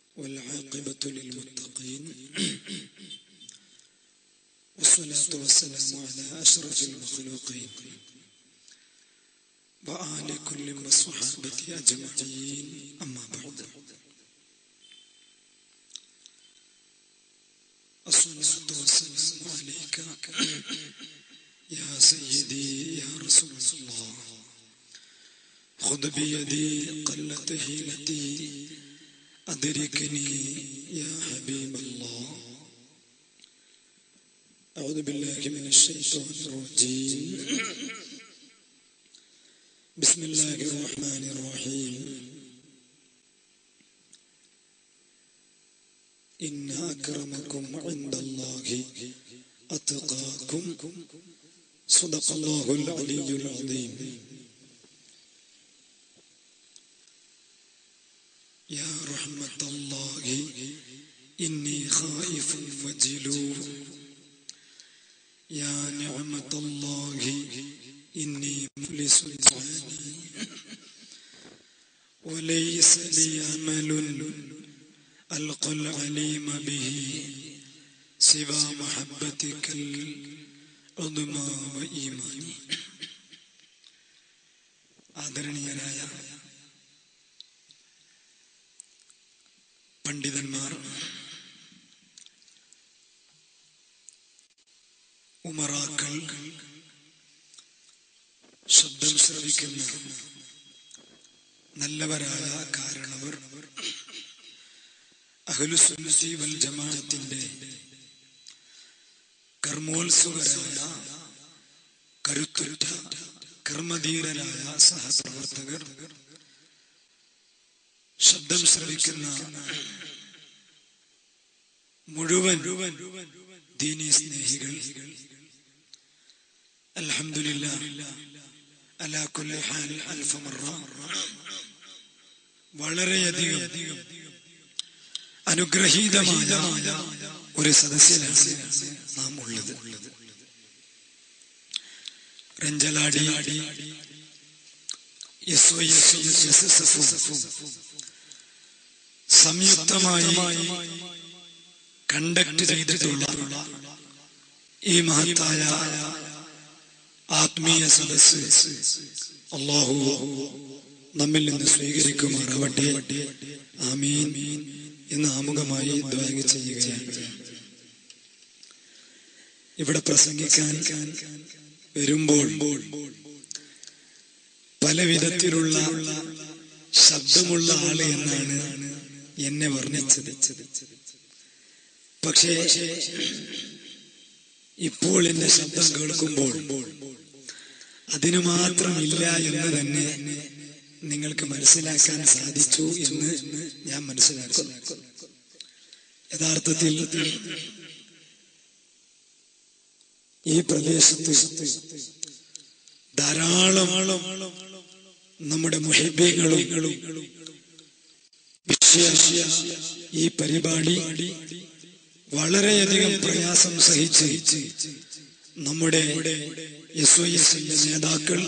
والعاقبة للمتقين والصلاة والسلام على أشرف المخلوقين وآل كل والصحابة أجمعين أما بعد الصلاة والسلام عليك يا سيدي يا رسول الله خذ بيدي قلت هيلتي أدركني يا حبيب الله أعوذ بالله من الشيطان الرجيم بسم الله الرحمن الرحيم إن أكرمكم عند الله أتقاكم صدق الله العلي العظيم يا رحمة الله إني خائف وجلو يا نعمة الله إني مفلس عاني وليس لي عمل ألقى العليم به سوى محبتك العظمى وإيماني ആദരണീയനായ പണ്ഡിതന്മാർ ഉമറാക്കൾ ശബ്ദം ശ്രവിക്കുന്ന നല്ലവരായ കാരണവർ അഹലുസുന്നത്തി വൽ ജമാഅത്തിന്റെ കർമ്മോത്സുകരായ കരുത്തുറ്റ കർമ്മധീരരായ സഹപ്രവർത്തകർ ശബ്ദം ശ്രവിക്കുന്ന മുഴുവൻ ദീനി സ്നേഹികൾ അൽഹംദുലില്ല അലാ കുല്ലി ഹാൽ അൽഫ മറ വളരെയധികം അനുഗ്രഹീതമായ ഒരു സദസ്സിലാണ് നാം ഉള്ളത് Ranjaladi S Y S S S എഫും സംയുക്തമായി കണ്ടക്ട് ചെയ്തിട്ടുള്ള ഈ മഹത്തായ ആത്മീയ സദസ് അള്ളാഹു നമ്മിൽ നിന്ന് സ്വീകരിക്കുമാറാവട്ടെ ആമീൻ എന്ന് ആമുഖമായി ദ്വാഗ ചെയ്യുകയാണ് ഇവിടെ പ്രസംഗിക്കാൻ വരുമ്പോൾ പല വിധത്തിലുള്ള ശബ്ദമുള്ള ആള് എന്നാണ് എന്നെ വർണ്ണിച്ചത് പക്ഷേ ഇപ്പോൾ എന്റെ ശബ്ദം കേൾക്കുമ്പോൾ അതിനു മാത്രമില്ല എന്ന് തന്നെ നിങ്ങൾക്ക് മനസ്സിലാക്കാൻ സാധിച്ചു എന്ന് ഞാൻ മനസ്സിലാക്കുന്നു യഥാർത്ഥത്തിൽ ഈ പ്രദേശത്ത് ധാരാളം നമ്മുടെ മുഹിബികളും ഈ പരിപാടി വളരെയധികം പ്രയാസം സഹിച്ച് നമ്മുടെ എസ് ഐ എസിന്റെ നേതാക്കൾ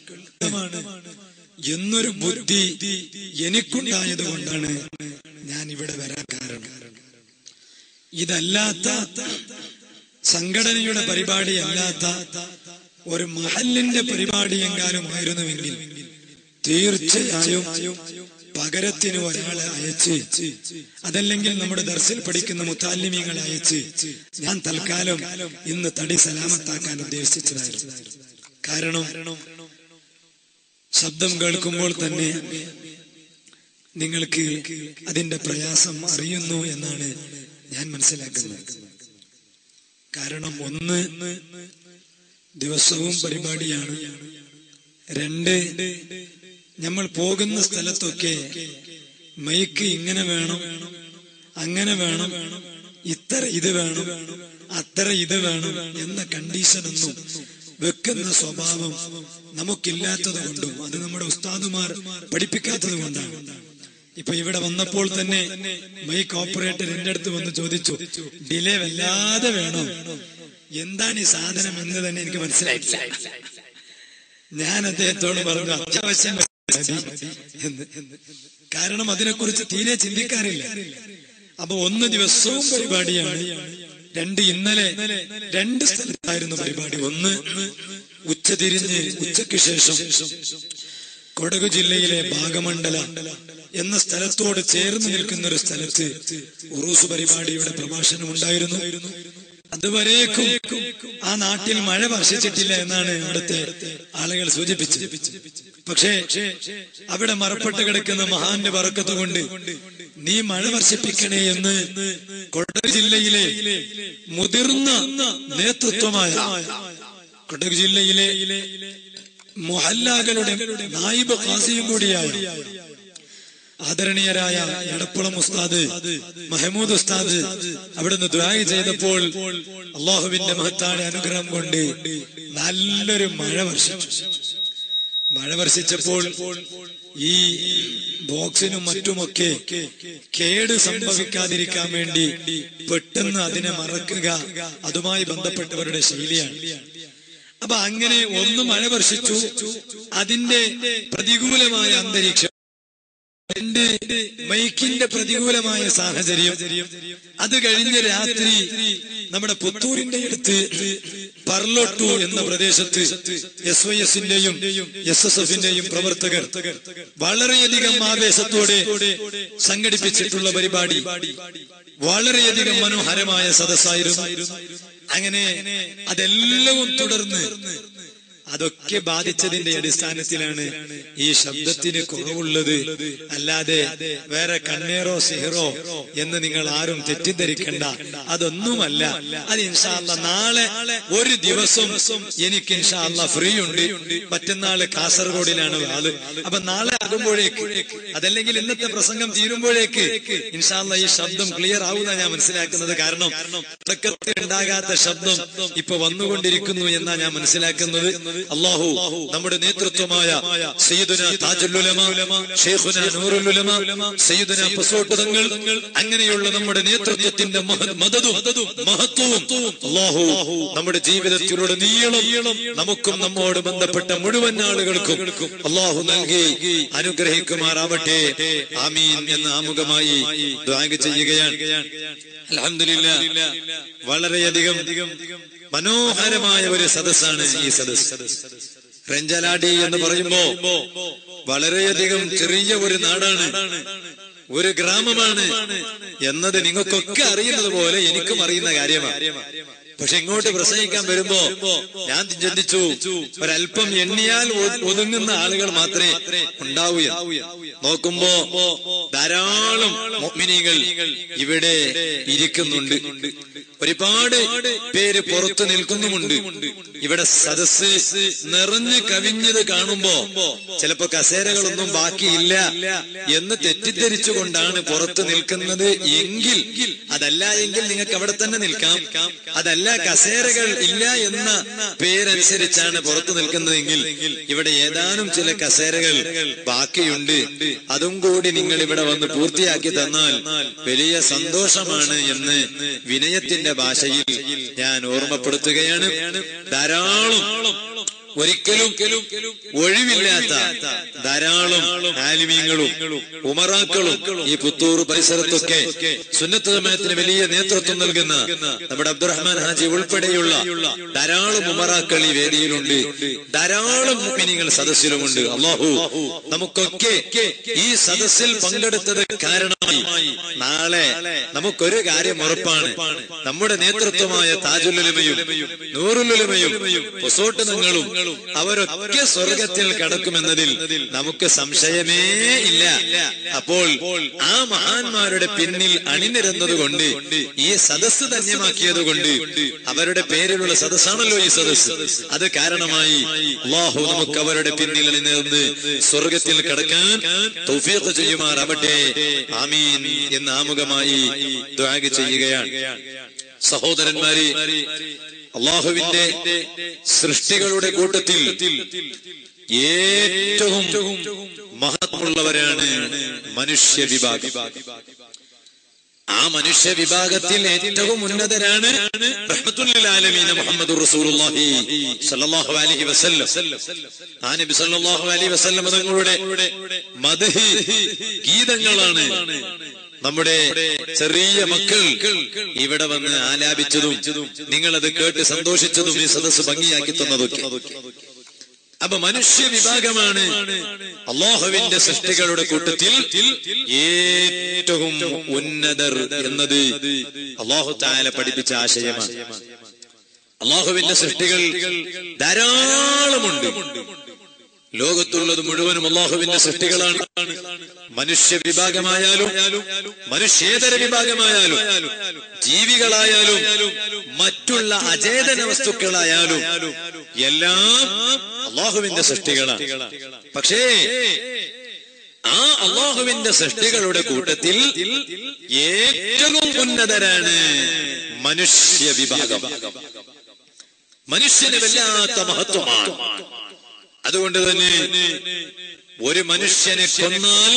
എന്നൊരു ബുദ്ധി എനിക്കുണ്ടായത് കൊണ്ടാണ് ഞാൻ ഇവിടെ വരാൻ കാരണം ഇതല്ലാത്ത സംഘടനയുടെ പരിപാടി അല്ലാത്ത ഒരു മഹലിന്റെ പരിപാടി എങ്കാലും ആയിരുന്നുവെങ്കിൽ തീർച്ചയായും പകരത്തിന് ഒരാളെ അയച്ച് അതല്ലെങ്കിൽ നമ്മുടെ ദർശയിൽ പഠിക്കുന്ന മുത്താലിമീങ്ങളെ അയച്ച് ഞാൻ തൽക്കാലം ഇന്ന് തടി സലാമത്താക്കാൻ ഉദ്ദേശിച്ചതായിരുന്നു കാരണം ശബ്ദം കേൾക്കുമ്പോൾ തന്നെ നിങ്ങൾക്ക് അതിന്റെ പ്രയാസം അറിയുന്നു എന്നാണ് ഞാൻ മനസ്സിലാക്കുന്നത് കാരണം ഒന്ന് ദിവസവും പരിപാടിയാണ് രണ്ട് നമ്മൾ പോകുന്ന സ്ഥലത്തൊക്കെ മൈക്ക് ഇങ്ങനെ വേണം അങ്ങനെ വേണം ഇത്ര ഇത് വേണം അത്ര ഇത് വേണം എന്ന കണ്ടീഷനൊന്നും വെക്കുന്ന സ്വഭാവം നമുക്കില്ലാത്തത് കൊണ്ടും അത് നമ്മുടെ ഉസ്താദുമാർ പഠിപ്പിക്കാത്തത് കൊണ്ടാണ് ഇപ്പൊ ഇവിടെ വന്നപ്പോൾ തന്നെ മൈക്ക് ഓപ്പറേറ്റർ എന്റെ അടുത്ത് വന്ന് ചോദിച്ചു ഡിലേ വല്ലാതെ വേണോ എന്താണ് ഈ സാധനം എന്ന് തന്നെ എനിക്ക് മനസ്സിലായിട്ടില്ല ഞാൻ അദ്ദേഹത്തോട് പറഞ്ഞു അത്യാവശ്യം മതി എന്ന് കാരണം അതിനെക്കുറിച്ച് തീരെ ചിന്തിക്കാറില്ല അപ്പൊ ഒന്ന് ദിവസവും പരിപാടിയാണ് രണ്ട് ഇന്നലെ രണ്ട് സ്ഥലത്തായിരുന്നു പരിപാടി ഒന്ന് ഉച്ച തിരിഞ്ഞ് ഉച്ചയ്ക്ക് ശേഷം കൊടകു ജില്ലയിലെ ഭാഗമണ്ഡല എന്ന സ്ഥലത്തോട് ചേർന്ന് നിൽക്കുന്ന ഒരു സ്ഥലത്ത് ഉറൂസ് പരിപാടിയുടെ പ്രഭാഷണം ഉണ്ടായിരുന്നു അതുവരേക്കും ആ നാട്ടിൽ മഴ വർഷിച്ചിട്ടില്ല എന്നാണ് അവിടുത്തെ ആളുകൾ സൂചിപ്പിച്ചത് പക്ഷേ അവിടെ മറപ്പെട്ട് കിടക്കുന്ന മഹാന്റെ പറക്കത്ത് കൊണ്ട് നീ മഴ വർഷിപ്പിക്കണേ എന്ന് കൊടക് ജില്ലയിലെ മുതിർന്ന നേതൃത്വമായ കൊടക് ജില്ലയിലെ മൊഹല്ലാകളുടെ നായിബ് ഖാസിയും കൂടിയായ ആദരണീയരായ എടപ്പുളം ഉസ്താദ് മഹമൂദ് ഉസ്താദ് അവിടുന്ന് ദ്വായി ചെയ്തപ്പോൾ അള്ളാഹുവിന്റെ മഹത്തായ അനുഗ്രഹം കൊണ്ട് നല്ലൊരു മഴ വർഷിച്ചു മഴ വർഷിച്ചപ്പോൾ ഈ ബോക്സിനും മറ്റുമൊക്കെ കേട് സംഭവിക്കാതിരിക്കാൻ വേണ്ടി പെട്ടെന്ന് അതിനെ മറക്കുക അതുമായി ബന്ധപ്പെട്ടവരുടെ ശൈലിയാണ് അപ്പൊ അങ്ങനെ ഒന്ന് മഴ വർഷിച്ചു അതിന്റെ പ്രതികൂലമായ അന്തരീക്ഷം രണ്ട് മൈക്കിന്റെ പ്രതികൂലമായ സാഹചര്യം അത് കഴിഞ്ഞ രാത്രി നമ്മുടെ പുത്തൂരിന്റെ അടുത്ത് പർലോട്ടു എന്ന പ്രദേശത്ത് എസ് വൈ എസിന്റെയും എസ് എസ് എഫിന്റെയും പ്രവർത്തകർ വളരെയധികം ആവേശത്തോടെ സംഘടിപ്പിച്ചിട്ടുള്ള പരിപാടി വളരെയധികം മനോഹരമായ സദസ്സായിരുന്നു അങ്ങനെ അതെല്ലാവും തുടർന്ന് അതൊക്കെ ബാധിച്ചതിന്റെ അടിസ്ഥാനത്തിലാണ് ഈ ശബ്ദത്തിന് കുറവുള്ളത് അല്ലാതെ വേറെ കണ്ണേറോ സിഹറോ എന്ന് നിങ്ങൾ ആരും തെറ്റിദ്ധരിക്കണ്ട അതൊന്നുമല്ല അത് ഇൻഷാല്ല നാളെ ഒരു ദിവസം എനിക്ക് ഇൻഷാല്ല ഫ്രീ ഉണ്ട് മറ്റന്നാള് കാസർഗോഡിലാണ് ആള് അപ്പൊ നാളെ ആകുമ്പോഴേക്ക് അതല്ലെങ്കിൽ ഇന്നത്തെ പ്രസംഗം തീരുമ്പോഴേക്ക് ഇൻഷാല്ല ഈ ശബ്ദം ക്ലിയർ ആവുന്ന ഞാൻ മനസ്സിലാക്കുന്നത് കാരണം തുടക്കത്തിൽ ഉണ്ടാകാത്ത ശബ്ദം ഇപ്പൊ വന്നുകൊണ്ടിരിക്കുന്നു എന്നാ ഞാൻ മനസ്സിലാക്കുന്നത് അള്ളാഹു നമ്മുടെ നേതൃത്വമായ സയ്യിദുന താജുലുലമ ഷേഖുന നൂറുലുലമ സയ്യിദുന പസോട്ട് തങ്ങൾ അങ്ങനെയുള്ള നമ്മുടെ നേതൃത്വത്തിന്റെ മഹ- മദതും മഹത്വവും അള്ളാഹു നമ്മുടെ ജീവിതത്തിലൂടെ നീളം നമുക്കും നമ്മോട് ബന്ധപ്പെട്ട മുഴുവൻ ആളുകൾക്കും അള്ളാഹു നൽകി അനുഗ്രഹിക്കുമാറാവട്ടെ ആമീൻ എന്ന് ആമുഖമായി ദ്വാഗ് ചെയ്യുകയാണ് അലഹമില്ല വളരെയധികം മനോഹരമായ ഒരു സദസ്സാണ് ഈ സദസ് റെഞ്ചലാടി എന്ന് പറയുമ്പോ വളരെയധികം ചെറിയ ഒരു നാടാണ് ഒരു ഗ്രാമമാണ് എന്നത് നിങ്ങൾക്കൊക്കെ അറിയുന്നത് പോലെ എനിക്കും അറിയുന്ന കാര്യമാണ് പക്ഷെ ഇങ്ങോട്ട് പ്രസംഗിക്കാൻ വരുമ്പോ ഞാൻ ചിന്തിച്ചു ഒരല്പം എണ്ണിയാൽ ഒ- ഒതുങ്ങുന്ന ആളുകൾ മാത്രമേ ഉണ്ടാവൂ എന്ന്. നോക്കുമ്പോ ധാരാളം മുഅ്മിനീങ്ങൾ ഇവിടെ ഇരിക്കുന്നുണ്ട് ഒരുപാട് പേര് പുറത്തു നിൽക്കുന്നുമുണ്ട് ഇവിടെ സദസ് നിറഞ്ഞു കവിഞ്ഞത് കാണുമ്പോ ചിലപ്പോ കസേരകളൊന്നും ബാക്കിയില്ല എന്ന് തെറ്റിദ്ധരിച്ചുകൊണ്ടാണ് പുറത്തു നിൽക്കുന്നത് എങ്കിൽ അതല്ല എങ്കിൽ നിങ്ങൾക്ക് അവിടെ തന്നെ നിൽക്കാം അതല്ല കസേരകൾ ഇല്ല എന്ന പേരനുസരിച്ചാണ് പുറത്തു നിൽക്കുന്നതെങ്കിൽ ഇവിടെ ഏതാനും ചില കസേരകൾ ബാക്കിയുണ്ട് അതും കൂടി നിങ്ങൾ ഇവിടെ വന്ന് പൂർത്തിയാക്കി തന്നാൽ വലിയ സന്തോഷമാണ് എന്ന് വിനയത്തിന്റെ ഭാഷയിൽ ഞാൻ ഓർമ്മപ്പെടുത്തുകയാണ് ധാരാളം ഒരിക്കലും ഒഴിവില്ലാത്ത ധാരാളം ആലിമീങ്ങളും ഉമറാക്കളും ഈ പുത്തൂർ പരിസരത്തൊക്കെ സുന്നത്ത് ജമാഅത്തിന് വലിയ നേതൃത്വം നൽകുന്ന നമ്മുടെ അബ്ദുറഹ്മാൻ ഹാജി ഉൾപ്പെടെയുള്ള ധാരാളം ഉമറാക്കൾ ഈ വേദിയിലുണ്ട് ധാരാളം മുഅ്മിനീങ്ങൾ സദസ്സിലുമുണ്ട് അള്ളാഹു നമുക്കൊക്കെ ഈ സദസ്സിൽ പങ്കെടുത്തത് കാരണമായി നാളെ നമുക്കൊരു കാര്യം ഉറപ്പാണ് നമ്മുടെ നേതൃത്വമായ താജുലുലമയും നൂറുലുലമയും പൊസോട്ടനങ്ങളും അവരൊക്കെ സ്വർഗത്തിൽ കടക്കുമെന്നതിൽ നമുക്ക് സംശയമേ ഇല്ല അപ്പോൾ ആ മഹാന്മാരുടെ പിന്നിൽ അണിനിരുന്നത് കൊണ്ട് ഈ സദസ്സ് ധന്യമാക്കിയത് കൊണ്ട് അവരുടെ പേരിലുള്ള സദസ്സാണല്ലോ ഈ സദസ്സ് അത് കാരണമായി അള്ളാഹു നമുക്ക് അവരുടെ പിന്നിൽ അണിനിരുന്ന് സ്വർഗത്തിൽ കടക്കാൻ തൗഫീഖ് ചെയ്യുമാറാവട്ടെ ആമീൻ എന്ന് ആമുഖമായി ദ്വാഗ് ചെയ്യുകയാണ് സഹോദരന്മാരെ അള്ളാഹുവിന്റെ സൃഷ്ടികളുടെ കൂട്ടത്തിൽ ഏറ്റവും മഹത്വമുള്ളവരാണ് മനുഷ്യ വിഭാഗം ആ മനുഷ്യ വിഭാഗത്തിൽ ഏറ്റവും ഉന്നതരാണ് റഹ്മത്തുൽ ആലമീന മുഹമ്മദ് റസൂലുള്ളാഹി സല്ലല്ലാഹു അലൈഹി വസല്ലം ആ നബി സല്ലല്ലാഹു അലൈഹി വസല്ലം തങ്ങളുടെ മദഹി ഗീതങ്ങളാണ് നമ്മുടെ ചെറിയ മക്കൾ ഇവിടെ വന്ന് ആലാപിച്ചതും നിങ്ങളത് കേട്ട് സന്തോഷിച്ചതും ഈ സദസ്സ് ഭംഗിയാക്കി തന്നതൊക്കെ അപ്പൊ മനുഷ്യ വിഭാഗമാണ് അള്ളാഹുവിന്റെ സൃഷ്ടികളുടെ കൂട്ടത്തിൽ ഏറ്റവും ഉന്നതർ എന്നത് അള്ളാഹു താല പഠിപ്പിച്ച ആശയമാണ് അള്ളാഹുവിന്റെ സൃഷ്ടികൾ ധാരാളമുണ്ട് ലോകത്തുള്ളത് മുഴുവനും അള്ളാഹുവിന്റെ സൃഷ്ടികളാണ് മനുഷ്യ വിഭാഗമായാലും മനുഷ്യേതര വിഭാഗമായാലും ജീവികളായാലും മറ്റുള്ള അചേതന വസ്തുക്കളായാലും എല്ലാം അള്ളാഹുവിന്റെ സൃഷ്ടികളാണ് പക്ഷേ ആ അള്ളാഹുവിന്റെ സൃഷ്ടികളുടെ കൂട്ടത്തിൽ ഏറ്റവും ഉന്നതരാണ് മനുഷ്യ വിഭാഗം മനുഷ്യന് വല്ലാത്ത മഹത്വമാണ് അതുകൊണ്ട് തന്നെ ഒരു മനുഷ്യനെ കൊന്നാൽ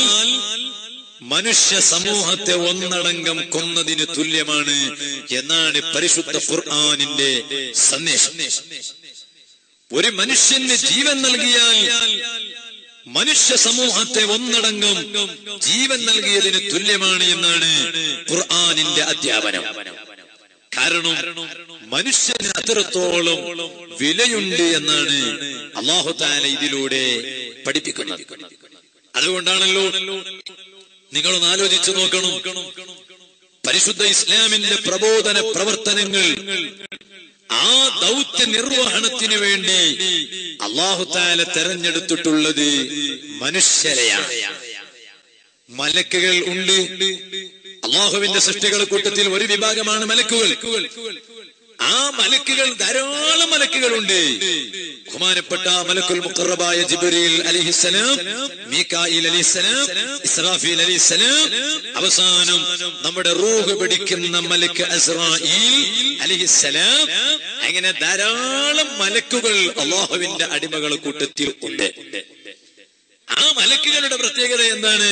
മനുഷ്യ സമൂഹത്തെ ഒന്നടങ്കം കൊന്നതിന് തുല്യമാണ് എന്നാണ് പരിശുദ്ധ ഖുർആാനിന്റെ സന്ദേശം ഒരു മനുഷ്യന് ജീവൻ നൽകിയാൽ മനുഷ്യ സമൂഹത്തെ ഒന്നടങ്കം ജീവൻ നൽകിയതിന് തുല്യമാണ് എന്നാണ് ഖുർആാനിന്റെ അധ്യാപനം കാരണം മനുഷ്യന് അത്രത്തോളം വിലയുണ്ട് എന്നാണ് അള്ളാഹു താല ഇതിലൂടെ പഠിപ്പിക്കുന്നത് അതുകൊണ്ടാണല്ലോ നിങ്ങളൊന്ന് ആലോചിച്ചു നോക്കണം പരിശുദ്ധ ഇസ്ലാമിന്റെ പ്രബോധന പ്രവർത്തനങ്ങൾ ആ ദൗത്യ നിർവഹണത്തിന് വേണ്ടി അള്ളാഹു താല തെരഞ്ഞെടുത്തിട്ടുള്ളത് മനുഷ്യരെയാണ് മലക്കുകൾ ഉണ്ട് അള്ളാഹുവിന്റെ സൃഷ്ടികളുടെ കൂട്ടത്തിൽ ഒരു വിഭാഗമാണ് മലക്കുകൾ ആ മലക്കുകൾ ധാരാളം മലക്കുകളുണ്ട് ബഹുമാനപ്പെട്ട മലക്കുൽ മുഖറബായ ജിബരീൽ അലിഹിസലാം മീക്കായിൽ അലിഹിസലാം ഇസ്രാഫീൽ അലിഹിസലാം അവസാനം നമ്മുടെ റൂഹ് പിടിക്കുന്ന മലക്ക് അസ്രായിൽ അലിഹിസലാം അങ്ങനെ ധാരാളം മലക്കുകൾ അള്ളാഹുവിന്റെ അടിമകൾ കൂട്ടത്തിൽ ഉണ്ട് ആ മലക്കുകളുടെ പ്രത്യേകത എന്താണ്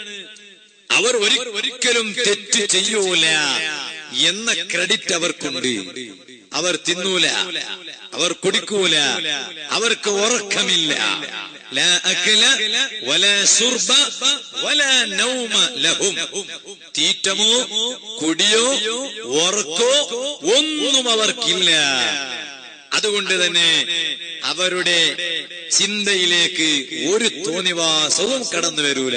അവർ ഒരി- ഒരിക്കലും തെറ്റ് ചെയ്യൂല എന്ന ക്രെഡിറ്റ് അവർക്കുണ്ട് അവർ തിന്നൂല അവർ കുടിക്കൂല അവർക്ക് ഉറക്കമില്ല ലാ അക്ല വലാ സുർബ വലാ നൗമ ലഹും തീറ്റമോ കുടിയോ ഉറക്കോ ഒന്നും അവർക്കില്ല അതുകൊണ്ട് തന്നെ അവരുടെ ചിന്തയിലേക്ക് ഒരു തോന്നിവാസവും കടന്നു വരൂല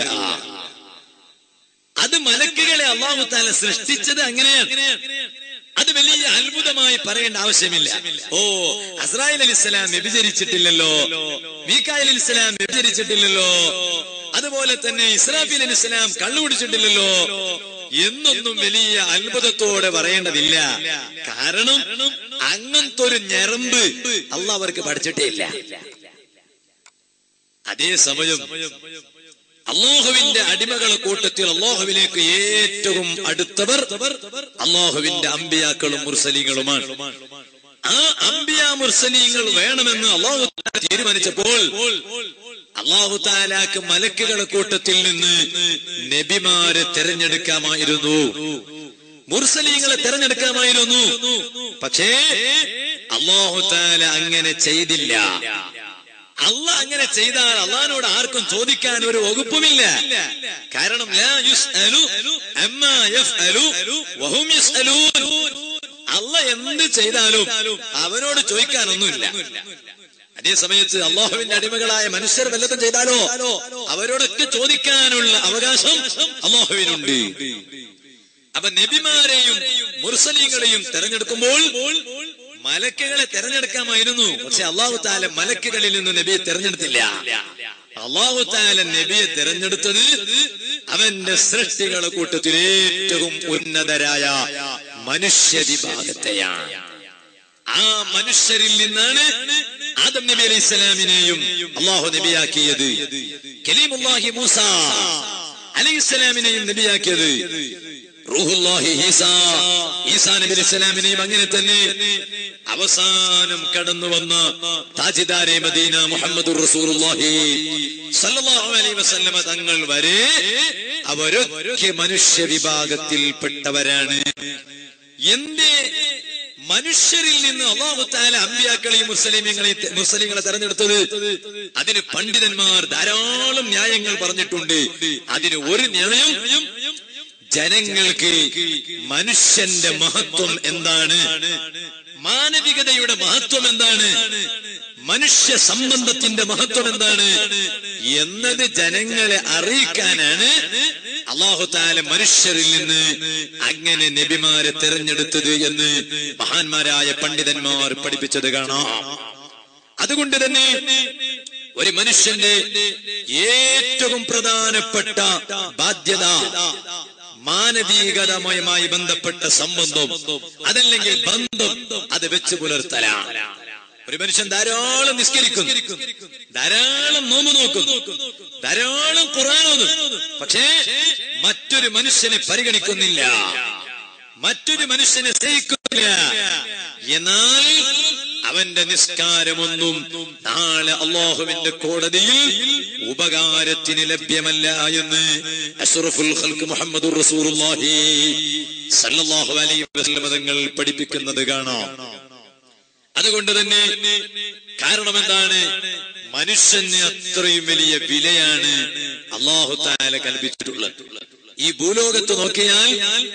അത് മലക്കുകളെ അള്ളാഹു താല സൃഷ്ടിച്ചത് അങ്ങനെയാണ് അത് വലിയ അത്ഭുതമായി പറയേണ്ട ആവശ്യമില്ല ഓ അസ്രായേൽ അലിസ്ലാം വ്യഭിചരിച്ചിട്ടില്ലല്ലോ മീക്കായിൽ അലിസ്ലാം വ്യഭിചരിച്ചിട്ടില്ലല്ലോ അതുപോലെ തന്നെ ഇസ്രാഫിൽ അലിസ്ലാം കള്ളുകുടിച്ചിട്ടില്ലല്ലോ എന്നൊന്നും വലിയ അത്ഭുതത്തോടെ പറയേണ്ടതില്ല കാരണം അങ്ങനത്തെ ഒരു ഞരമ്പ് അല്ല അവർക്ക് പഠിച്ചിട്ടേ ഇല്ല അതേ സമയം അള്ളാഹുവിന്റെ അടിമകളെ കൂട്ടത്തിൽ അള്ളാഹുവിലേക്ക് ഏറ്റവും അടുത്തവർ അള്ളാഹുവിന്റെ അമ്പിയാക്കളും മുർസലീങ്ങളുമാണ് ആ അമ്പിയ മുർസലീങ്ങൾ വേണമെന്ന് അള്ളാഹു താല തീരുമാനിച്ചപ്പോൾ അള്ളാഹു താലാക്ക് മലക്കുകളെ കൂട്ടത്തിൽ നിന്ന് നബിമാരെ തെരഞ്ഞെടുക്കാമായിരുന്നു മുർസലീങ്ങളെ തെരഞ്ഞെടുക്കാമായിരുന്നു പക്ഷേ അള്ളാഹു താല അങ്ങനെ ചെയ്തില്ല അല്ല അങ്ങനെ ചെയ്താൽ അള്ളഹാനോട് ആർക്കും ചോദിക്കാൻ ഒരു വകുപ്പുമില്ല കാരണം ലാ യുസ്അലു അമ്മാ യഫ്അലു വഹും യസ്അലൂൻ അല്ല എന്ത് ചെയ്താലും അവനോട് ചോദിക്കാനൊന്നുമില്ല അതേ സമയത്ത് അള്ളാഹുവിന്റെ അടിമകളായ മനുഷ്യർ വല്ലതും ചെയ്താലോ അവരോടൊക്കെ ചോദിക്കാനുള്ള അവകാശം അള്ളാഹുവിനുണ്ട് അപ്പൊ നബിമാരെയും മുർസലീങ്ങളെയും തെരഞ്ഞെടുക്കുമ്പോൾ മലക്കുകളെ തെരഞ്ഞെടുക്കാമായിരുന്നു പക്ഷെ അള്ളാഹു താല മലക്കുകളിൽ നിന്ന് നബിയെ തെരഞ്ഞെടുത്തില്ല അള്ളാഹു താല നബിയെ തെരഞ്ഞെടുത്തത് അവന്റെ സൃഷ്ടികളെ കൂട്ടത്തിൽ ഏറ്റവും ഉന്നതരായ മനുഷ്യ വിഭാഗത്തെയാണ് ആ മനുഷ്യരിൽ നിന്നാണ് ആദം നബി അലൈഹി സ്വലാമിനെയും അള്ളാഹു നബിയാക്കിയത് കലീമുല്ലാഹി മൂസ അലൈഹി സ്വലാമിനെയും നബിയാക്കിയത് റൂഹുല്ലാഹി ഈസാ ഈസാ നബി അലൈഹി സ്വലാമിനെയും അങ്ങനെ തന്നെ അവസാനം കടന്നു വന്ന താജിദാരെ മദീന മുഹമ്മദ് റസൂലുള്ളാഹി സല്ലല്ലാഹു അലൈഹി വസല്ലമ തങ്ങൾ വരെ അവരൊക്കെ മനുഷ്യ വിഭാഗത്തിൽപ്പെട്ടവരാണ് എന്റെ മനുഷ്യരിൽ നിന്ന് അള്ളാഹു താല അമ്പിയാക്കളെയും മുസ്ലിമീങ്ങളെയും മുസ്ലിങ്ങളെ തെരഞ്ഞെടുത്തത് അതിന് പണ്ഡിതന്മാർ ധാരാളം ന്യായങ്ങൾ പറഞ്ഞിട്ടുണ്ട് അതിന് ഒരു ന്യായം ജനങ്ങൾക്ക് മനുഷ്യന്റെ മഹത്വം എന്താണ് മാനവികതയുടെ മഹത്വം എന്താണ് മനുഷ്യ സംബന്ധത്തിന്റെ മഹത്വം എന്താണ് എന്നത് ജനങ്ങളെ അറിയിക്കാനാണ് അള്ളാഹു താല മനുഷ്യരിൽ നിന്ന് അങ്ങനെ നബിമാരെ തെരഞ്ഞെടുത്തത് എന്ന് മഹാന്മാരായ പണ്ഡിതന്മാർ പഠിപ്പിച്ചത് കാണാം അതുകൊണ്ട് തന്നെ ഒരു മനുഷ്യന്റെ ഏറ്റവും പ്രധാനപ്പെട്ട ബാധ്യത മാനവീകതമയമായി ബന്ധപ്പെട്ട സംബന്ധം അതല്ലെങ്കിൽ ബന്ധം അത് വെച്ച് പുലർത്തലാണ് ഒരു മനുഷ്യൻ ധാരാളം നിസ്കരിക്കുന്നു ധാരാളം നോമ്പ് നോക്കുന്നു ധാരാളം ഖുറാനോതും പക്ഷേ മറ്റൊരു മനുഷ്യനെ പരിഗണിക്കുന്നില്ല മറ്റൊരു മനുഷ്യനെ സ്നേഹിക്കുന്നില്ല എന്നാൽ അവന്റെ നിസ്കാരമൊന്നും നാളെ അള്ളാഹുവിന്റെ കോടതിയിൽ ഉപകാരത്തിന് ലഭ്യമല്ല എന്ന് അഷ്റഫുൽ ഖൽക്ക് മുഹമ്മദ് റസൂലുള്ളാഹി സല്ലല്ലാഹു അലൈഹി വസല്ലം തങ്ങൾ പഠിപ്പിക്കുന്നത് കാണാം അതുകൊണ്ട് തന്നെ കാരണം എന്താണ് മനുഷ്യന് അത്രയും വലിയ വിലയാണ് അള്ളാഹു താല കൽപ്പിച്ചിട്ടുള്ളത് ഈ ഭൂലോകത്ത് നോക്കിയാൽ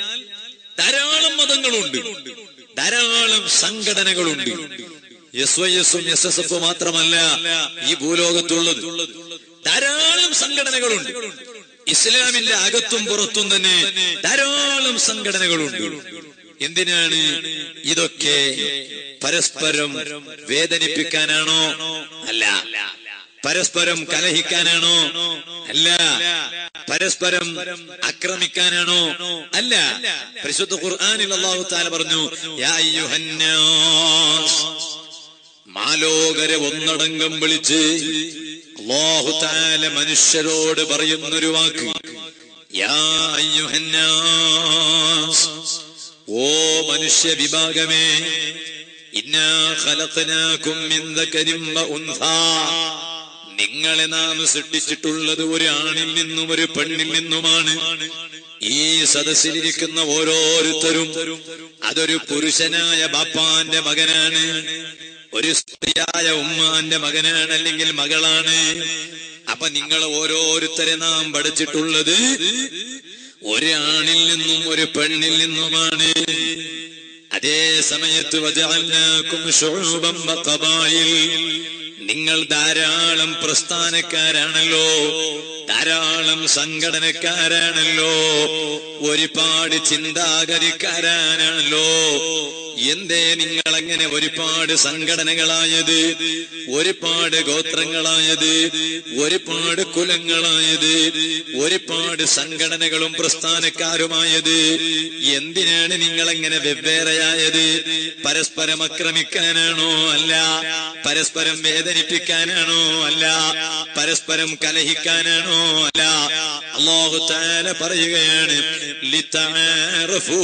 ധാരാളം മതങ്ങളുണ്ട് ധാരാളം സംഘടനകളുണ്ട് എസ് വൈ എസും എസ് എസ് എഫ് മാത്രമല്ല ഈ ഭൂലോകത്തുള്ളത് ധാരാളം സംഘടനകളുണ്ട് ഇസ്ലാമിന്റെ അകത്തും പുറത്തും തന്നെ ധാരാളം സംഘടനകളുണ്ട് എന്തിനാണ് ഇതൊക്കെ പരസ്പരം വേദനിപ്പിക്കാനാണോ അല്ല പരസ്പരം കലഹിക്കാനാണോ അല്ല പരസ്പരം ആക്രമിക്കാനാണോ അല്ല പരിശുദ്ധ ഖുർആനിൽ അള്ളാഹു താല പറഞ്ഞു യാ അയ്യുഹന്നാസ് മാലോകരെ ഒന്നടങ്കം വിളിച്ച് അള്ളാഹു താല മനുഷ്യരോട് പറയുന്നൊരു വാക്ക് യാ അയ്യുഹന്നാസ് ഓ മനുഷ്യ വിഭാഗമേ ഇന്നാ ഖലഖനാകും മിൻ ദകരിം വ ഉൻസാ നിങ്ങളെ നാം സൃഷ്ടിച്ചിട്ടുള്ളത് ഒരു ആണിൽ നിന്നും ഒരു പെണ്ണിൽ നിന്നുമാണ് ഈ സദസ്സിലിരിക്കുന്ന ഓരോരുത്തരും അതൊരു പുരുഷനായ ബാപ്പാന്റെ മകനാണ് ഒരു സ്ത്രീയായ ഉമ്മാന്റെ മകനാണ് അല്ലെങ്കിൽ മകളാണ് അപ്പൊ നിങ്ങൾ ഓരോരുത്തരെ നാം പഠിച്ചിട്ടുള്ളത് ഒരാണിൽ നിന്നും ഒരു പെണ്ണിൽ നിന്നുമാണ് അതേ സമയത്ത് വജഅൽനാകും ശുഉബൻ വഖബായിൽ നിങ്ങൾ ധാരാളം പ്രസ്ഥാനക്കാരാണല്ലോ ധാരാളം സംഘടനക്കാരാണല്ലോ ഒരുപാട് ചിന്താഗതിക്കാരാണല്ലോ എന്തേ നിങ്ങൾ അങ്ങനെ ഒരുപാട് സംഘടനകളായത് ഒരുപാട് ഗോത്രങ്ങളായത് ഒരുപാട് കുലങ്ങളായത് ഒരുപാട് സംഘടനകളും പ്രസ്ഥാനക്കാരുമായത് എന്തിനാണ് നിങ്ങൾ അങ്ങനെ വെവ്വേറെയായത് പരസ്പരം ആക്രമിക്കാനാണോ അല്ല പരസ്പരം വേദനിപ്പിക്കാനാണോ അല്ല പരസ്പരം കലഹിക്കാനാണോ അല്ല അള്ളാഹു താല പറയുകയാണ് ലിത്തആറഫൂ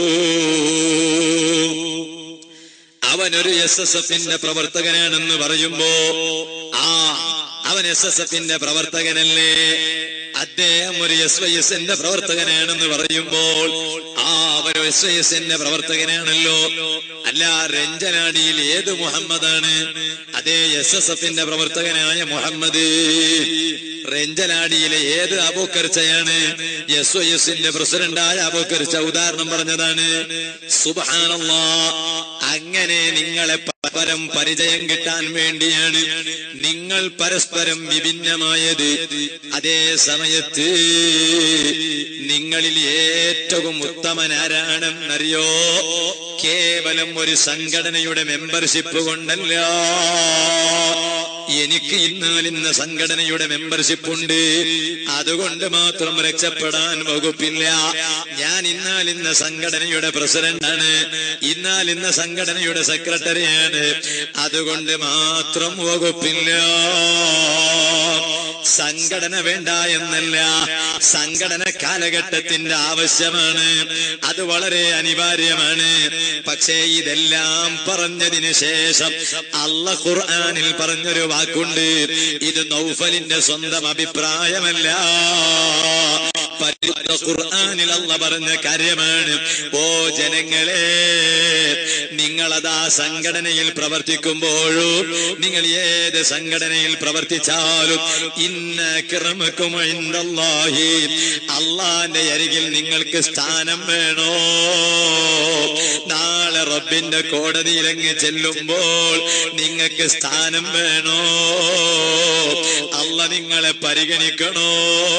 അവനൊരു എസ് എസ് എഫിന്റെ പ്രവർത്തകനാണെന്ന് പറയുമ്പോ ആ അവൻ എസ് എസ് എഫിന്റെ പ്രവർത്തകനല്ലേ അദ്ദേഹം ഒരു എസ് വൈ എസിന്റെ പ്രവർത്തകനാണെന്ന് പറയുമ്പോൾ ആ അവൻ എസ് വൈ എസിന്റെ പ്രവർത്തകനാണല്ലോ അല്ല രഞ്ജനാടിയിൽ ഏത് മുഹമ്മദാണ് അതേ എസ് എസ് എഫിന്റെ പ്രവർത്തകനായ മുഹമ്മദ് റെഞ്ചലാടിയിലെ ഏത് അബൂക്കർച്ചയാണ് എസ് ഒ എസിന്റെ പ്രസിഡന്റായ അബൂക്കർച്ച ഉദാഹരണം പറഞ്ഞതാണ് സുബാനല്ലാ അങ്ങനെ നിങ്ങളെ പരസ്പരം പരിചയം കിട്ടാൻ വേണ്ടിയാണ് നിങ്ങൾ പരസ്പരം വിഭിന്നമായത് അതേ സമയത്ത് നിങ്ങളിൽ ഏറ്റവും ഉത്തമനാരാണെന്നറിയോ കേവലം ഒരു സംഘടനയുടെ മെമ്പർഷിപ്പ് കൊണ്ടല്ല എനിക്ക് ഇന്നാൽ ഇന്ന സംഘടനയുടെ മെമ്പർഷിപ്പ് ഉണ്ട് അതുകൊണ്ട് മാത്രം രക്ഷപ്പെടാൻ വകുപ്പില്ല ഞാൻ ഇന്നാൽ ഇന്ന സംഘടനയുടെ പ്രസിഡന്റാണ് ഇന്നാൽ ഇന്ന സംഘടനയുടെ സെക്രട്ടറിയാണ് അതുകൊണ്ട് മാത്രം വകുപ്പില്ല സംഘടന വേണ്ട എന്നല്ല സംഘടന കാലഘട്ടത്തിന്റെ ആവശ്യമാണ് അത് വളരെ അനിവാര്യമാണ് പക്ഷേ ഇതെല്ലാം പറഞ്ഞതിന് ശേഷം അല്ല ഖുർആനിൽ പറഞ്ഞൊരു വാക്കുണ്ട് ഇത് നൗഫലിന്റെ സ്വന്തം അഭിപ്രായമല്ല പരിശുദ്ധ ഖുർആനിൽ അല്ല പറഞ്ഞ കാര്യമാണ് ഓ ജനങ്ങളെ നിങ്ങളതാ സംഘടനയിൽ പ്രവർത്തിക്കുമ്പോഴും നിങ്ങൾ ഏത് സംഘടനയിൽ പ്രവർത്തിച്ചാലും ഇന്ന കിറമക്കും ഇന്ദല്ലാഹി അള്ളാന്റെ അരികിൽ നിങ്ങൾക്ക് സ്ഥാനം വേണോ നാളെ റബ്ബിന്റെ കോടതിയിലങ്ങ് ചെല്ലുമ്പോൾ നിങ്ങൾക്ക് സ്ഥാനം വേണോ അല്ല നിങ്ങളെ പരിഗണിക്കണോ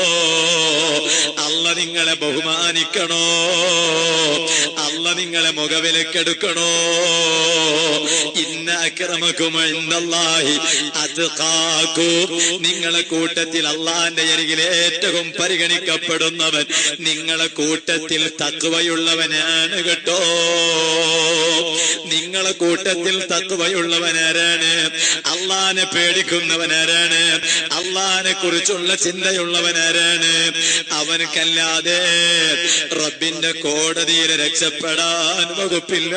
അല്ല നിങ്ങളെ ബഹുമാനിക്കണോ അല്ല നിങ്ങളെ മുഖവിലക്കെടുക്കണോ ഇന്ന അക്രമക്കും ഇന്നല്ലാഹി അത്ഖാക്കും നിങ്ങളെ കൂട്ടത്തിൽ അള്ളാന്റെ അരികിൽ ഏറ്റവും പരിഗണിക്കപ്പെടുന്നവൻ നിങ്ങളെ കൂട്ടത്തിൽ തത്വയുള്ളവനാണ് കേട്ടോ നിങ്ങളെ കൂട്ടത്തിൽ തത്വയുള്ളവനാരാണ് അള്ളാനെ പേടിക്കുന്നവനാരാണ് അള്ളാനെ കുറിച്ചുള്ള ചിന്തയുള്ളവനാരാണ് അവനക്കല്ലാതെ റബ്ബിന്റെ കോടതിയിൽ രക്ഷപ്പെടാൻ വകുപ്പില്ല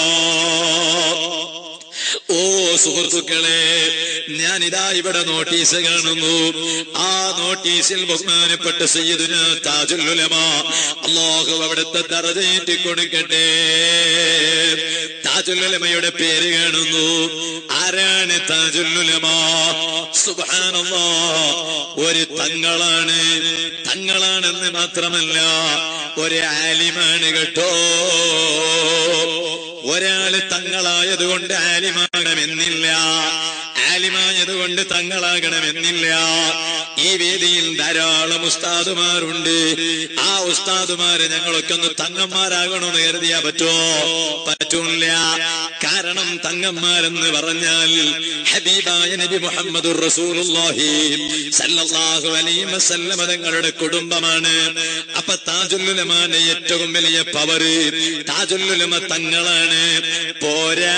ഓ സുഹൃത്തുക്കളെ ഞാനിതാ ഇവിടെ നോട്ടീസ് കാണുന്നു ആ നോട്ടീസിൽ ബഹുമാനപ്പെട്ട സയ്യിദുന താജുല്ലുലമ അള്ളാഹു അവിടുത്തെ ദറജേറ്റി കൊടുക്കട്ടെ താജുല്ലുലമയുടെ പേര് കാണുന്നു ആരാണ് താജുല്ലുലമ സുബാനല്ലാ ഒരു തങ്ങളാണ് തങ്ങളാണെന്ന് മാത്രമല്ല ഒരു ആലിമാണ് കേട്ടോ ഒരാള് തങ്ങളായതുകൊണ്ട് ആലിമാകണമെന്നില്ല ആലിമായതുകൊണ്ട് തങ്ങളാകണമെന്നില്ല ഈ വേദിയിൽ ധാരാളം ഉസ്താദുമാരുണ്ട് ആ ഉസ്താദുമാര് ഞങ്ങളൊക്കെ ഒന്ന് തങ്ങന്മാരാകണമെന്ന് കരുതിയാ പറ്റുമോ പറ്റൂല കാരണം തങ്ങന്മാരെന്ന് പറഞ്ഞാൽ ഹബീബായ നബി മുഹമ്മദ് റസൂലുള്ളാഹി സല്ലല്ലാഹു അലൈഹി വസല്ലമ തങ്ങളുടെ കുടുംബമാണ് അപ്പൊ താജുല്ലുലമാന്റെ ഏറ്റവും വലിയ പവറ് താജുല്ലുലമ തങ്ങളാണ് പോരാ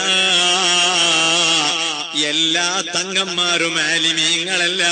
എല്ലാ തങ്ങന്മാരും ആലിമീങ്ങളല്ല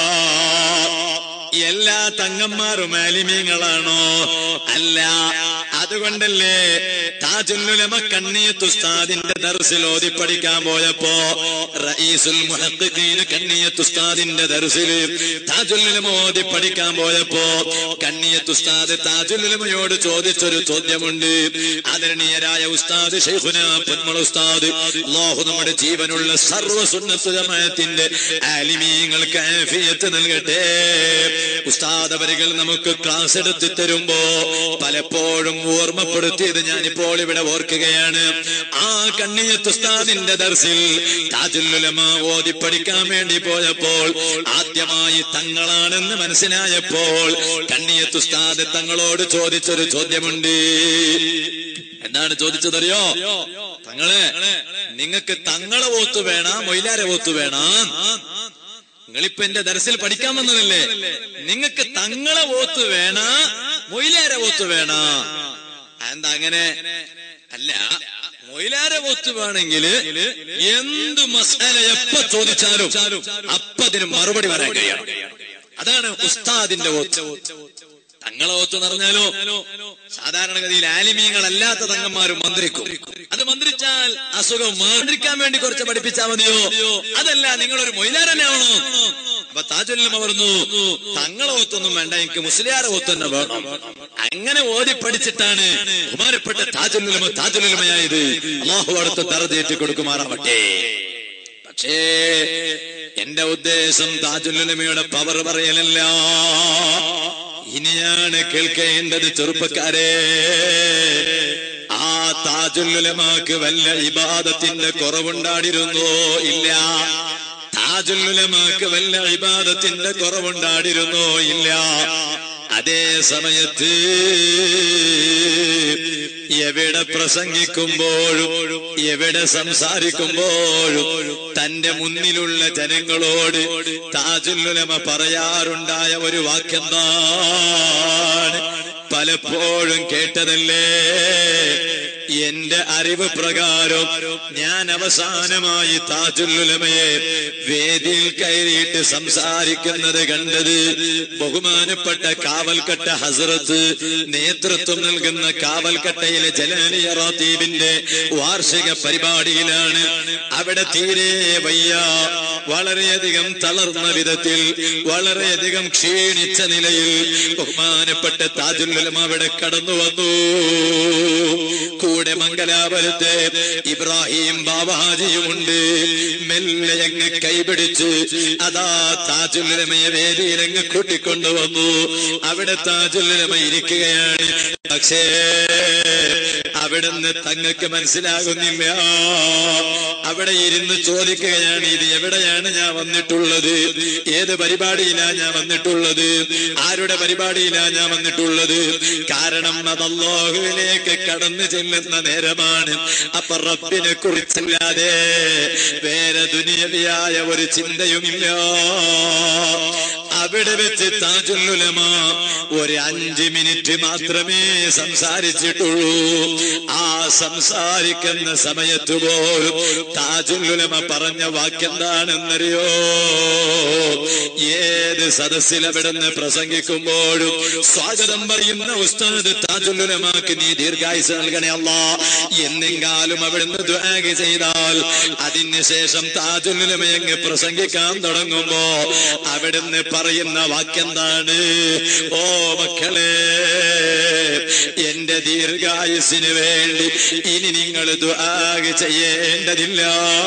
എല്ലാ തങ്ങന്മാരും ആലിമീങ്ങളാണോ അല്ല അതുകൊണ്ടല്ലേ താജുല്ലുലമ കണ്ണിയത്ത് ഉസ്താദിന്റെ ദർസിൽ ഓതി പഠിക്കാൻ പോയപ്പോ റഈസുൽ മുഹഖഖീൻ കണ്ണിയത്ത് ഉസ്താദിന്റെ ദർസിൽ താജുല്ലുലമ ഓതി പഠിക്കാൻ പോയപ്പോ കണ്ണിയത്ത് ഉസ്താദ് താജുല്ലുലമയോട് ചോദിച്ചൊരു ചോദ്യമുണ്ട് ആദരണീയരായ ഉസ്താദ് ഷെയ്ഖുന പൊന്മള ഉസ്താദ് അല്ലാഹു നമ്മുടെ ജീവനുള്ള സർവ്വ സുന്നത്ത് ജമാഅത്തിന്റെ ആലിമീങ്ങൾക്ക് ആഫിയത്ത് നൽകട്ടെ ഉസ്താദ് അവരുകൾ നമുക്ക് ക്ലാസ് എടുത്ത് തരുമ്പോ പലപ്പോഴും ഓർമ്മപ്പെടുത്തിയത് ഞാനിപ്പോൾ ഇവിടെ ഓർക്കുകയാണ് ആ കണ്ണിയത്ത് ഉസ്താദിന്റെ ദർസിൽ താജുല്ലുലമ ഓതി പഠിക്കാൻ വേണ്ടി പോയപ്പോൾ ആദ്യമായി തങ്ങളാണെന്ന് മനസ്സിലായപ്പോൾ കണ്ണിയത്ത് ഉസ്താദ് തങ്ങളോട് ചോദിച്ചൊരു ചോദ്യമുണ്ട് എന്താണ് ചോദിച്ചതറിയോ തങ്ങളെ നിങ്ങൾക്ക് തങ്ങളെ ഓത്ത് വേണ മൊയിലാരെ ഓത്ത് വേണ നിങ്ങളിപ്പോ എന്റെ ദർസിൽ പഠിക്കാൻ വന്നതല്ലേ നിങ്ങൾക്ക് തങ്ങളെ ഓത്ത് വേണ മൊയിലാരെ ഓത്ത് വേണ എന്താ അങ്ങനെ അല്ല മൊയിലാരെ ഒത്തു വേണമെങ്കിൽ എന്ത് മസാല എപ്പ ചോദിച്ചാലും അപ്പ അതിന് മറുപടി പറയാൻ കഴിയണം അതാണ് ഉസ്താദിന്റെ ഓത്ത് തങ്ങളെ ഓത്ത് എന്ന് പറഞ്ഞാലോ സാധാരണഗതിയിൽ ആലിമീങ്ങളല്ലാത്ത തങ്ങന്മാരും മന്ത്രിക്കും അത് മന്ത്രിച്ചാൽ അസുഖം മന്ത്രിക്കാൻ വേണ്ടി കുറച്ച് പഠിപ്പിച്ചാൽ മതിയോ അതല്ല നിങ്ങളൊരു മൊയിലാരനാണോ അപ്പൊ താജുല്ലമ പറഞ്ഞു തങ്ങളെ ഓത്തൊന്നും വേണ്ട എനിക്ക് മുസ്ലിയാരെ ഓത്ത് തന്നെ വേണം അങ്ങനെ ഓതി പഠിച്ചിട്ടാണ് ബഹുമാനപ്പെട്ട താജുല്ലമ താജുല്ലമയായത് അള്ളാഹു അടുത്ത് തറതേറ്റി കൊടുക്കുമാറാവട്ടെ പക്ഷേ എന്റെ ഉദ്ദേശം താജുല്ലമയുടെ പവർ പറയലല്ല ഇനിയാണ് കേൾക്കേണ്ടത് ചെറുപ്പക്കാരെ ആ താജുല്ലുലമാക്ക് വല്ല ഇബാദത്തിന്റെ കുറവുണ്ടാടിരുന്നോ ഇല്ല താജുല്ലുലമാക്ക് വല്ല ഇബാദത്തിന്റെ കുറവുണ്ടാടിരുന്നോ ഇല്ല അതേ സമയത്ത് എവിടെ പ്രസംഗിക്കുമ്പോഴും എവിടെ സംസാരിക്കുമ്പോഴും തന്റെ മുന്നിലുള്ള ജനങ്ങളോട് താജുല്ലുലമ പറയാറുണ്ടായ ഒരു വാക്യെന്താണ് പലപ്പോഴും കേട്ടതല്ലേ എന്റെ അറിവ് പ്രകാരം ഞാൻ അവസാനമായി താജുല്ലുലമയെ വേദിയിൽ കയറിയിട്ട് സംസാരിക്കുന്നത് കണ്ടത് ബഹുമാനപ്പെട്ട കാവൽക്കട്ട ഹസറത്ത് നേതൃത്വം നൽകുന്ന കാവൽക്കട്ടയിലെ ജലാലിയ റാത്തീബിന്റെ വാർഷിക പരിപാടിയിലാണ് അവിടെ തീരെ വയ്യ വളരെയധികം തളർന്ന വിധത്തിൽ വളരെയധികം ക്ഷീണിച്ച നിലയിൽ ബഹുമാനപ്പെട്ട താജുല്ലുലമ അവിടെ കടന്നു വന്നു കൂടെ മംഗലാപുരത്തെ ഇബ്രാഹിം ബാബാജിയുമുണ്ട് മെല്ലെ അങ്ങ് കൈപിടിച്ച് അതാ താജുല്ലുലമയെ വേദിയിലങ്ങ് കൂട്ടിക്കൊണ്ടുവന്നു അവിടെ താജുല്ലുലമ ഇരിക്കുകയാണ് പക്ഷേ അവിടുന്ന് തങ്ങൾക്ക് മനസ്സിലാകുന്നില്ല അവിടെ ഇരുന്ന് ചോദിക്കുകയാണ് ഇത് എവിടെയാണ് ഞാൻ വന്നിട്ടുള്ളത് ഏത് പരിപാടിയിലാണ് ഞാൻ വന്നിട്ടുള്ളത് ആരുടെ പരിപാടിയിലാണ് ഞാൻ വന്നിട്ടുള്ളത് കാരണം അതല്ലാഹുവിലേക്ക് കടന്നു ചെല്ലുന്ന നേരമാണ് അപ്പൊ റബ്ബിനെ കുറിച്ചല്ലാതെ വേറെ ദുനിയവിയായ ഒരു ചിന്തയുമില്ല അവിടെ വെച്ച് താജുല്ലുലമ ഒരു അഞ്ച് മിനിറ്റ് മാത്രമേ സംസാരിച്ചിട്ടുള്ളൂ ആ സംസാരിക്കുന്ന സമയത്ത് പോലും താജുല്ലുലമ പറഞ്ഞ വാക്കെന്താണെന്നറിയോ ഏത് സദസ്സിൽ അവിടുന്ന് പ്രസംഗിക്കുമ്പോഴും സ്വാഗതം പറയുന്ന ഉസ്താദ് താജുല്ലുലമാക്ക് നീ ദീർഘായുസ് നൽകണേ അല്ല എന്നെങ്കാലും അവിടുന്ന് ദ്വാഗ് ചെയ്താൽ അതിന് ശേഷം താജുല്ലുലമയങ്ങ് പ്രസംഗിക്കാൻ തുടങ്ങുമ്പോ അവിടുന്ന് പറയുന്ന വാക്കെന്താണ് ഓ മക്കളെ എന്റെ ദീർഘായുസിന് വേണ്ടി ഇനി നിങ്ങൾ ദ്വാഗ് ചെയ്യേണ്ടതില്ല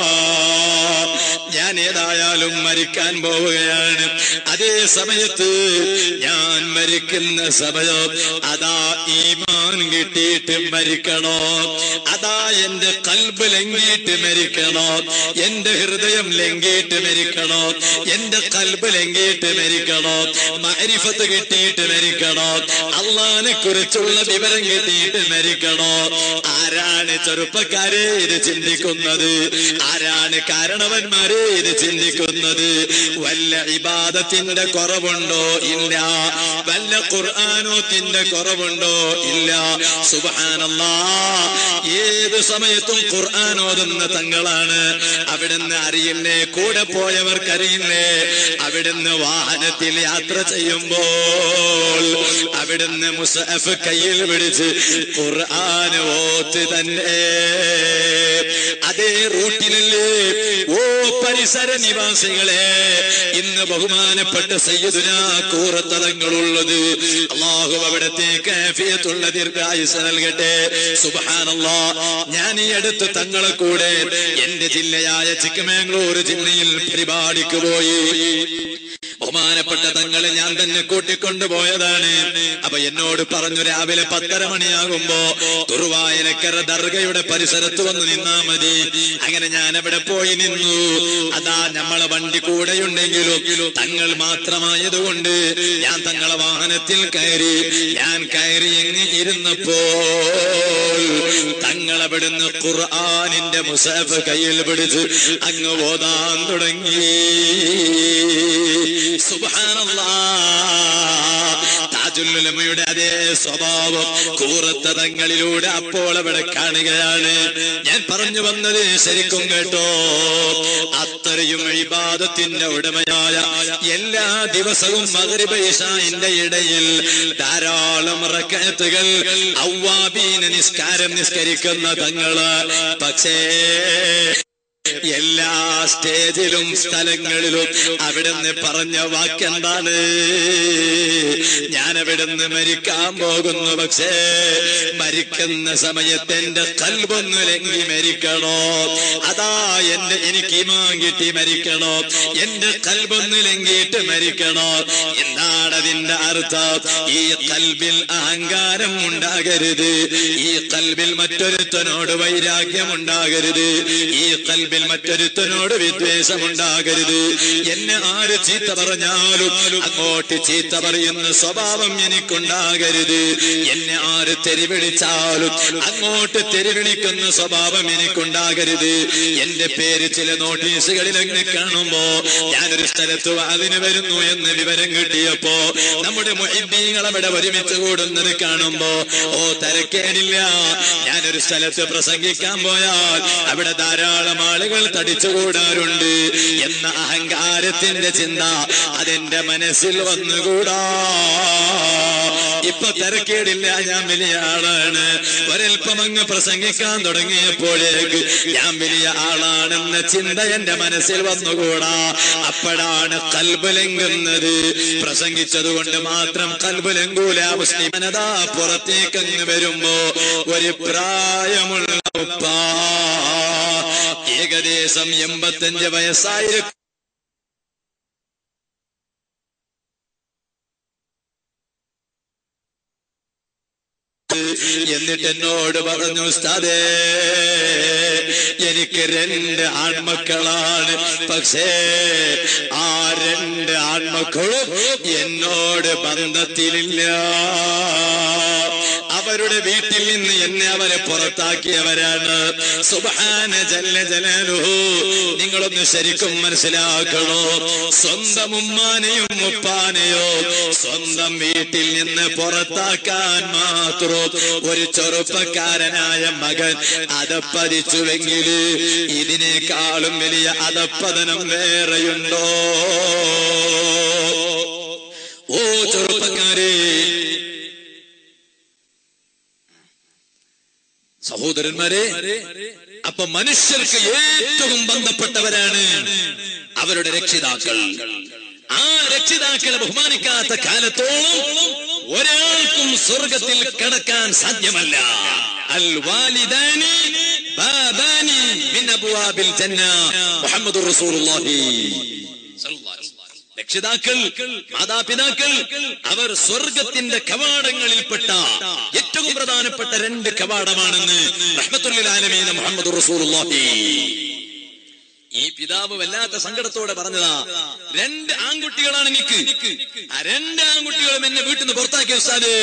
ഞാൻ ഏതായാലും മരിക്കാൻ പോവുകയാണ് അതേ സമയത്ത് ഞാൻ മരിക്കുന്ന സമയം അതാ ഈമാൻ കിട്ടിയിട്ട് മരിക്കണോ അതാ എന്റെ കൽബ് ലംഘിയിട്ട് മരിക്കണോ എന്റെ ഹൃദയം ലംഘിയിട്ട് മരിക്കണോ എന്റെ കൽബ് ലംഘിയിട്ട് മരിക്കണോ മാരിഫത്ത് കിട്ടിയിട്ട് മരിക്കണോ അള്ളാനെ കുറിച്ചുള്ള വിവരം കിട്ടിയിട്ട് മരിക്കണോ ആരാണ് ചെറുപ്പക്കാരെ ഇത് ചിന്തിക്കുന്നത് ആരാണ് കാരണവന്മാരെ ഇത് ചിന്തിക്കുന്നത് വല്ല ഇബാദത്തിന്റെ കുറവുണ്ടോ ഇല്ല വല്ല ഖുർആാനോത്തിന്റെ കുറവുണ്ടോ ഇല്ല സുബാനല്ലാ ഏത് സമയത്തും ഖുർആൻ ഓതുന്ന തങ്ങളാണ് അവിടുന്ന് അറിയില്ലേ കൂടെ പോയവർക്ക് അറിയില്ലേ അവിടുന്ന് വാഹനത്തിൽ യാത്ര ചെയ്യുമ്പോൾ അവിടുന്ന് മുസഫ് കയ്യിൽ പിടിച്ച് ഖുർആൻ ഓത്ത് തന്നെ അതേ റൂട്ടിലല്ലേ ഓ പരിസര നിവാസികളെ ഇന്ന് ബഹുമാനപ്പെട്ട സയ്യദുന കൂറത്തതങ്ങളുള്ളത് അള്ളാഹു അവിടത്തെ കാഫിയത്തുള്ള ദീർഘായുസ് നൽകട്ടെ സുബാനല്ലാ ഞാൻ ഈ അടുത്ത് തങ്ങളെ കൂടെ എന്റെ ജില്ലയായ ചിക്കമംഗ്ലൂർ ജില്ലയിൽ പരിപാടിക്ക് പോയി ബഹുമാനപ്പെട്ട തങ്ങളെ ഞാൻ തന്നെ കൂട്ടിക്കൊണ്ടുപോയതാണ് അപ്പൊ എന്നോട് പറഞ്ഞു രാവിലെ പത്തര മണിയാകുമ്പോ തുറുവായനക്കര ദർഗയുടെ പരിസരത്ത് വന്ന് നിന്നാ മതി അങ്ങനെ ഞാൻ അവിടെ പോയി നിന്നു അതാ നമ്മളെ വണ്ടി കൂടെയുണ്ടെങ്കിലും തങ്ങൾ മാത്രമായതുകൊണ്ട് ഞാൻ തങ്ങളെ വാഹനത്തിൽ കയറി ഞാൻ കയറി എങ്ങ് ഇരുന്നപ്പോൾ തങ്ങൾ അവിടുന്ന് ഖുർആാനിന്റെ മുസാഫ് കയ്യിൽ പിടിച്ച് അങ്ങ് ഓതാൻ തുടങ്ങി സുബാനല്ലാ താജുല്ലുലമയുടെ അതേ സ്വഭാവം കൂറത്തതങ്ങളിലൂടെ അപ്പോൾ അവിടെ കാണുകയാണ് ഞാൻ പറഞ്ഞു വന്നത് ശരിക്കും കേട്ടോ അത്രയും ഇബാദത്തിന്റെ ഉടമയായ എല്ലാ ദിവസവും മകരിബ് ഇഷാന്റെ ഇടയിൽ ധാരാളം റക്കത്തുകൾ ഔവാബീന നിസ്കാരം നിസ്കരിക്കുന്ന തങ്ങള് പക്ഷേ എല്ലാ സ്റ്റേജിലും സ്ഥലങ്ങളിലും അവിടുന്ന് പറഞ്ഞ വാക്കെന്താണ് ഞാൻ അവിടുന്ന് മരിക്കാൻ പോകുന്നു പക്ഷേ മരിക്കുന്ന സമയത്ത് എന്റെ കൽബൊന്നു ലംഘി മരിക്കണോ അതാ എന്റെ എനിക്ക് ഇമാൻ കിട്ടി മരിക്കണോ എന്റെ കൽബൊന്നു ലംഘിയിട്ട് മരിക്കണോ എന്താണ് അതിന്റെ അർത്ഥം ഈ കൽബിൽ അഹങ്കാരം ഉണ്ടാകരുത് ഈ കൽബിൽ മറ്റൊരുത്തനോട് വൈരാഗ്യം ഉണ്ടാകരുത് ഈ കൽബിൽ മറ്റൊരുത്തനോട് വിദ്വേഷമുണ്ടാകരുത് എന്നെ ആര് ചീത്ത പറഞ്ഞാലും അങ്ങോട്ട് ചീത്ത പറയുന്ന സ്വഭാവം എനിക്കുണ്ടാകരുത് എന്നെ ആര് തെരി വിളിച്ചാലും അങ്ങോട്ട് തെരി വിളിക്കുന്ന സ്വഭാവം എനിക്കുണ്ടാകരുത് എന്റെ പേര് ചില നോട്ടീസുകളിൽ അങ്ങനെ കാണുമ്പോ ഞാനൊരു സ്ഥലത്ത് അതിന് വരുന്നു എന്ന് വിവരം കിട്ടിയപ്പോ നമ്മുടെ മൊഹിദ്ദീങ്ങൾ അവിടെ ഒരുമിച്ച് കൂടുന്നത് കാണുമ്പോ ഓ തരക്കേടില്ല ഞാനൊരു സ്ഥലത്ത് പ്രസംഗിക്കാൻ പോയാൽ അവിടെ ധാരാളം ആളുകൾ തടിച്ചുകൂടാറുണ്ട് എന്ന അഹങ്കാരത്തിന്റെ ചിന്ത അതെന്റെ മനസ്സിൽ വന്നുകൂടാ ഇപ്പൊ തിരക്കേടില്ല ഞാൻ വലിയ ആളാണ് ഒരൽപ്പം അങ്ങ് പ്രസംഗിക്കാൻ തുടങ്ങിയപ്പോഴേക്ക് ഞാൻ വലിയ ആളാണെന്ന ചിന്ത എന്റെ മനസ്സിൽ വന്നുകൂടാ അപ്പോഴാണ് കൽബുലങ്കുന്നത് പ്രസംഗിച്ചത് കൊണ്ട് മാത്രം കൽബുലങ്കൂല മുസ്ലിമനതാ പുറത്തേക്ക് അങ്ങ് വരുമ്പോ ഒരു പ്രായമുള്ള ഉപ്പ ഏകദേശം എൺപത്തഞ്ച് വയസ്സായിരിക്കും എന്നിട്ട് എന്നോട് പറഞ്ഞു ഉസ്താദേ എനിക്ക് രണ്ട് ആൺമക്കളാണ് പക്ഷേ ആ രണ്ട് ആൺമക്കളും എന്നോട് ബന്ധത്തിലില്ല അവരുടെ വീട്ടിൽ നിന്ന് എന്നെ അവരെ പുറത്താക്കിയവരാണ് സുബാന ജല്ല ജലാലുഹു നിങ്ങളൊന്ന് ശരിക്കും മനസ്സിലാക്കണോ സ്വന്തം ഉമ്മാനെയും ഉപ്പാനെയോ സ്വന്തം വീട്ടിൽ നിന്ന് പുറത്താക്കാൻ മാത്രം ഒരു ചെറുപ്പക്കാരനായ മകൻ അതപ്പതിച്ചുവെങ്കിൽ ഇതിനേക്കാളും വലിയ അതപ്പതനം വേറെയുണ്ടോ ഓ ചെറുപ്പക്കാരെ സഹോദരന്മാരെ അപ്പൊ മനുഷ്യർക്ക് ഏറ്റവും ബന്ധപ്പെട്ടവരാണ് അവരുടെ രക്ഷിതാക്കൾ ആ രക്ഷിതാക്കളെ ബഹുമാനിക്കാത്ത കാലത്തോളം ഒരാൾക്കും സ്വർഗത്തിൽ കടക്കാൻ സാധ്യമല്ല അൽ വാലിദാനി ബാബാനി മിൻ അബ്വാബിൽ ജന്ന മുഹമ്മദുർ റസൂലുള്ളാഹി സല്ലല്ലാഹു അലൈഹി വസല്ലം. രക്ഷിതാക്കൾ മാതാപിതാക്കൾ അവർ സ്വർഗത്തിന്റെ കവാടങ്ങളിൽപ്പെട്ട ഏറ്റവും പ്രധാനപ്പെട്ട രണ്ട് കവാടമാണെന്ന് റഹ്മത്തുല്ലിൽ ആലമീന മുഹമ്മദ് റസൂലുള്ളാഹി ഈ പിതാവ് വല്ലാത്ത സങ്കടത്തോടെ പറഞ്ഞതാ രണ്ട് ആൺകുട്ടികളാണ് എനിക്ക് ആ രണ്ട് ആൺകുട്ടികളും എന്നെ വീട്ടിൽ നിന്ന് പുറത്താക്കിയ ഉസ്താദേ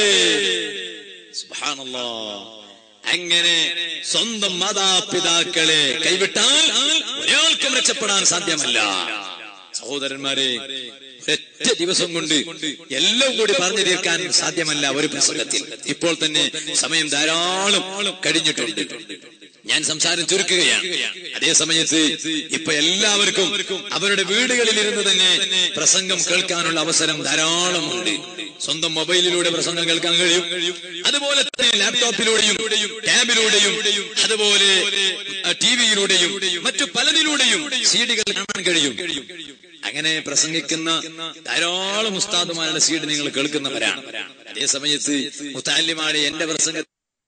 സുബ്ഹാനല്ലാ അങ്ങനെ സ്വന്തം മാതാപിതാക്കളെ കൈവിട്ടാൽ ഒരാൾക്കും രക്ഷപ്പെടാൻ സാധ്യമല്ല സഹോദരന്മാരെ ഒറ്റ ദിവസം കൊണ്ട് എല്ലാം കൂടി പറഞ്ഞു തീർക്കാൻ സാധ്യമല്ല ഒരു പ്രസംഗത്തിൽ ഇപ്പോൾ തന്നെ സമയം ധാരാളം കഴിഞ്ഞിട്ടുണ്ട് ഞാൻ സംസാരം ചുരുക്കുകയാണ് അതേ സമയത്ത് ഇപ്പൊ എല്ലാവർക്കും അവരുടെ വീടുകളിൽ ഇരുന്ന് തന്നെ പ്രസംഗം കേൾക്കാനുള്ള അവസരം ധാരാളമുണ്ട് സ്വന്തം മൊബൈലിലൂടെ പ്രസംഗം കേൾക്കാൻ കഴിയും അതുപോലെ തന്നെ ലാപ്ടോപ്പിലൂടെയും ടാബിലൂടെയും അതുപോലെ ടി വിയിലൂടെയും മറ്റു പലതിലൂടെയും സീഡികൾ കാണാൻ കഴിയും അങ്ങനെ പ്രസംഗിക്കുന്ന ധാരാളം ഉസ്താദുമാരുടെ സീഡ് നിങ്ങൾ കേൾക്കുന്നവരാണ് അതേ സമയത്ത് മുത്താലിമാരെ എന്റെ പ്രസംഗ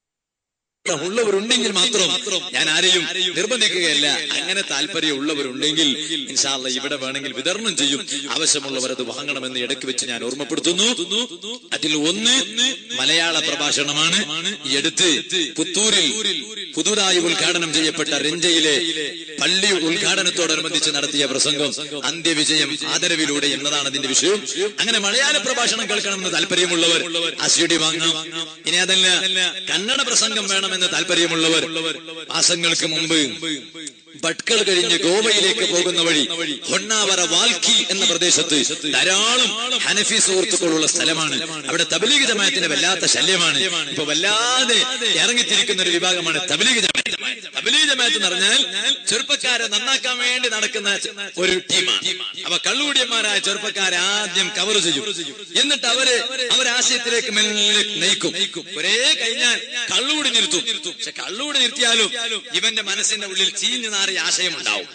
ഉള്ളവരുണ്ടെങ്കിൽ മാത്രം ഞാൻ ആരെയും നിർബന്ധിക്കുകയല്ല അങ്ങനെ താല്പര്യമുള്ളവരുണ്ടെങ്കിൽ ഇൻഷാല്ല ഇവിടെ വേണമെങ്കിൽ വിതരണം ചെയ്യും ആവശ്യമുള്ളവർ അത് വാങ്ങണമെന്ന് ഇടയ്ക്ക് വെച്ച് ഞാൻ ഓർമ്മപ്പെടുത്തുന്നു അതിൽ ഒന്ന് മലയാള പ്രഭാഷണമാണ് ഈ അടുത്ത് പുത്തൂരിൽ പുതുതായി ഉദ്ഘാടനം ചെയ്യപ്പെട്ട രഞ്ജയിലെ പള്ളി ഉദ്ഘാടനത്തോടനുബന്ധിച്ച് നടത്തിയ പ്രസംഗം അന്ത്യവിജയം ആദരവിലൂടെ എന്നതാണ് അതിന്റെ വിഷയം അങ്ങനെ മലയാള പ്രഭാഷണം കേൾക്കണമെന്ന് താല്പര്യമുള്ളവർ ആ സി ഡി വാങ്ങാം ഇനി അതല്ല കന്നഡ പ്രസംഗം വേണമെന്ന് താല്പര്യമുള്ളവർ മാസങ്ങൾക്ക് മുമ്പ് ഭട്കൾ കഴിഞ്ഞ് ഗോവയിലേക്ക് പോകുന്ന വഴി ഹൊണ്ണാവറ വാൽക്കി എന്ന പ്രദേശത്ത് ധാരാളം ഹനഫി സുഹൃത്തുക്കളുള്ള സ്ഥലമാണ് അവിടെ തബലീഗ് ജമാഅത്തിന്റെ വല്ലാത്ത ശല്യമാണ് ഇപ്പൊ വല്ലാതെ ഇറങ്ങിത്തിരിക്കുന്ന ഒരു വിഭാഗമാണ് തബലീഗ് ജമാഅത്ത് തബലീഗ് ജമാഅത്ത് എന്ന് പറഞ്ഞാൽ ചെറുപ്പക്കാരെ നന്നാക്കാൻ വേണ്ടി നടക്കുന്ന ഒരു ടീമാണ് അപ്പൊ കള്ളുകൂടിയന്മാരായ ചെറുപ്പക്കാരെ ആദ്യം കവർ ചെയ്യും എന്നിട്ട് അവര് അവരാശയത്തിലേക്ക് മെല്ലെ നയിക്കും ഒരേ കഴിഞ്ഞാൽ കള്ളുകൂടി നിർത്തും പക്ഷെ കള്ളുകൂടി നിർത്തിയാലും ഇവന്റെ മനസ്സിന്റെ ഉള്ളിൽ ചീഞ്ഞു നാറിയ ആശയം ഉണ്ടാവും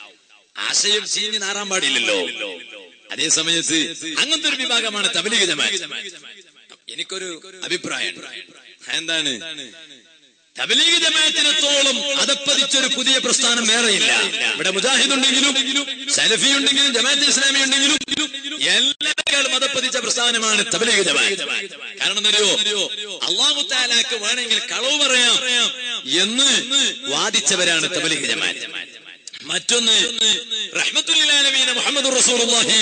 ആശയം ചീഞ്ഞു നാറാൻ പാടില്ലല്ലോ അതേ സമയത്ത് അങ്ങനത്തെ ഒരു വിഭാഗമാണ് തബലീഗ് ജമാഅത്ത് എനിക്കൊരു അഭിപ്രായം എന്താണ് തബലീഗ് ജമാഅത്തിനത്തോളം അതപ്പതിച്ചൊരു പുതിയ പ്രസ്ഥാനം വേറെയില്ല ഇവിടെ മുജാഹിദ് ഉണ്ടെങ്കിലും സലഫി ഉണ്ടെങ്കിലും ജമാഅത്ത് ഇസ്ലാമി ഉണ്ടെങ്കിലും എല്ലാവരും അതപ്പതിച്ച പ്രസ്ഥാനമാണ് തബലീഗ് ജമാഅത്ത് കാരണം എന്തറിയോ അള്ളാഹു താലാക്ക് വേണമെങ്കിൽ കളവ് പറയാം എന്ന് വാദിച്ചവരാണ് തബലീഗ് ജമാഅത്ത് മറ്റൊന്ന് റഹ്മത്തുല്ലാലമീന മുഹമ്മദ് റസൂലുള്ളാഹി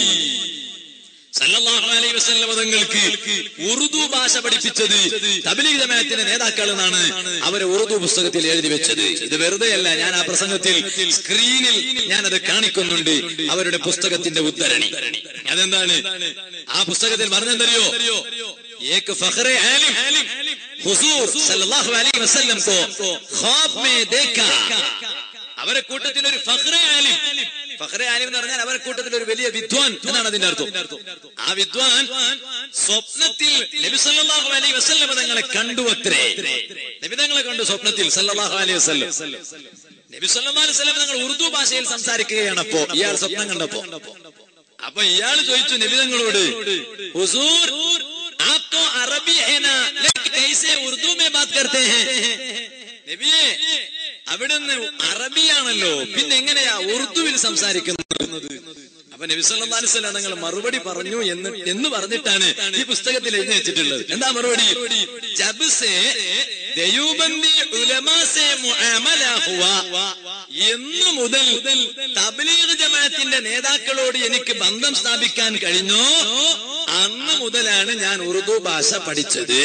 സല്ലല്ലാഹു അലൈഹി വസല്ലം തങ്ങൾക്ക് ഉറുദു ഭാഷ പഠിപ്പിച്ചത് തബ്ലീഗ് ജമാഅത്തിന്റെ നേതാക്കൾ എന്നാണ് അവരെ ഉറുദു പുസ്തകത്തിൽ എഴുതി വെച്ചത് ഇത് വെറുതെയല്ല ഞാൻ ആ പ്രസംഗത്തിൽ സ്ക്രീനിൽ ഞാൻ അത് കാണിക്കുന്നുണ്ട് അവരുടെ പുസ്തകത്തിന്റെ ഉദ്ധരണി അതെന്താണ് ആ പുസ്തകത്തിൽ പറഞ്ഞെന്തറിയോ एक फखरे आलिम हुजूर सल्लल्लाहु अलैहि वसल्लम को ख्वाब में देखा അവരെ കൂട്ടത്തിൽ ഒരു ഫഖ്റെ ആലിം ഫഖ്റെ ആലിം എന്ന് പറഞ്ഞാൽ അവരെ കൂട്ടത്തിൽ ഒരു വലിയ വിദ്വാൻ എന്നാണ് അതിന്റെ അർത്ഥം ആ വിദ്വാൻ സ്വപ്നത്തിൽ നബി സല്ലല്ലാഹു അലൈഹി വസല്ലം തങ്ങളെ കണ്ടു അത്രേ നബി തങ്ങളെ കണ്ടു സ്വപ്നത്തിൽ സല്ലല്ലാഹു അലൈഹി വസല്ലം നബി സല്ലല്ലാഹു അലൈഹി വസല്ലം തങ്ങൾ ഉറുദു ഭാഷയിൽ സംസാരിക്കുകയാണ് അപ്പോ ഇയാൾ സ്വപ്നം കണ്ടപ്പോ അപ്പൊ ഇയാൾ ചോദിച്ചു നബി തങ്ങളോട് ഹുസൂർ आप तो अरबी है ना लेकिन कैसे उर्दू में बात करते हैं നബിയെ അവിടുന്ന് അറബിയാണല്ലോ പിന്നെ എങ്ങനെയാ ഉറുദുവിൽ സംസാരിക്കുന്നത് അപ്പൊ നബി സല്ലല്ലാഹു അലൈഹി വസല്ലം തങ്ങൾ മറുപടി പറഞ്ഞു എന്ന് എന്ന് പറഞ്ഞിട്ടാണ് ഈ പുസ്തകത്തിൽ എഴുതി വെച്ചിട്ടുള്ളത് എന്താ മറുപടി ജബ് സേ ദയൂബന്ദി ഉലമാ സേ മുആമല ഹുവ എന്ന് മുതൽ തബ്ലീഗ് ജമാഅത്തിന്റെ നേതാക്കളോട് എനിക്ക് ബന്ധം സ്ഥാപിക്കാൻ കഴിഞ്ഞോ അന്ന് മുതലാണ് ഞാൻ ഉറുദു ഭാഷ പഠിച്ചത്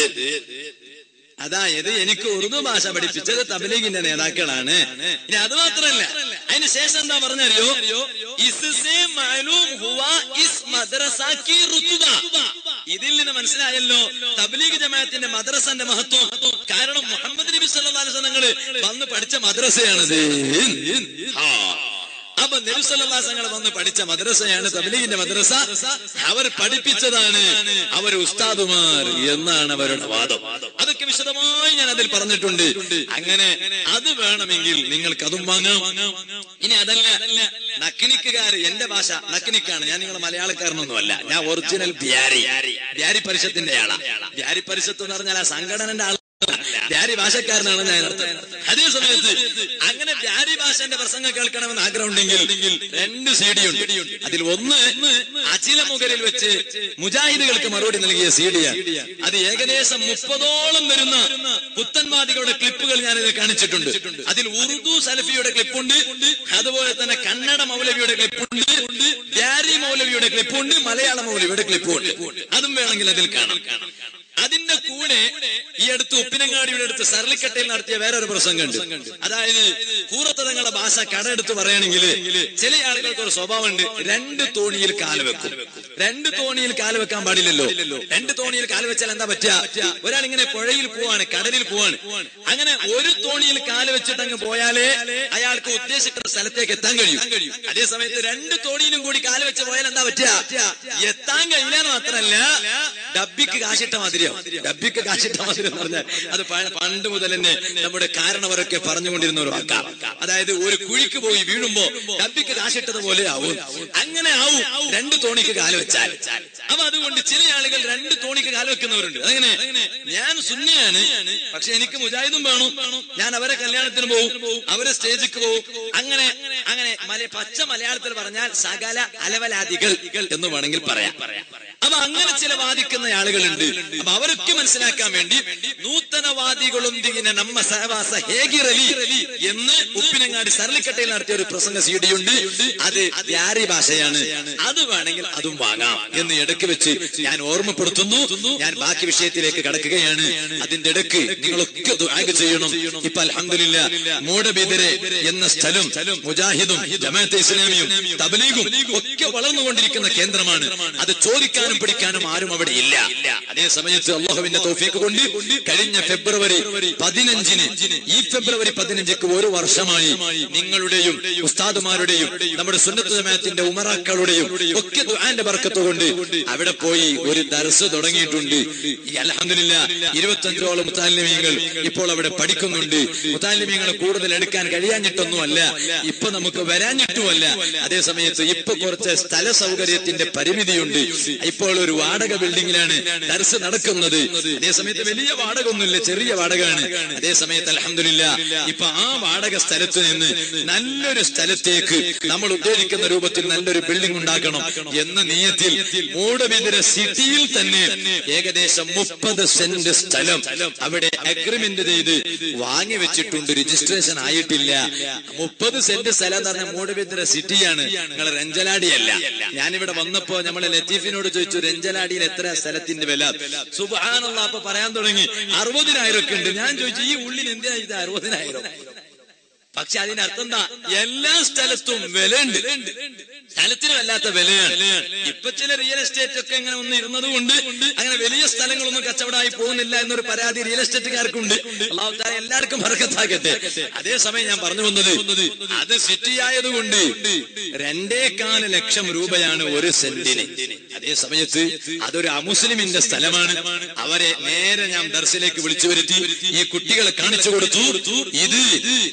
അതായത് എനിക്ക് ഉറുദു ഭാഷ പഠിപ്പിച്ചത് തബ്ലീഗിന്റെ നേതാക്കളാണ് ഇനി അത് മാത്രമല്ല അതിന് ശേഷം എന്താ പറഞ്ഞറിയോ ഇസ്സേ മാലൂം ഹുവ ഇസ് മദ്രസ കി റുതുബ ഇതിൽ നിന്ന് മനസ്സിലായല്ലോ തബ്ലീഗ് ജമാഅത്തിന്റെ മദ്രസന്റെ മഹത്വം കാരണം മുഹമ്മദ് നബി സല്ലല്ലാഹു അലൈഹി വസല്ലം വന്ന് പഠിച്ച മദ്രസയാണത് ആ അപ്പൊ നബിസല്ലാസങ്ങൾ വന്ന് പഠിച്ച മദ്രസയാണ് തബ്ലീഗിന്റെ മദ്രസ അവർ പഠിപ്പിച്ചതാണ് അവർ ഉസ്താദുമാർ എന്നാണ് അവരുടെ വാദം അതൊക്കെ വിശദമായി ഞാൻ അതിൽ പറഞ്ഞിട്ടുണ്ട് അങ്ങനെ അത് വേണമെങ്കിൽ നിങ്ങൾക്ക് അതും വാങ്ങാം ഇനി അതല്ല നക്കിനിക്കുകാർ എന്റെ ഭാഷ നക്കിനിക്കാണ് ഞാൻ നിങ്ങൾ മലയാളക്കാരനൊന്നുമല്ല ഞാൻ ഒറിജിനൽ ബ്യാരി ബ്യാരി പരിഷത്തിന്റെ ആളാ ബ്യാരി പരിഷത്ത് എന്ന് പറഞ്ഞാൽ ആ സംഘടനന്റെ ആൾ ബ്യാരി ഭാഷക്കാരനാണ് ഞാൻ അർത്ഥം അതേ സമയത്ത് അങ്ങനെ ബ്യാരി ഭാഷന്റെ പ്രസംഗം കേൾക്കണമെന്ന് ആഗ്രഹമുണ്ടെങ്കിൽ രണ്ട് സി ഡി ഉണ്ട് അതിൽ ഒന്ന് അചില മുഖരിൽ വെച്ച് മുജാഹിദുകൾക്ക് മറുപടി നൽകിയ സി ഡിയാണ് അത് ഏകദേശം മുപ്പതോളം വരുന്ന പുത്തൻവാദികളുടെ ക്ലിപ്പുകൾ ഞാൻ ഇതിൽ കാണിച്ചിട്ടുണ്ട് അതിൽ ഉറുദു സലഫിയുടെ ക്ലിപ്പുണ്ട് അതുപോലെ തന്നെ കന്നഡ മൗലവിയുടെ ക്ലിപ്പുണ്ട് ബ്യാരി മൗലവിയുടെ ക്ലിപ്പുണ്ട് മലയാള മൗലവിയുടെ ക്ലിപ്പുണ്ട് അതും വേണമെങ്കിൽ അതിൽ കാണാം അതിന്റെ കൂടെ ഈ അടുത്ത് ഉപ്പിനങ്ങാടിയുടെ അടുത്ത് സർലിക്കട്ടയിൽ നടത്തിയ വേറൊരു പ്രസംഗമുണ്ട് അതായത് കൂറത്തതങ്ങളുടെ ഭാഷ കടമെടുത്ത് പറയുകയാണെങ്കിൽ ചില ആളുകൾക്ക് ഒരു സ്വഭാവമുണ്ട് രണ്ട് തോണിയിൽ കാല് വെക്കും രണ്ട് തോണിയിൽ കാല് വെക്കാൻ പാടില്ലല്ലോ രണ്ട് തോണിയിൽ കാല് വെച്ചാൽ എന്താ പറ്റുക ഒരാൾ ഇങ്ങനെ പുഴയിൽ പോവാണ് കടലിൽ പോവാണ് അങ്ങനെ ഒരു തോണിയിൽ കാല് വെച്ചിട്ട് അങ്ങ് പോയാലേ അയാൾക്ക് ഉദ്ദേശിക്കുന്ന സ്ഥലത്തേക്ക് എത്താൻ കഴിയും അതേ സമയത്ത് രണ്ട് തോണിയിലും കൂടി കാല് വെച്ച് പോയാൽ എന്താ പറ്റുക എത്താൻ കഴിയില്ല എന്ന് മാത്രമല്ല ഡബിക്ക് കാശിട്ട മാതിരിയാവും ഡബിക്ക് കാശിട്ട മാതിരി എന്ന് പറഞ്ഞാൽ അത് പ- പണ്ട് മുതൽ തന്നെ നമ്മുടെ കാരണവരൊക്കെ പറഞ്ഞുകൊണ്ടിരുന്ന ഒരു വാക്കാ അതായത് ഒരു കുഴിക്ക് പോയി വീഴുമ്പോ ഡബിക്ക് കാശിട്ടത് പോലെ ആവും അങ്ങനെ ആവും രണ്ട് തോണിക്ക് കാല് വെച്ചാൽ അപ്പൊ അതുകൊണ്ട് ചില ആളുകൾ രണ്ട് തോണിക്ക് കാല് വെക്കുന്നവരുണ്ട് അങ്ങനെ ഞാൻ സുന്നിയാണ് പക്ഷെ എനിക്ക് മുജാഹിദും വേണം ഞാൻ അവരെ കല്യാണത്തിന് പോകും അവരെ സ്റ്റേജിക്ക് പോകും അങ്ങനെ അങ്ങനെ മല പച്ച മലയാളത്തിൽ പറഞ്ഞാൽ സകല അലവലാദികൾ എന്ന് വേണമെങ്കിൽ പറയാം അപ്പൊ അങ്ങനെ ചില വാദിക്കുന്ന ആളുകളുണ്ട് അപ്പൊ അവരൊക്കെ മനസ്സിലാക്കാൻ വേണ്ടി നൂതനവാദികളൊന്തിങ്ങനെ നമ്മ സഹവാസ ഹേഗിറലി എന്ന് ഉപ്പിനങ്ങാടി സരളിക്കട്ടയിൽ നടത്തിയ ഒരു പ്രസംഗ സി ഡി ഉണ്ട് അത് ബ്യാരി ഭാഷയാണ് അത് വേണമെങ്കിൽ അതും വാങ്ങാം എന്ന് ഇടയ്ക്ക് വെച്ച് ഞാൻ ഓർമ്മപ്പെടുത്തുന്നു ഞാൻ ബാക്കി വിഷയത്തിലേക്ക് കടക്കുകയാണ് അതിന്റെ ഇടയ്ക്ക് നിങ്ങളൊക്കെ ദുആ ചെയ്യണം ഇപ്പൊ അൽഹംദുലില്ല മൂടബിദരെ എന്ന സ്ഥലം മുജാഹിദും ജമാഅത്തെ ഇസ്ലാമിയും തബ്ലീഗും ഒക്കെ വളർന്നുകൊണ്ടിരിക്കുന്ന കേന്ദ്രമാണ് അത് ചോദിക്കാനും പിടിക്കാനും ആരും അവിടെ ഇല്ല അതേ സമയത്ത് അള്ളാഹുവിന്റെ തോഫീക്ക് കൊണ്ട് കഴിഞ്ഞ ഫെബ്രുവരി പതിനഞ്ചിന് ഈ ഫെബ്രുവരി പതിനഞ്ചിക്ക് ഒരു വർഷമായി നിങ്ങളുടെയും ഉസ്താദുമാരുടെയും നമ്മുടെ സുന്നത്ത് ജമാഅത്തിന്റെ ഉമറാക്കളുടെയും ഒക്കെ ദുആന്റെ ബർക്കത്ത് കൊണ്ട് അവിടെ പോയി ഒരു ദർസ് തുടങ്ങിയിട്ടുണ്ട് ഈ അൽഹംദുലില്ല ഇരുപത്തഞ്ചോളം മുത്താലിമീങ്ങൾ ഇപ്പോൾ അവിടെ പഠിക്കുന്നുണ്ട് മുത്താലിമീങ്ങളെ കൂടുതൽ എടുക്കാൻ കഴിയാഞ്ഞിട്ടൊന്നുമല്ല ഇപ്പൊ നമുക്ക് വരാഞ്ഞിട്ടുമല്ല അതേ സമയത്ത് ഇപ്പൊ കുറച്ച് സ്ഥല സൗകര്യത്തിന്റെ പരിമിതിയുണ്ട് ഇപ്പോൾ ഒരു വാടക ബിൽഡിങ്ങിലാണ് ദർസ് നടക്കുന്നത് അതേ സമയത്ത് വലിയ വാടക ഒന്നുമില്ല ചെറിയ വാടകയാണ് അതേ സമയത്ത് അലഹമില്ല ഇപ്പൊ ആ വാടക സ്ഥലത്ത് നിന്ന് നല്ലൊരു സ്ഥലത്തേക്ക് നമ്മൾ ഉദ്ദേശിക്കുന്ന രൂപത്തിൽ നല്ലൊരു ബിൽഡിംഗ് ഉണ്ടാക്കണം എന്ന നിയത്തിൽ മൂടബിദിര സിറ്റിയിൽ തന്നെ ഏകദേശം മുപ്പത് സെന്റ് സ്ഥലം അവിടെ അഗ്രിമെന്റ് ചെയ്ത് വാങ്ങി വെച്ചിട്ടുണ്ട് രജിസ്ട്രേഷൻ ആയിട്ടില്ല മുപ്പത് സെന്റ് സ്ഥലം എന്ന് പറഞ്ഞ മൂടബിദ്ര സിറ്റിയാണ് നിങ്ങൾ രഞ്ജലാടിയല്ല ഞാനിവിടെ വന്നപ്പോ നമ്മളെ ലത്തീഫിനോട് ചോദിച്ചു രഞ്ജലാടിയിൽ എത്ര സ്ഥലത്തിന്റെ വില സുബാനുള്ള അപ്പൊ പറയാൻ തുടങ്ങി അറുപതിനായിരം ഒക്കെ ഉണ്ട് ഞാൻ ചോദിച്ചു ഈ ഉള്ളിൽ എന്തിനാ ഇത് അറുപതിനായിരം പക്ഷെ അതിനർത്ഥം എന്താ എല്ലാ സ്ഥലത്തും വിലയുണ്ട് സ്ഥലത്തിന് വല്ലാത്ത വിലയാണ് ഇപ്പൊ ചില റിയൽ എസ്റ്റേറ്റ് ഒക്കെ ഇങ്ങനെ ഒന്ന് ഇരുന്നത് കൊണ്ട് അങ്ങനെ വലിയ സ്ഥലങ്ങളൊന്നും കച്ചവടമായി പോകുന്നില്ല എന്നൊരു പരാതി റിയൽ എസ്റ്റേറ്റുകാർക്കുണ്ട് അള്ളാഹു താല എല്ലാവർക്കും ഭർക്കത്താകട്ടെ അതേസമയം ഞാൻ പറഞ്ഞു വന്നത് അത് സിറ്റി ആയതുകൊണ്ട് രണ്ടേകാല് ലക്ഷം രൂപയാണ് ഒരു സെന്റിന് അതേ സമയത്ത് അതൊരു അമുസ്ലിമിന്റെ സ്ഥലമാണ് അവരെ നേരെ ഞാൻ ദർശിലേക്ക് വിളിച്ചു വരുത്തി ഈ കുട്ടികളെ കാണിച്ചു കൊടുത്തു ഇത്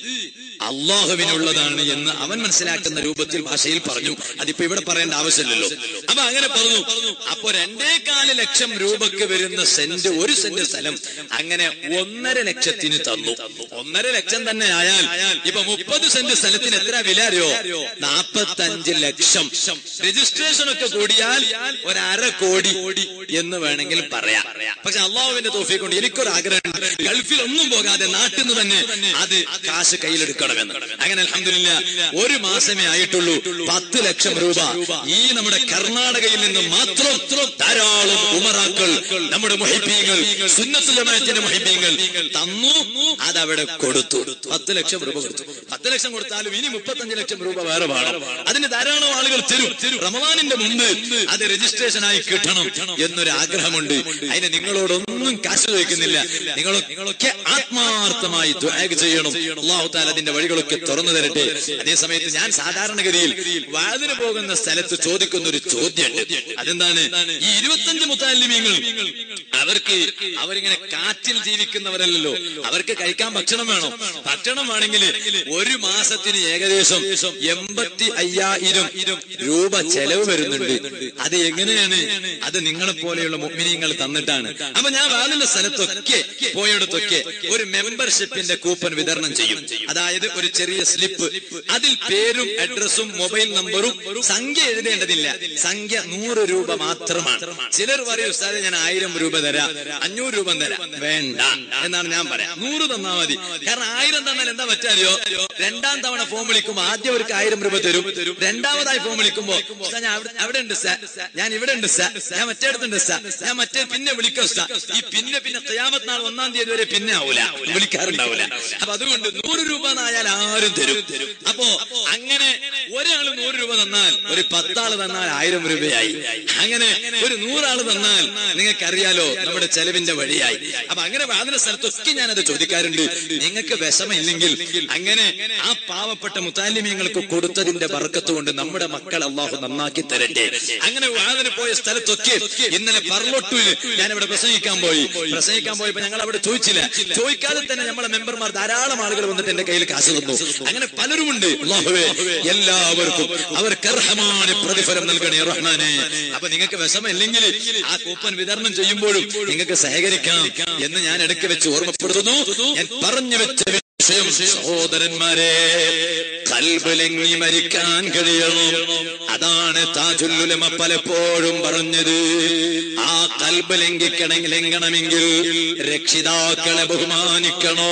അള്ളാഹുവിനുള്ളതാണ് എന്ന് അവൻ മനസ്സിലാക്കുന്ന രൂപത്തിൽ ഭാഷയിൽ പറഞ്ഞു അതിപ്പോ ഇവിടെ പറയേണ്ട ആവശ്യമില്ലല്ലോ അപ്പൊ അങ്ങനെ പറഞ്ഞു അപ്പൊ രണ്ടേകാല് ലക്ഷം രൂപക്ക് വരുന്ന സെന്റ് ഒരു സെന്റ് സ്ഥലം അങ്ങനെ ഒന്നര ലക്ഷത്തിന് തന്നു ഒന്നര ലക്ഷം തന്നെ ആയാൽ ഇപ്പൊ മുപ്പത് സെന്റ് സ്ഥലത്തിന് എത്ര വില അറിയോ നാപ്പത്തഞ്ച് ലക്ഷം രജിസ്ട്രേഷൻ ഒക്കെ കൂടിയാൽ ഒരു അര കോടി എന്ന് വേണമെങ്കിൽ പറയാം പക്ഷെ അള്ളാഹുവിന്റെ തോഫി കൊണ്ട് എനിക്കൊരു ആഗ്രഹം ഗൾഫിൽ ഒന്നും പോകാതെ നാട്ടിൽ നിന്ന് തന്നെ അത് കാശ് കയ്യിലെടുക്കണമെന്ന് അങ്ങനെ അലഹമില്ല ഒരു മാസമേ ആയിട്ടുള്ളൂ പത്ത് ലക്ഷം രൂപ ഈ നമ്മുടെ കർണാടകയിൽ നിന്ന് മാത്രം ധാരാളം ഉമറാക്കൾ നമ്മുടെ മൊഹിബീങ്ങൾ സുന്നത്ത് ജമാഅത്തിന്റെ മൊഹിബീങ്ങൾ തന്നു അതവിടെ കൊടുത്തു പത്ത് ലക്ഷം രൂപ കൊടുത്തു പത്ത് ലക്ഷം കൊടുത്താലും ഇനി മുപ്പത്തഞ്ച് ലക്ഷം രൂപ വേറെ വേണം അതിന് ധാരാളം ആളുകൾ തരും റമദാനിന്റെ മുമ്പ് അത് രജിസ്ട്രേഷൻ ആയി കിട്ടണം എന്നൊരു ആഗ്രഹമുണ്ട് അതിന് നിങ്ങളോടൊന്നും കാശ് ചോദിക്കുന്നില്ല നിങ്ങൾ നിങ്ങളൊക്കെ ആത്മാർത്ഥമായി ദ്വാഗ് ചെയ്യണം അള്ളാഹു താല അതിന്റെ വഴികളൊക്കെ തുറന്നു തരട്ടെ അതേ സമയത്ത് ഞാൻ സാധാരണഗതിയിൽ വാതിന് പോകുന്ന സ്ഥലത്ത് ചോദിക്കുന്ന ഒരു ചോദ്യമുണ്ട് അതെന്താണ് ഈ ഇരുപത്തഞ്ച് മുത്താലിമ്യങ്ങൾ അവർക്ക് അവരിങ്ങനെ കാറ്റിൽ ജീവിക്കുന്നവരല്ലല്ലോ അവർക്ക് കഴിക്കാൻ ഭക്ഷണം വേണം ഭക്ഷണം വേണമെങ്കിൽ ഒരു മാസത്തിന് ഏകദേശം എൺപത്തി അയ്യായിരം രൂപ ചെലവ് വരുന്നുണ്ട് അത് എങ്ങനെയാണ് അത് നിങ്ങളെ പോലെയുള്ള മുഗ്മിനിയങ്ങൾ തന്നിട്ടാണ് അപ്പൊ ഞാൻ വാതിന്റെ സ്ഥലത്തൊക്കെ പോയിടത്തൊക്കെ ഒരു മെമ്പർഷിപ്പിന്റെ കൂപ്പൺ വിതരണം ചെയ്യും അതായത് ഒരു ചെറിയ സ്ലിപ്പ് അതിൽ പേരും അഡ്രസ്സും മൊബൈൽ നമ്പറും സംഖ്യ എഴുതേണ്ടതില്ല സംഖ്യ നൂറ് രൂപ മാത്രമാണ് ചിലർ പറയും ഉസ്താദെ ഞാൻ ആയിരം രൂപ തരാം അഞ്ഞൂറ് രൂപ തരാം വേണ്ട എന്നാണ് ഞാൻ പറയാം നൂറ് തന്നാ മതി കാരണം ആയിരം തന്നാൽ എന്താ പറ്റാറിയോ രണ്ടാം തവണ ഫോൺ വിളിക്കുമ്പോ ആദ്യം അവർക്ക് ആയിരം രൂപ തരും രണ്ടാമതായി ഫോൺ വിളിക്കുമ്പോ ഉസ്താദ് ഞാൻ അവിടെ- അവിടെ ഉണ്ട് സാർ ഞാൻ ഇവിടെ ഉണ്ട് സാർ ഞാൻ മറ്റേടത്തുണ്ട് സാർ ഞാൻ മറ്റേ പിന്നെ വിളിക്കാം സാർ ഈ പിന്നെ പിന്നെ തയ്യാമത്ത് നാൾ ഒന്നാം തീയതി വരെ പിന്നെ ആവൂല വിളിക്കാറുണ്ടാവൂല അപ്പൊ അതുകൊണ്ട് നൂറ് രൂപ എന്നായാൽ ആരും തരും അപ്പോ അങ്ങനെ ഒരാൾ നൂറ് രൂപ തന്നാൽ ഒരു പത്താള് തന്നാൽ ആയിരം രൂപയായി അങ്ങനെ ഒരു നൂറാള് തന്നാൽ നിങ്ങൾക്കറിയാലോ നമ്മുടെ ചെലവിന്റെ വഴിയായി അപ്പൊ അങ്ങനെ വാതിന സ്ഥലത്തൊക്കെ ഞാനത് ചോദിക്കാറുണ്ട് നിങ്ങൾക്ക് വിഷമില്ലെങ്കിൽ അങ്ങനെ ആ പാവപ്പെട്ട മുത്താലിമ്യങ്ങൾക്ക് കൊടുത്തതിന്റെ ബർക്കത്ത് കൊണ്ട് നമ്മുടെ മക്കൾ അള്ളാഹു നന്നാക്കി തരട്ടെ അങ്ങനെ വാതിന് പോയ സ്ഥലത്തൊക്കെ ഇന്നലെ പറലൊട്ടൂര് ഞാൻ ഇവിടെ പ്രസംഗിക്കാൻ പോയി പ്രസംഗിക്കാൻ പോയപ്പോ ഞങ്ങൾ അവിടെ ചോദിച്ചില്ല ചോദിക്കാതെ തന്നെ നമ്മളെ മെമ്പർമാർ ധാരാളം ആളുകൾ വന്നിട്ട് എന്റെ കയ്യിൽ കാശ് തന്നു അങ്ങനെ പലരുമുണ്ട് അള്ളാഹുവേ എല്ലാവർക്കും അവർക്ക് അർഹമായ പ്രതിഫലം നൽകണേ റഹ്മാനെ അപ്പൊ നിങ്ങൾക്ക് വിഷമമില്ലെങ്കിൽ ആ കൂപ്പൺ വിതരണം ചെയ്യുമ്പോഴും നിങ്ങൾക്ക് സഹകരിക്കാം എന്ന് ഞാൻ ഇടയ്ക്ക് വെച്ച് ഓർമ്മപ്പെടുത്തുന്നു ഞാൻ പറഞ്ഞു വെച്ച വിഷയം സഹോദരന്മാരെ കൽബലങ്ങി മരിക്കാൻ കഴിയണം അതാണ് താജുല്ലുലമ പലപ്പോഴും പറഞ്ഞത് ആ കൽബ് ലംഘിക്കണമെങ്കിൽ ലംഘണമെങ്കിൽ രക്ഷിതാക്കളെ ബഹുമാനിക്കണോ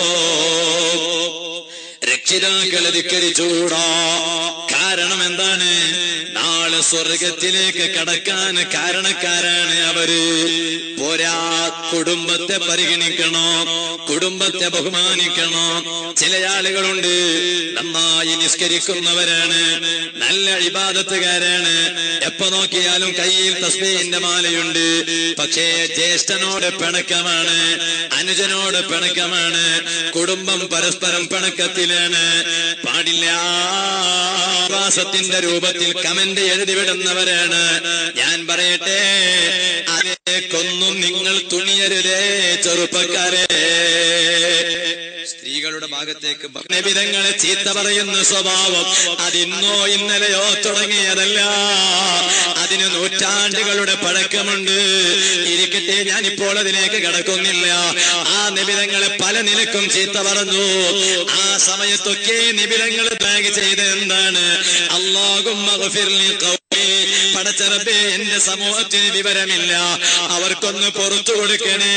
രക്ഷിതാക്കളെ ധിക്കരിച്ചൂടാ കാരണം എന്താണ് നാളെ സ്വർഗത്തിലേക്ക് കടക്കാൻ കാരണക്കാരാണ് അവര് പോരാ കുടുംബത്തെ പരിഗണിക്കണോ കുടുംബത്തെ ബഹുമാനിക്കണോ ചില ആളുകളുണ്ട് നന്നായി നിസ്കരിക്കുന്നവരാണ് നല്ല ഇബാദത്തുകാരാണ് എപ്പോ നോക്കിയാലും കയ്യിൽ തസ്ബീന്റെ മാലയുണ്ട് പക്ഷേ ജ്യേഷ്ഠനോട് പിണക്കമാണ് അനുജനോട് പിണക്കമാണ് കുടുംബം പരസ്പരം പിണക്കത്തിലാണ് പാടില്ല വാസത്തിന്റെ രൂപത്തിൽ കമന്റ് എഴുതി വിടുന്നവരാണ് ഞാൻ പറയട്ടെ അതേക്കൊന്നും നിങ്ങൾ തുണിയരുതേ ചെറുപ്പക്കാരെ സ്ത്രീകളുടെ ഭാഗത്തേക്ക് നബിതങ്ങളെ ചീത്ത പറയുന്ന സ്വഭാവം അതിന്നോ ഇന്നലെയോ തുടങ്ങിയതല്ല അതിന് നൂറ്റാണ്ടുകളുടെ പഴക്കമുണ്ട് ഇരിക്കട്ടെ ഞാനിപ്പോൾ അതിലേക്ക് കടക്കുന്നില്ല ആ നിബിധങ്ങളെ പല നിലക്കും ചീത്ത പറഞ്ഞു ആ സമയത്തൊക്കെ നിബിധങ്ങൾ ബാഗ് ചെയ്ത് എന്താണ് അള്ളാഹും പടച്ചറബേ എന്റെ സമൂഹത്തിന് വിവരമില്ല അവർക്കൊന്ന് പുറത്തു കൊടുക്കണേ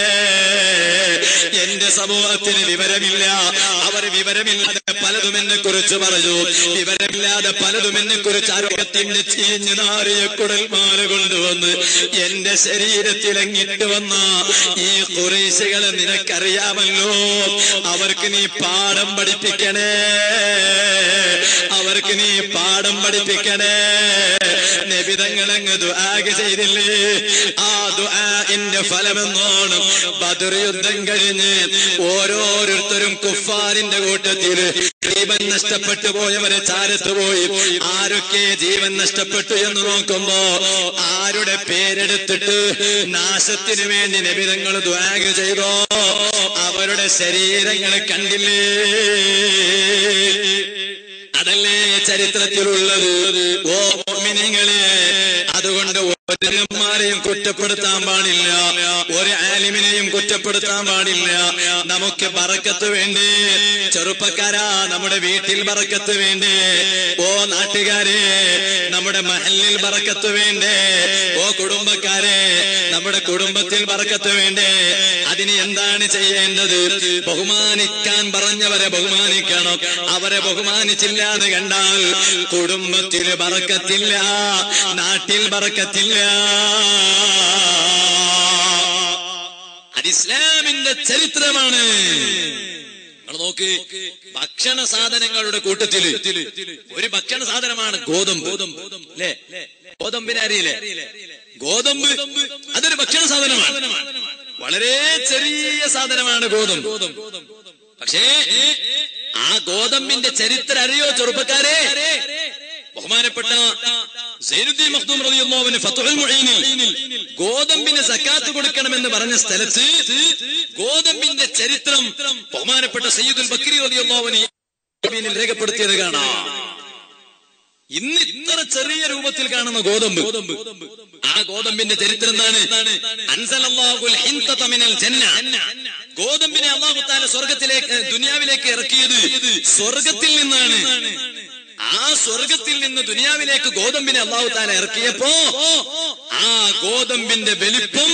എന്റെ സമൂഹത്തിന് വിവരമില്ല അവർ വിവരമില്ലാതെ പലതും എന്നെ കുറിച്ച് പറഞ്ഞു വിവരമില്ലാതെ പലതും എന്നെ കുറിച്ച് ആരോഗ്യത്തിന്റെ ചീഞ്ഞു നാറിയ കുടൽമാല കൊണ്ടുവന്ന് എന്റെ ശരീരത്തിലങ്ങിട്ട് വന്ന ഈ കുറേശികളെ നിനക്കറിയാമല്ലോ അവർക്ക് നീ പാഠം പഠിപ്പിക്കണേ അവർക്ക് നീ പാഠം പഠിപ്പിക്കണേ നബിതങ്ങളങ്ങ് ദുആക ചെയ്തില്ലേ ആ ദുആന്റെ ഫലമെന്നോണം ബദർ യുദ്ധം കഴിഞ്ഞ് ഓരോരുത്തരും കുഫാരിന്റെ കൂട്ടത്തിൽ ജീവൻ നഷ്ടപ്പെട്ടു പോയവരെ ചാരത്ത് പോയി ആരൊക്കെ ജീവൻ നഷ്ടപ്പെട്ടു എന്ന് നോക്കുമ്പോ ആരുടെ പേരെടുത്തിട്ട് നാശത്തിന് വേണ്ടി നബിതങ്ങൾ ദ്വാഗ ചെയ്തോ അവരുടെ ശരീരങ്ങൾ കണ്ടില്ലേ അതല്ലേ ചരിത്രത്തിലുള്ളത് ഓ മോമിനിങ്ങളെ അതുകൊണ്ട് ഒരന്മാരെയും കുറ്റപ്പെടുത്താൻ പാടില്ല ഒരു ആലിമിനെയും കുറ്റപ്പെടുത്താൻ പാടില്ല നമുക്ക് ബറക്കത്ത് വേണ്ടി ചെറുപ്പക്കാരാ നമ്മുടെ വീട്ടിൽ ബറക്കത്ത് വേണ്ടി ഓ നാട്ടുകാരെ നമ്മുടെ മഹലിൽ ബറക്കത്ത് വേണ്ടേ ഓ കുടുംബക്കാരെ നമ്മുടെ കുടുംബത്തിൽ ബറക്കത്ത് വേണ്ടേ അതിന് എന്താണ് ചെയ്യേണ്ടത് ബഹുമാനിക്കാൻ പറഞ്ഞവരെ ബഹുമാനിക്കണം അവരെ ബഹുമാനിച്ചില്ലാതെ കണ്ടാൽ കുടുംബത്തിൽ ബറക്കത്തില്ല നാട്ടിൽ ബറക്കത്തില്ല അത് ഇസ്ലാമിന്റെ ചരിത്രമാണ് നിങ്ങൾ നോക്ക് ഭക്ഷണ സാധനങ്ങളുടെ കൂട്ടത്തില് ഒരു ഭക്ഷണ സാധനമാണ് ഗോതമ്പ് അല്ലേ ഗോതമ്പിനെ അറിയില്ലേ ഗോതമ്പ് അതൊരു ഭക്ഷണ സാധനമാണ് വളരെ ചെറിയ സാധനമാണ് ഗോതമ്പ് പക്ഷേ ആ ഗോതമ്പിന്റെ ചരിത്രം അറിയോ ചെറുപ്പക്കാരെ ബഹുമാനപ്പെട്ട സൈനുദ്ദീൻ മഖ്ദൂം റളിയല്ലാഹു അൻഹു ഫത്ഹുൽ മുഈനിൽ ഗോതമ്പിന് സക്കാത്ത് കൊടുക്കണമെന്ന് പറഞ്ഞ സ്ഥലത്ത് ഗോതമ്പിന്റെ ചരിത്രം ബഹുമാനപ്പെട്ട സയ്യിദുൽ ബക്രി റളിയല്ലാഹു അൻഹു രേഖപ്പെടുത്തിയത് കാണാം ഇന്ന് ഇത്ര ചെറിയ രൂപത്തിൽ കാണുന്ന ഗോതമ്പ് ആ ഗോതമ്പിന്റെ ചരിത്രം എന്താണ് അൻസലല്ലാഹുൽ ഹിൻതത മിനൽ ജന്ന ഗോതമ്പിനെ അള്ളാഹു താല സ്വർഗത്തിലേക്ക് ദുനിയാവിലേക്ക് ഇറക്കിയത് സ്വർഗത്തിൽ നിന്നാണ് ആ സ്വർഗത്തിൽ നിന്ന് ദുനിയാവിലേക്ക് ഗോതമ്പിനെ അള്ളാഹു താല ഇറക്കിയപ്പോ ആ ഗോതമ്പിന്റെ വലിപ്പം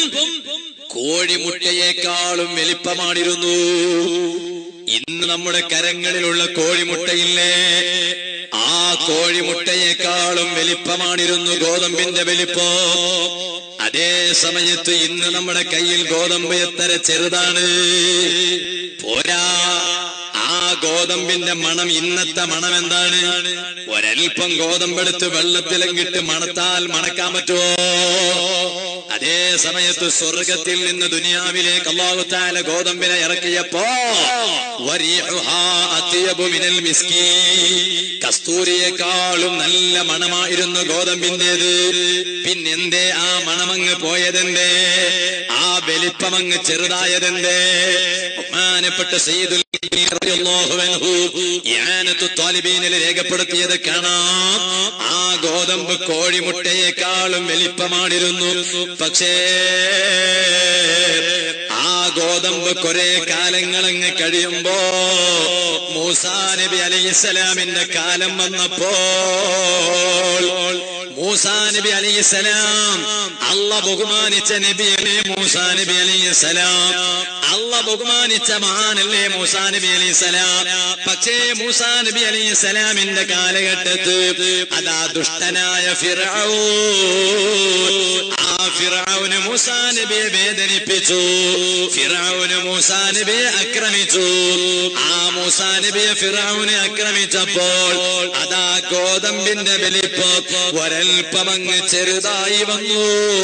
കോഴിമുട്ടയേക്കാളും വലിപ്പമാണിരുന്നു ഇന്ന് നമ്മുടെ കരങ്ങളിലുള്ള കോഴിമുട്ടയില്ലേ ആ കോഴിമുട്ടയേക്കാളും വലിപ്പമാണിരുന്നു ഗോതമ്പിന്റെ വലിപ്പം അതേ സമയത്ത് ഇന്ന് നമ്മുടെ കയ്യിൽ ഗോതമ്പ് എത്ര ചെറുതാണ് പോരാ ആ ഗോതമ്പിന്റെ മണം ഇന്നത്തെ മണം എന്താണ് ഒരൽപ്പം ഗോതമ്പെടുത്ത് വെള്ളത്തിലങ്ങിട്ട് മണത്താൽ മണക്കാൻ പറ്റുമോ അതേ സമയത്ത് സ്വർഗത്തിൽ നിന്ന് ദുനിയാവിലേക്ക് അള്ളാഹുത്താല ഗോതമ്പിനെ ഇറക്കിയപ്പോ വരീഹുഹാ അത്യബു മിനൽ മിസ്കി കസ്തൂരിയെക്കാളും നല്ല മണമായിരുന്നു ഗോതമ്പിന്റേത് പിന്നെന്തേ ആ മണമങ്ങ് പോയതെന്തേ ആ വലിപ്പമങ്ങ് ചെറുതായതെന്തേ ബഹുമാനപ്പെട്ട സയ്യിദുൽ റളിയല്ലാഹു അൻഹു ഇആനത്തു താലിബീനിൽ രേഖപ്പെടുത്തിയത് കാണാം ആ ഗോതമ്പ് കോഴിമുട്ടയേക്കാളും വലിപ്പമാണിരുന്നു പക്ഷേ ആ ഗോതമ്പ് കുറെ കാലങ്ങളങ്ങ് കഴിയുമ്പോ മൂസാ നബി അലൈഹിസ്സലാമിന്റെ കാലം വന്നപ്പോൾ മൂസാ നബി അലൈഹിസ്സലാം അല്ല ബഹുമാനിച്ച നബിയല്ലേ മൂസാ നബി അലൈഹിസ്സലാം അല്ല ബഹുമാനിച്ച മഹാനല്ലേ മൂസാ നബി അലൈഹിസ്സലാം പക്ഷേ മൂസാ നബി അലൈഹിസ്സലാമിന്റെ കാലഘട്ടത്ത് അതാ ദുഷ്ടനായ ഫിറഔൻ ആ ഫിറഔന് മൂസാ നബിയെ വേദനിപ്പിച്ചു ഫിറഔന് മൂസാ നബിയെ ആക്രമിച്ചു ആ മൂസാ നബിയെ ഫിറൌനെ ആക്രമിച്ചപ്പോൾ അതാ ഗോതമ്പിന്റെ വലിപ്പം ഒരൽപ്പമങ്ങ് ചെറുതായി വന്നു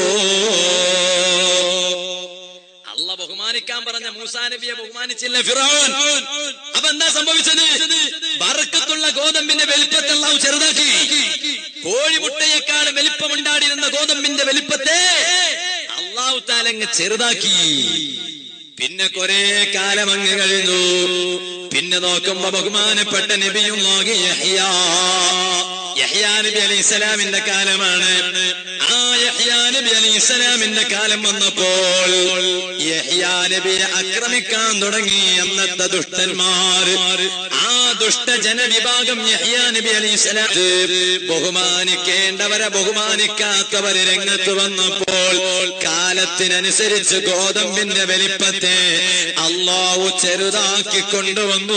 അല്ല ബഹുമാനിക്കാൻ പറഞ്ഞ മൂസാ നബിയെ ബഹുമാനിച്ചില്ല ഫിറോൻ അപ്പൊ എന്താ സംഭവിച്ചത് വറക്കത്തുള്ള ഗോതമ്പിന്റെ വലിപ്പത്തെ അള്ളാഹു ചെറുതാക്കി കോഴിമുട്ടയേക്കാൾ വലിപ്പമുണ്ടാടിയിരുന്ന ഗോതമ്പിന്റെ വലിപ്പത്തെ അള്ളാഹു താലങ്ങ് ചെറുതാക്കി പിന്നെ കുറെ കാലം അങ്ങ് കഴിഞ്ഞു പിന്നെ നോക്കുമ്പോ ബഹുമാനപ്പെട്ട നബിയും നോക്കി യഹ്യാ നബി അലൈഹി ഇസ്ലാമിന്റെ കാലമാണ് ആ യഹ്യാ നബി അലൈഹി ഇസ്ലാമിന്റെ കാലം വന്നപ്പോൾ യഹ്യാ നബിയെ ആക്രമിക്കാൻ തുടങ്ങി അന്നത്തെ ദുഷ്ടന്മാർ ആ ദുഷ്ട ജനവിഭാഗം യഹ്യാ നബി അലൈഹി ഇസ്ലാം ബഹുമാനിക്കേണ്ടവരെ ബഹുമാനിക്കാത്തവര് രംഗത്ത് വന്നപ്പോൾ കാലത്തിനനുസരിച്ച് ഗോതമ്പിന്റെ വലിപ്പത്തെ അള്ളാഹു ചെറുതാക്കി കൊണ്ടുവന്നു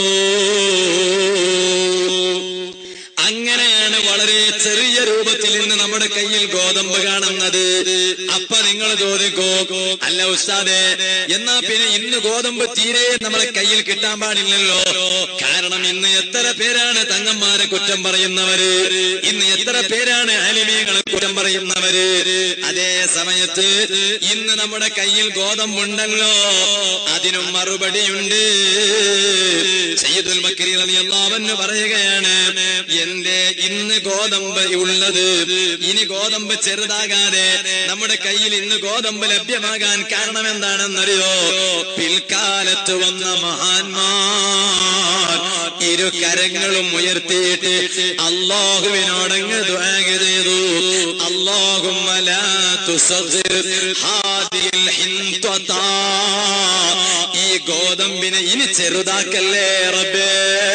അങ്ങനെയാണ് വളരെ ചെറിയ രൂപത്തിൽ ഇന്ന് നമ്മുടെ കയ്യിൽ ഗോതമ്പ് കാണുന്നത് അപ്പൊ നിങ്ങൾ ചോദിക്കോ അല്ല ഉസ്താദെ എന്നാ പിന്നെ ഇന്ന് ഗോതമ്പ് തീരെ നമ്മുടെ കയ്യിൽ കിട്ടാൻ പാടില്ലല്ലോ കാരണം ഇന്ന് എത്ര പേരാണ് തങ്ങന്മാരെ കുറ്റം പറയുന്നവര് ഇന്ന് എത്ര പേരാണ് അലിമീകളെ കുറ്റം പറയുന്നവര് അതേ സമയത്ത് ഇന്ന് നമ്മുടെ കയ്യിൽ ഗോതമ്പുണ്ടല്ലോ അതിനും മറുപടിയുണ്ട് സയ്യിദുൽ ബക്കരി റളിയല്ലാഹു അൻഹു പറയുകയാണ് എന്റെ ഇന്ന് ഗോതമ്പ് ഉള്ളത് ഇനി ഗോതമ്പ് ചെറുതാകാതെ നമ്മുടെ കയ്യിൽ ഇന്ന് ഗോതമ്പ് ലഭ്യമാകാൻ കാരണം എന്താണെന്നറിയോ പിൽക്കാലത്ത് വന്ന മഹാന്മാർ ഇരു കരങ്ങളും ഉയർത്തിയിട്ട് അള്ളാഹുവിനോടങ്ങ് ദ്വാ ചെയ്തു അള്ളാഹുമ്മ ലാ തുസഗ്ഗിർ ഹാദിഹിൽ ഹിന്ദത്താ ഈ ഗോതമ്പിനെ ഇനി ചെറുതാക്കല്ലേ റബ്ബേ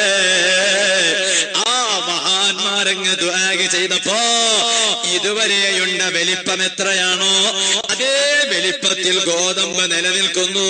ആ മഹാന്മാരങ്ങ് ദ്വാഗ് ചെയ്തപ്പോ ഇതുവരെയുണ്ട വലിപ്പം എത്രയാണോ അതേ വലിപ്പത്തിൽ ഗോതമ്പ് നിലനിൽക്കുന്നു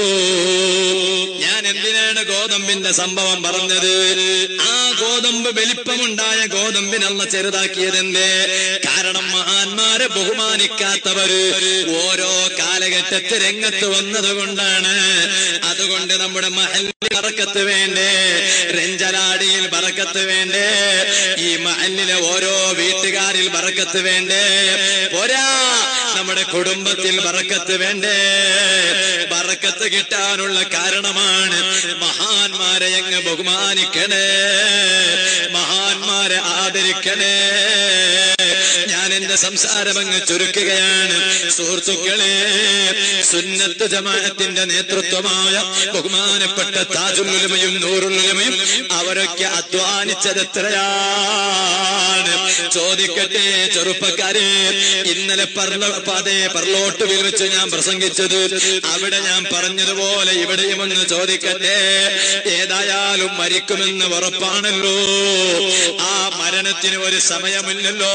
ഞാൻ എന്തിനാണ് ഗോതമ്പിന്റെ സംഭവം പറഞ്ഞത് ആ ഗോതമ്പ് വലിപ്പമുണ്ടായ ഗോതമ്പിനല്ല ചെറുതാക്കിയതെന്തേ കാരണം മഹാന്മാരെ ബഹുമാനിക്കാത്തവര് ഓരോ കാലഘട്ടത്തിൽ രംഗത്ത് വന്നത് കൊണ്ടാണ് അതുകൊണ്ട് നമ്മുടെ മഹലിൽ ബറക്കത്ത് വേണ്ടേ രഞ്ജലാടിയിൽ ബറക്കത്ത് വേണ്ടേ ഈ മഹലിലെ ഓരോ വീട്ടുകാരിൽ ബറക്കത്ത് വേണ്ടേ പോരാ നമ്മുടെ കുടുംബത്തിൽ ബറക്കത്ത് വേണ്ടേ ബറക്കത്ത് കിട്ടാനുള്ള കാരണമാണ് മഹാന്മാരെ അങ്ങ് ബഹുമാനിക്കണേ മഹാന്മാരെ ആദരിക്കണേ ഞാൻ എന്റെ സംസാരം അങ്ങ് ചുരുക്കുകയാണ് സുഹൃത്തുക്കളെ സുന്നത്ത് ജമാഅത്തിന്റെ നേതൃത്വമായ ബഹുമാനപ്പെട്ട താജുലുലമയും നൂറുലുലമയും അവരൊക്കെ അധ്വാനിച്ചത് എത്രയാണ് ചോദിക്കട്ടെ ചെറുപ്പക്കാരെ ഇന്നലെ പറല പതേ പറലോട്ടുവിൽ വെച്ച് ഞാൻ പ്രസംഗിച്ചത് അവിടെ ഞാൻ പറഞ്ഞതുപോലെ ഇവിടെയും ഒന്ന് ചോദിക്കട്ടെ ഏതായാലും മരിക്കുമെന്ന് ഉറപ്പാണല്ലോ ആ മരണത്തിന് ഒരു സമയമില്ലല്ലോ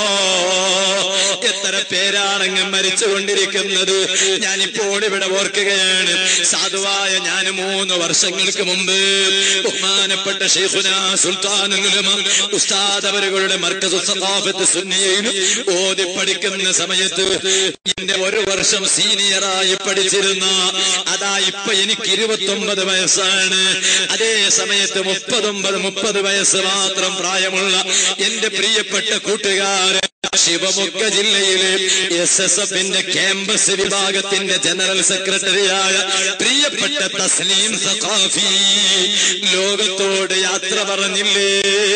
എത്ര പേരാണങ്ങ് മരിച്ചുകൊണ്ടിരിക്കുന്നത് ഞാനിപ്പോൾ ഇവിടെ ഓർക്കുകയാണ് സാധുവായ ഞാൻ മൂന്ന് വർഷങ്ങൾക്ക് മുമ്പ് ബഹുമാനപ്പെട്ട ഷെയ്ഖുന സുൽത്താനുൽ ഉലമ ഉസ്താദ് അവരുടെ മർക്കസ് സഖാഫത്ത് സുന്നിയയിൽ ഓതി പഠിക്കുന്ന സമയത്ത് എന്റെ ഒരു വർഷം സീനിയറായി പഠിച്ചിരുന്ന അതാ ഇപ്പൊ എനിക്ക് ഇരുപത്തൊമ്പത് വയസ്സാണ് അതേ സമയത്ത് മുപ്പത്തൊമ്പത് മുപ്പത് വയസ്സ് മാത്രം പ്രായമുള്ള എന്റെ പ്രിയപ്പെട്ട കൂട്ടുകാരൻ ശിവമൊഗ്ഗ ജില്ലയിലെ എസ് എസ് എഫിന്റെ ക്യാമ്പസ് വിഭാഗത്തിന്റെ ജനറൽ സെക്രട്ടറിയായ പ്രിയപ്പെട്ട തസ്ലീം സഖാഫി ലോകത്തോട് യാത്ര പറഞ്ഞില്ലേ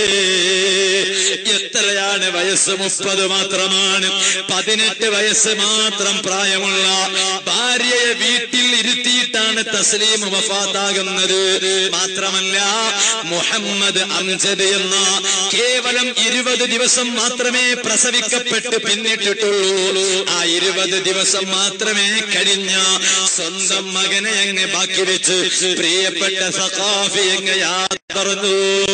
എത്രയാണ് വയസ്സ് മുപ്പത് മാത്രമാണ് പതിനെട്ട് വയസ്സ് മാത്രം പ്രായമുള്ള ഭാര്യയെ വീട്ടിൽ ഇരുത്തിയിട്ടാണ് തസ്ലീം വഫാത്താകുന്നത് മാത്രമല്ല മുഹമ്മദ് അംജദ് എന്ന കേവലം ഇരുപത് ദിവസം മാത്രമേ പ്രസവിക്കപ്പെട്ട് പിന്നിട്ടിട്ടുള്ളൂ ആ ഇരുപത് ദിവസം മാത്രമേ കഴിഞ്ഞ സ്വന്തം മകനെ അങ്ങ് ബാക്കി വെച്ച് പ്രിയപ്പെട്ട സഖാഫി അങ്ങ് യാത്രന്നു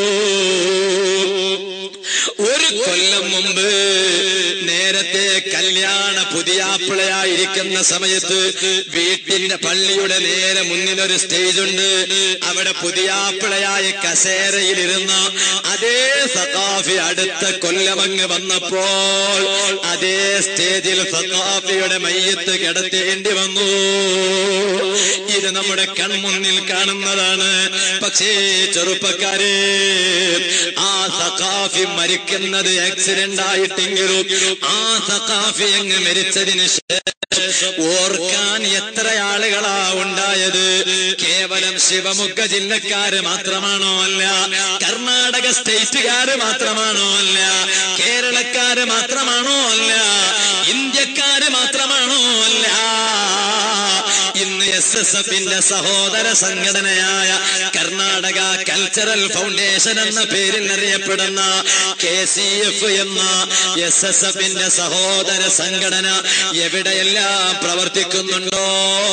ഒരു കൊല്ലം മുമ്പ് നേരത്തെ കല്യാണ പുതിയാപ്പിളയായിരിക്കുന്ന സമയത്ത് വീട്ടിന്റെ പള്ളിയുടെ നേരെ മുന്നിലൊരു സ്റ്റേജ് ഉണ്ട് അവിടെ പുതിയാപ്പിളയായ കസേരയിലിരുന്ന അതേ സഖാഫി അടുത്ത കൊല്ലമങ്ങ് വന്നപ്പോൾ അതേ സ്റ്റേജിൽ സഖാഫിയുടെ മയ്യത്ത് കിടത്തേണ്ടി വന്നു ഇത് നമ്മുടെ കൺമുന്നിൽ കാണുന്നതാണ് പക്ഷേ ചെറുപ്പക്കാരെ ആ സഖാഫി മരിക്കുന്നത് ആക്സിഡന്റ് ആയിട്ടെങ്കിലും ആ സഖാഫി അങ്ങ് മരിച്ചതിന് ശേഷം ഓർക്കാൻ എത്ര ആളുകളാ ഉണ്ടായത് കേവലം ശിവമുഖ ജില്ലക്കാര് മാത്രമാണോ അല്ല കർണാടക സ്റ്റേറ്റുകാര് മാത്രമാണോ അല്ല കേരളക്കാര് മാത്രമാണോ അല്ല ഇന്ത്യക്കാര് മാത്രമാണോ അല്ല ഇന്ന് എസ് എസ് എഫിന്റെ സഹോദര സംഘടനയായ കർണാടക കൾച്ചറൽ ഫൗണ്ടേഷൻ എന്ന പേരിൽ അറിയപ്പെടുന്ന കെ സി എഫ് എന്ന എസ് എസ് എഫിന്റെ സഹോദര സംഘടന എവിടെയെല്ലാം പ്രവർത്തിക്കുന്നുണ്ടോ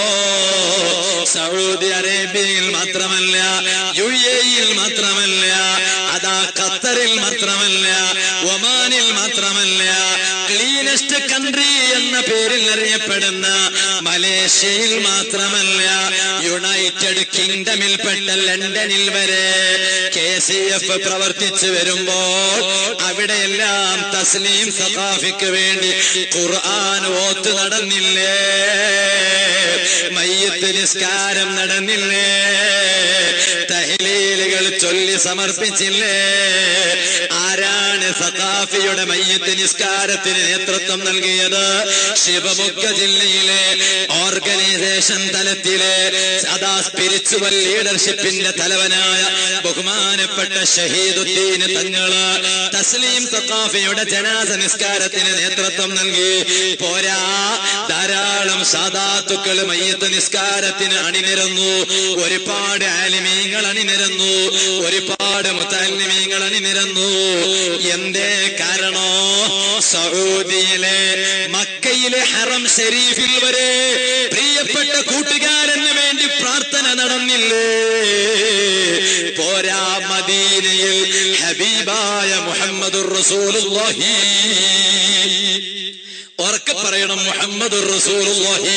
സൗദി അറേബ്യയിൽ മാത്രമല്ല യു എയിൽ മാത്രമല്ല അതാ ഖത്തറിൽ മാത്രമല്ല ഒമാനിൽ മാത്രമല്ല ക്ലീനസ്റ്റ് കൺട്രി എന്ന പേരിൽ അറിയപ്പെടുന്ന മലേഷ്യയിൽ മാത്രമല്ല യുണൈറ്റഡ് കിങ്ഡമിൽപ്പെട്ട ലണ്ടനിൽ വരെ കെ സി എഫ് പ്രവർത്തിച്ചു വരുമ്പോൾ അവിടെയെല്ലാം തസ്ലീം സഖാഫിക്ക് വേണ്ടി ഖുർആൻ ഓത്ത് നടന്നില്ലേ മയ്യത്ത് നിസ്കാരം നടന്നില്ലേ തഹലീലുകൾ ചൊല്ലി സമർപ്പിച്ചില്ലേ ആരാണ് സഖാഫിയുടെ മയ്യത്ത് നിസ്കാരത്തിന് നേതൃത്വം നൽകിയത് ശിവമുഖ ജില്ലയിലെ ഓർഗനൈസേഷൻ തലത്തിലെ സദാ സ്പിരിച്വൽ ലീഡർഷിപ്പിന്റെ തലവനായ ബഹുമാനപ്പെട്ട ഷഹീദുദ്ദീൻ തങ്ങള് തസ്ലീം സഖാഫിയുടെ ജനാസ നിസ്കാരത്തിന് നേതൃത്വം നൽകി പോരാ ധാരാളം സാധാത്തുക്കൾ മയ്യത്ത് നിസ്കാരത്തിന് അണിനിരന്നു ഒരുപാട് ആലിമീങ്ങൾ അണിനിരന്നു ഒരുപാട് മുത്തലിമീങ്ങൾ അണിനിരന്നു എന്തേ കാരണോ സൗദിയിലെ മക്കയിലെ ഹറം ഷെരീഫിൽ വരെ പ്രിയപ്പെട്ട കൂട്ടുകാരന് വേണ്ടി പ്രാർത്ഥന നടന്നില്ലേ പോരാ മദീനയിൽ ഹബീബായ മുഹമ്മദുർ റസൂലുള്ളാഹി ഉറക്കെ പറയണം മുഹമ്മദുർ റസൂലുള്ളാഹി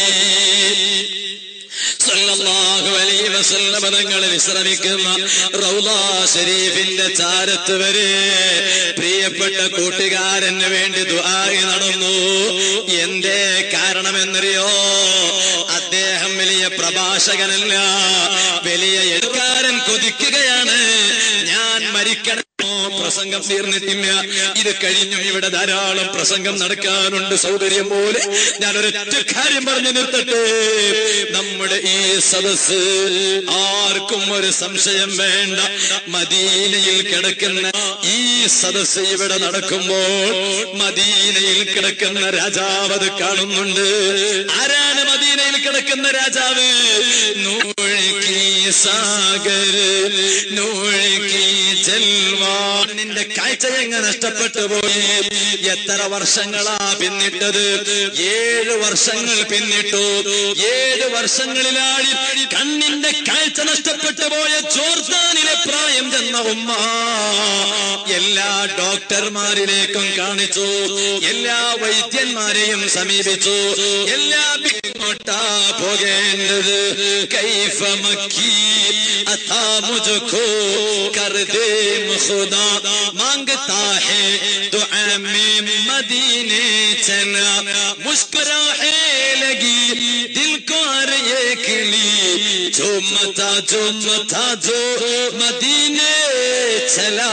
സല്ലല്ലാഹു അലൈഹി വസല്ലമ തങ്ങൾ വിശ്രമിക്കുന്ന റൗളാ ഷരീഫിന്റെ ചാരത്ത് വരെ പ്രിയപ്പെട്ട കൂട്ടുകാരന് വേണ്ടി ദുആയി നടന്നു എന്തേ കാരണമെന്നറിയോ അദ്ദേഹം വലിയ പ്രഭാഷകനല്ല വലിയ എഴുകാരൻ കൊതിക്കുകയാണ് ഞാൻ മരിക്കണം പ്രസംഗം തീർന്നിട്ടില്ല ഇത് കഴിഞ്ഞു ഇവിടെ ധാരാളം പ്രസംഗം നടക്കാനുണ്ട് സൗകര്യം പോലെ ഞാൻ ഒരൊറ്റ കാര്യം പറഞ്ഞു നിർത്തട്ടെ നമ്മുടെ ഈ സദസ് ആർക്കും ഒരു സംശയം വേണ്ട മദീനയിൽ കിടക്കുന്ന ഈ സദസ് ഇവിടെ നടക്കുമ്പോൾ മദീനയിൽ കിടക്കുന്ന രാജാവ് അത് കാണുന്നുണ്ട് ആരാണ് മദീനയിൽ കിടക്കുന്ന രാജാവ് നൂഴിക്കി സാഗർ നൂഴിക്കി ജൽവാ നിന്റെ കാഴ്ച എങ്ങനെ നഷ്ടപ്പെട്ടു പോയി എത്ര വർഷങ്ങളാ പിന്നിട്ടത് ഏഴ് വർഷങ്ങൾ പിന്നിട്ടു ഏഴ് വർഷങ്ങളിലായി കണ്ണിന്റെ കാഴ്ച നഷ്ടപ്പെട്ടു പോയ ജോർദാനിലെ പ്രായം ചെന്ന ഉമ്മ എല്ലാ ഡോക്ടർമാരിലേക്കും കാണിച്ചു എല്ലാ വൈദ്യന്മാരെയും സമീപിച്ചു എല്ലാ ഇങ്ങോട്ടാ പോകേണ്ടത് കൈഫ മക്കി അഥാ മുझको कर दे खुदा मांगता है दुआ में मदीने चला मुस्कुराए लगी दिल को और एक ली जो मता जो मता जो मदीने चला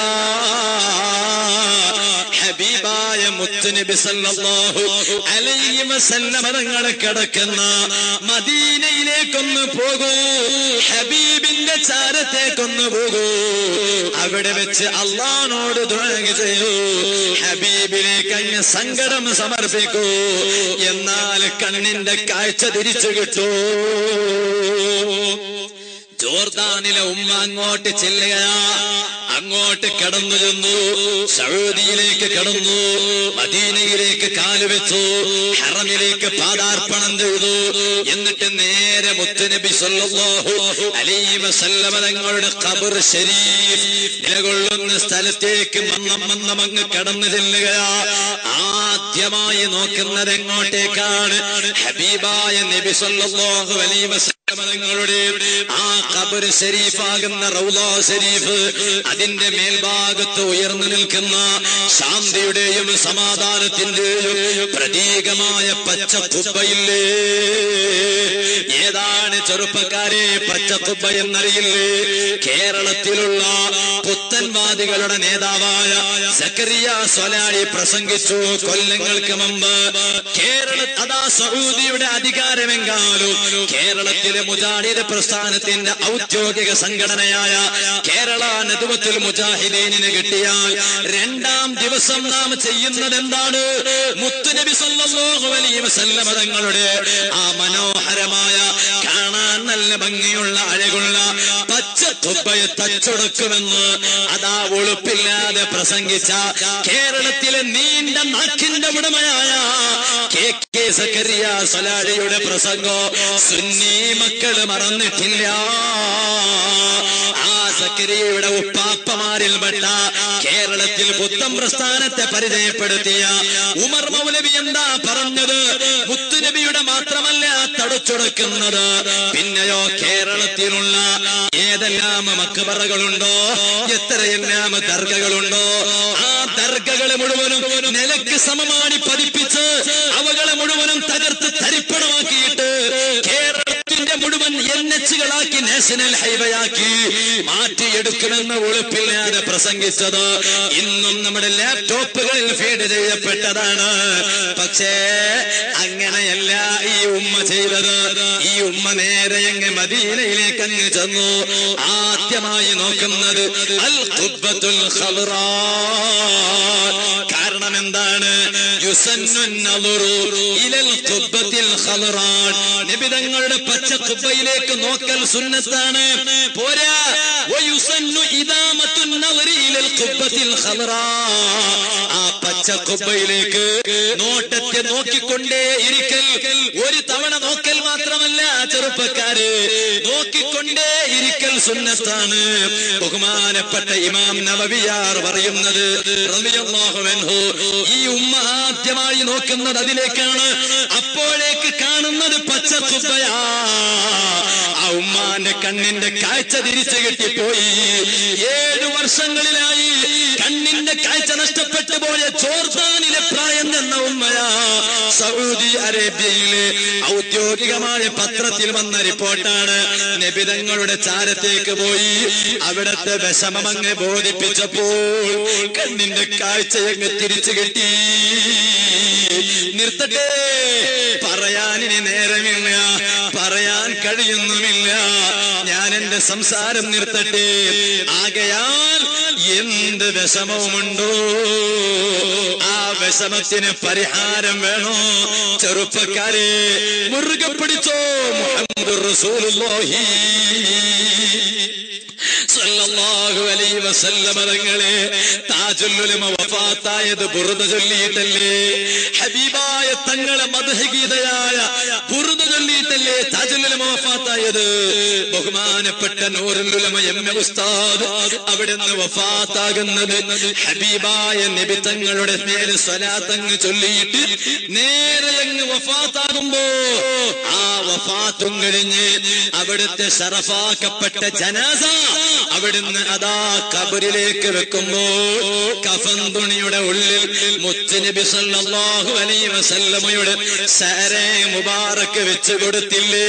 ഹബീബായ മുത്തുനബി സല്ലല്ലാഹു അലൈഹി വസല്ലമ തങ്ങൾ കിടക്കുന്ന മദീനയിലേക്കൊന്ന് പോകൂ ഹബീബിന്റെ ചാരത്തേക്കൊന്ന് പോകൂ അവിടെ വെച്ച് അള്ളഹാനോട് ദുആ ചെയ്യൂ ഹബീബിലേക്ക് അങ്ങ് സങ്കടം സമർപ്പിക്കൂ എന്നാൽ കണ്ണിന്റെ കാഴ്ച തിരിച്ചു കിട്ടൂ ജോർദാനിലെ ഉമ്മ അങ്ങോട്ട് ചെല്ലുകയാ അങ്ങോട്ട് കടന്നു ചെന്നു സൗദിയിലേക്ക് കടന്നു മദീനയിലേക്ക് കാലുവെച്ചു ഹറമിലേക്ക് പാദാർപ്പണം ചെയ്തു എന്നിട്ട് നേരെ മുത്തുനബി സല്ലല്ലാഹു അലൈഹി വസല്ലമ തങ്ങളുടെ ഖബർ ശരീഫ് നിലകൊള്ളുന്ന സ്ഥലത്തേക്ക് മന്നം മന്നം അങ്ങ് കടന്നു ചെല്ലുകയാ ആദ്യമായി നോക്കുന്നത് എങ്ങോട്ടേക്കാണ് ഹബീബായ നബി സല്ലല്ലാഹു അലൈഹി വസല്ലമ തങ്ങളുടെ ആ ഖബർ ഷരീഫാകുന്ന റൗലാ ഷരീഫ് അതിന്റെ മേൽഭാഗത്ത് ഉയർന്നു നിൽക്കുന്ന ശാന്തിയുടെയും സമാധാനത്തിന്റെയും പ്രതീകമായ പച്ച കുബ്ബയില്ലേ ഏതാണ് ചെറുപ്പക്കാരെ പച്ച കുബ്ബ എന്നറിയില്ലേ കേരളത്തിലുള്ള പുത്തൻവാദികളുടെ നേതാവായ സക്കറിയ സൊലാഴി പ്രസംഗിച്ചു കൊല്ലങ്ങൾക്ക് മുമ്പ് കേരള അതാ സൗദിയുടെ അധികാരമെങ്കാലും കേരളത്തിലെ മുജാഹിദ് പ്രസ്ഥാനത്തിന്റെ ഔദ്യോഗിക സംഘടനയായ കേരള നെതുവത്തിൽ മുജാഹിദീനിന് കിട്ടിയാൽ രണ്ടാം ദിവസം നാം ചെയ്യുന്നത് എന്താണ് മുത്തുനബി സല്ലല്ലാഹു അലൈഹി വസല്ലമ തങ്ങളുടെ ആ മനോഹരമായ കാണാൻ നല്ല ഭംഗിയുള്ള അഴകുള്ള പച്ച തുപ്പയെ തച്ചൊടുക്കുമെന്ന് അതാ ഒളുപ്പില്ലാതെ പ്രസംഗിച്ച കേരളത്തിലെ നീണ്ട നാക്കിന്റെ ഉടമയായ കെ കെ സക്കരിയ സലാഡിയുടെ പ്രസംഗം സുന്നി മക്കള് മറന്നിട്ടില്ല ആ സക്കരിയയുടെ ഉപ്പാപ്പമാരിൽപ്പെട്ട കേരളത്തിൽ പുത്തം പ്രസ്ഥാനത്തെ പരിചയപ്പെടുത്തിയ ഉമർ മൗലവി എന്താ പറഞ്ഞത് മുത്തുനബിയുടെ മാത്രമല്ല തടച്ചൊടുക്കുന്നത് പിന്നെയോ കേരളത്തിലുള്ള ഏതെല്ലാം മക്കബറകളുണ്ടോ എത്രയെല്ലാം ദർഗകളുണ്ടോ ആ ദർഗകളെ മുഴുവനും നിലക്ക് സമമാടി പതിപ്പിച്ച് അവകളെ മുഴുവനും തകർത്ത് തരിപ്പണമാക്കിയിട്ട് കേരളത്തിന്റെ മുഴുവൻ എൻ എച്ചുകളാക്കി നാഷണൽ ഹൈവേയാക്കി മാറ്റിയെടുക്കുമെന്ന് ഉളുപ്പില്ലാതെ പ്രസംഗിച്ചത് ഇന്നും നമ്മുടെ ലാപ്ടോപ്പുകളിൽ ഫീഡ് ചെയ്യപ്പെട്ടതാണ് പക്ഷേ അങ്ങനെയല്ല ഈ ഉമ്മ ചെയ്തത് ഈ ഉമ്മ നേരെ അങ്ങ് മദീനയിലേക്ക് അങ്ങ് ചെന്നു ആദ്യമായി നോക്കുന്നത് അൽ ഖുബ്ബത്തുൽ ഖദ്റാ കാരണം എന്താണ് യുസന്നു നളുറു ഇലൽ ഖുബ്ബത്തിൽ ഖദ്റാ നിബിതങ്ങളുടെ പച്ച കുബ്ബയിലേക്ക് നോക്കൽ സുന്നത്താണ് പോരാ വയുസന്നു ഇദാമത്തു നളറി ഇലൽ ഖുബ്ബത്തിൽ ഖദ്റാ ആ പച്ച കുബ്ബയിലേക്ക് നോട്ടത്തെ നോക്കിക്കൊണ്ടേ ഇരിക്കൽ ഒരു തവണ നോക്കൽ മാത്രമല്ല ചെറുപ്പക്കാര് നോക്കിക്കൊണ്ടേ ഇരിക്കൽ സുന്നത്താണ് ബഹുമാനപ്പെട്ട ഇമാം നവവിയാർ പറയുന്നത് റളിയല്ലാഹു അൻഹു ഈ ഉമ്മ ആദ്യമായി നോക്കുന്നത് അതിലേക്കാണ് അപ്പോഴേക്ക് കാണുന്നത് പച്ച കുബ്ബയാ ആ ഉമ്മാന്റെ കണ്ണിന്റെ കാഴ്ച തിരിച്ചു കിട്ടിപ്പോയി ഏഴു വർഷങ്ങളിലായി കണ്ണിന്റെ കാഴ്ച നഷ്ടപ്പെട്ടു പോയ ചോർദാനിലെ പ്രായം എന്ന ഉമ്മയാ സൗദി അറേബ്യയിലെ ഔദ്യോഗികമായ പത്രത്തിൽ വന്ന റിപ്പോർട്ടാണ് നബിതങ്ങളുടെ ചാരത്തേക്ക് പോയി അവിടത്തെ വിഷമമങ്ങ് ബോധിപ്പിച്ചപ്പോൾ കണ്ണിന്റെ കാഴ്ചയങ്ങ് തിരിച്ചു കിട്ടി നിർത്തട്ടെ പറയാനിനി നേരമില്ല പറയാൻ കഴിയുന്നുമില്ല ഞാൻ എന്റെ സംസാരം നിർത്തട്ടെ ആകയാൽ എന്ത് വിഷമവുമുണ്ടോ ആ വിഷമത്തിന് പരിഹാരം വേണോ ചെറുപ്പക്കാരെ മുറുകെ പിടിച്ചോ മുഹമ്മദ് റസൂലുള്ളാഹി സല്ലല്ലാഹു അലൈഹി വസല്ലമ തങ്ങളെ താജുൽ ഉലമ വഫാത്തായത് ബുറുദ ചൊല്ലിയിട്ടല്ലേ ഹബീബായ തങ്ങളെ മദ്ഹഗീതയായ ബുറുദ ചൊല്ലിയിട്ടല്ലേ താജുൽ ഉലമ വഫാത്തായത് ബഹുമാനപ്പെട്ട നൂറുൽ ഉലമ എം എ ഉസ്താദ് അവിടെ നിന്ന് വഫാത്താകുന്നത് ഹബീബായ നബി തങ്ങളുടെ നേരെ സ്വലാത്തങ്ങ് ചൊല്ലിയിട്ട് നേരെ അങ്ങ് വഫാത്താകുമ്പോ ആ വഫാത്തും കഴിഞ്ഞ് അവിടുത്തെ ഷറഫാക്കപ്പെട്ട ജനാസ അവിടുന്ന് അതാ കബറിലേക്ക് വെക്കുമ്പോ കഫൻ തുണിയുടെ ഉള്ളിൽ മുത്തുനബി സല്ലല്ലാഹു അലൈഹി വസല്ലമയുടെ സരെ മുബാറക്ക് വെച്ച് കൊടുത്തില്ലേ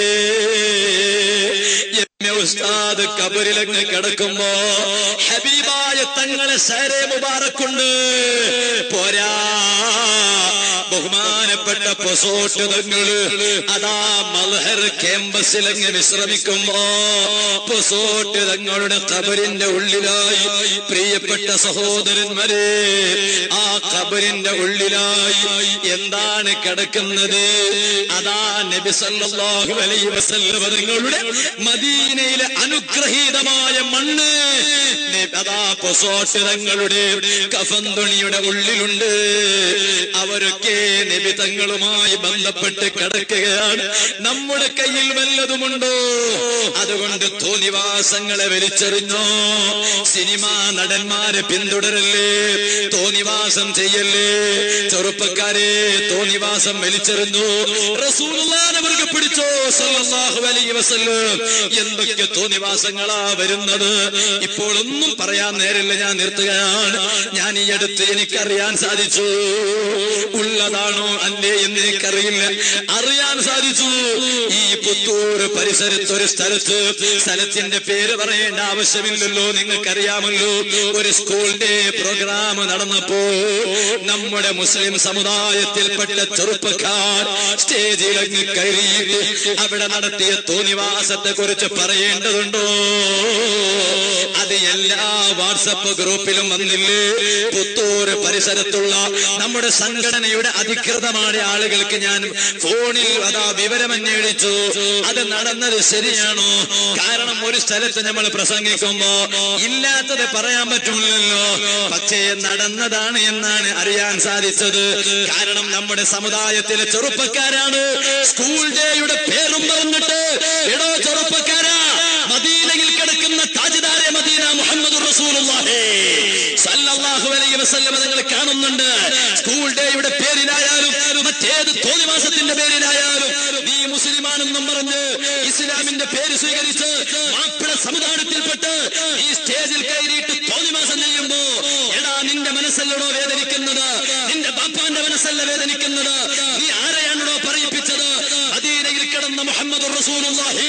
എം എ ഉസ്താദ് കബറിലങ്ങ് കിടക്കുമ്പോ ഹബീബായ തങ്ങളെ സരെ മുബാറക്കുണ്ട് പോരാ ബഹുമാനപ്പെട്ട പൊസോട്ട് തങ്ങള് അതാ മൽഹർ ക്യാമ്പസിലങ്ങ് വിശ്രമിക്കുമ്പോ പൊസോട്ട് തങ്ങളുടെ കബറിന്റെ ഉള്ളിലായി പ്രിയപ്പെട്ട സഹോദരന്മാരെ ആ കബറിന്റെ ഉള്ളിലായി എന്താണ് കിടക്കുന്നത് അതാ നബി സല്ലല്ലാഹു അലൈഹി വസല്ലം തങ്ങളുടെ മദീനയിലെ അനുഗ്രഹീതമായ മണ്ണ് നബി- അതാ പൊസോട്ട് തങ്ങളുടെ കഫൻ തുണിയുടെ ഉള്ളിലുണ്ട് അവരൊക്കെ നബി തങ്ങളുമായി ബന്ധപ്പെട്ട് കിടക്കുകയാണ് നമ്മുടെ കയ്യിൽ വല്ലതുമുണ്ടോ അതുകൊണ്ട് തോന്നിവാസങ്ങളെ വലിച്ചെറിഞ്ഞോ സിനിമാ നടന്മാരെ പിന്തുടരല്ലേ തോന്നിവാസം ചെയ്യല്ലേ ചെറുപ്പക്കാരെ തോന്നിവാസം വലിച്ചെറിഞ്ഞു റസൂലുള്ളാനെ മുറുകെ പിടിച്ചോ സല്ലല്ലാഹു അലൈഹി വസല്ലം എന്തൊക്കെ തോന്നിവാസങ്ങളാ വരുന്നത് ഇപ്പോൾ ഒന്നും പറയാൻ നേരില്ല ഞാൻ നിർത്തുകയാണ് ഞാൻ ഈ അടുത്ത് എനിക്കറിയാൻ സാധിച്ചു ഉള്ളതാണോ അല്ലേ എന്ന് എനിക്കറിയില്ല അറിയാൻ സാധിച്ചു ഈ പുത്തൂർ പരിസരത്ത് ഒരു സ്ഥലത്ത് സ്ഥലത്തിന്റെ പേര് പറയേണ്ട ആവശ്യമില്ലല്ലോ നിങ്ങൾക്കറിയാമല്ലോ ഒരു സ്കൂളിന്റെ പ്രോഗ്രാം നടന്നപ്പോ നമ്മുടെ മുസ്ലിം സമുദായത്തിൽപ്പെട്ട ചെറുപ്പക്കാർ സ്റ്റേജിൽ അങ്ങ് കയറി അവിടെ നടത്തിയ തോന്നിവാസത്തെ കുറിച്ച് പറയേണ്ടതുണ്ടോ അത് എല്ലാ വാട്സപ്പ് ഗ്രൂപ്പിലും വന്നില്ലേ പുത്തൂര് പരിസരത്തുള്ള നമ്മുടെ സംഘടനയുടെ അധികൃതമായ ആളുകൾക്ക് ഞാൻ ഫോണിൽ അതാ വിവരമന്വേഷിച്ചു അത് നടന്നത് ശരിയാണോ കാരണം ഒരു സ്ഥലത്ത് നമ്മൾ പ്രസംഗിക്കുമ്പോ ഇല്ലാത്തത് പറയാൻ പറ്റില്ലല്ലോ പക്ഷേ നടന്നതാണ് എന്നാണ് അറിയാൻ സാധിച്ചത് കാരണം നമ്മുടെ സമുദായത്തിലെ ചെറുപ്പക്കാരാണ് സ്കൂൾ ഡേയുടെ പേരും പറഞ്ഞിട്ട് എടോ ചെറുപ്പക്കാരാ മദീനയിൽ കിടക്കുന്ന താജ്ദാരെ മദീന മുഹമ്മദ് സല്ലല്ലാഹു അലൈഹി വസല്ലം നിങ്ങൾ കാണുന്നുണ്ട് സ്കൂൾ ഡേയുടെ പേരിലായാലും മറ്റേത് തോന്നിവാസത്തിന്റെ പേരിലായാലും നീ മുസ്ലിമാണെന്നും പറഞ്ഞ് ഇസ്ലാമിന്റെ പേര് സ്വീകരിച്ച് മാപ്പിള സമുദായത്തിൽപ്പെട്ട് ഈ സ്റ്റേജിൽ കയറിയിട്ട് തോന്നിവാസം ചെയ്യുമ്പോ എടാ നിന്റെ മനസ്സല്ലടോ വേദനിക്കുന്നത് നിന്റെ ബാപ്പാന്റെ മനസ്സല്ല വേദനിക്കുന്നത് നീ ആരെയാണോ പറയിപ്പിച്ചത് മദീനയിൽ കിടന്ന മുഹമ്മദ് റസൂലുള്ളാഹി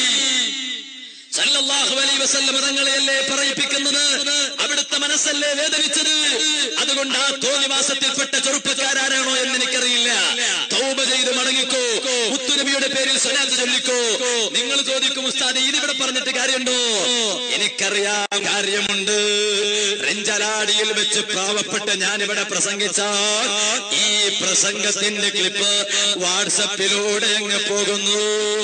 സല്ലല്ലാഹു അലൈഹി വസല്ലം തങ്ങളെയല്ലേ പറയിപ്പിക്കുന്നത് അവിടുത്തെ മനസ്സല്ലേ വേദനിച്ചത് അതുകൊണ്ട് ആ തോന്നിവാസത്തിൽപ്പെട്ട ചെറുപ്പക്കാരാരാണോ എന്ന് എനിക്കറിയില്ല തൗബ ചെയ്ത് മടങ്ങിക്കോ മുത്തുനബിയുടെ പേരിൽ സ്വലാത്ത് ചൊല്ലിക്കോ നിങ്ങൾ ചോദിക്കും ഉസ്താദ് ഇതിവിടെ പറഞ്ഞിട്ട് കാര്യമുണ്ടോ എനിക്കറിയാം കാര്യമുണ്ട് റെഞ്ചലാടിയിൽ വെച്ച് പാവപ്പെട്ട ഞാനിവിടെ പ്രസംഗിച്ചാൽ ഈ പ്രസംഗത്തിന്റെ ക്ലിപ്പ് വാട്സപ്പിലൂടെ അങ്ങ് പോകുന്നു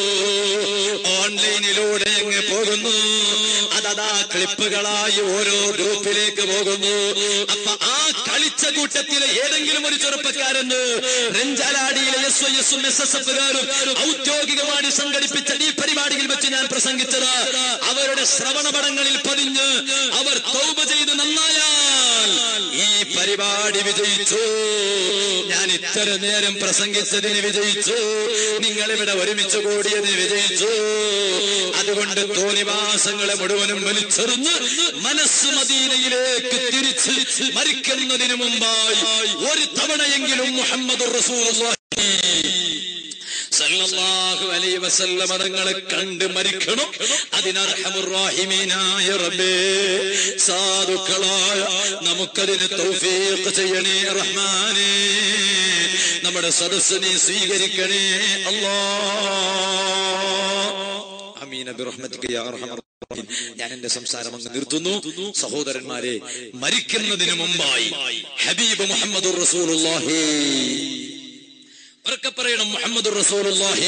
ഓൺലൈനിലൂടെ അങ്ങ് പോകുന്നു അതതാ ക്ലിപ്പുകളായി ഓരോ ഗ്രൂപ്പിലേക്ക് പോകുന്നു അപ്പൊ ആ കളിച്ച കൂട്ടത്തിലെ ഏതെങ്കിലും ഒരു ചെറുപ്പക്കാരന് രഞ്ജാലാടിയിലെ എസ് ഐ എസും എസ് എസ് എഫുകാരും ഔദ്യോഗികമായി സംഘടിപ്പിച്ച ഈ പരിപാടിയിൽ വെച്ച് ഞാൻ പ്രസംഗിച്ചത് അവരുടെ ശ്രവണപടങ്ങളിൽ പതിഞ്ഞ് അവർ തൗബ ചെയ്ത് നന്നായാൽ ഈ പരിപാടി വിജയിച്ചു ഞാൻ ഇത്ര നേരം പ്രസംഗിച്ചതിന് വിജയിച്ചു നിങ്ങൾ ഇവിടെ ഒരുമിച്ച് കൂടിയതിന് വിജയിച്ചു അതുകൊണ്ട് തോന്നിവാസങ്ങളെ മുഴുവനും വലിച്ചെറിഞ്ഞ് മനസ്സ് മദീനയിലേക്ക് തിരിച്ച് മരിക്കുന്നതിന് മുമ്പായി ഒരു തവണയെങ്കിലും മുഹമ്മദ് സല്ലല്ലാഹു അലൈഹി വസല്ലം തങ്ങളെ കണ്ട് മരിക്കണം അതിനർഹമുറാഹിമീനായ റബ്ബേ സാധുക്കളായ നമുക്കതിന് തൗഫീഖ് ചെയ്യണേ റഹ്മാനേ നമ്മുടെ സദസ്സിനെ സ്വീകരിക്കണേ അല്ലാ അമീന ബിറഹ്മതിക യാ അർഹമർ റഹീം. ഞാൻ എന്റെ സംസാരം അങ്ങ് നിർത്തുന്നു സഹോദരന്മാരെ മരിക്കുന്നതിന് മുമ്പായി ഹബീബ് മുഹമ്മദ് റസൂലുള്ളാഹി ഉറക്കെ പറയണം മുഹമ്മദ് റസൂലുള്ളാഹി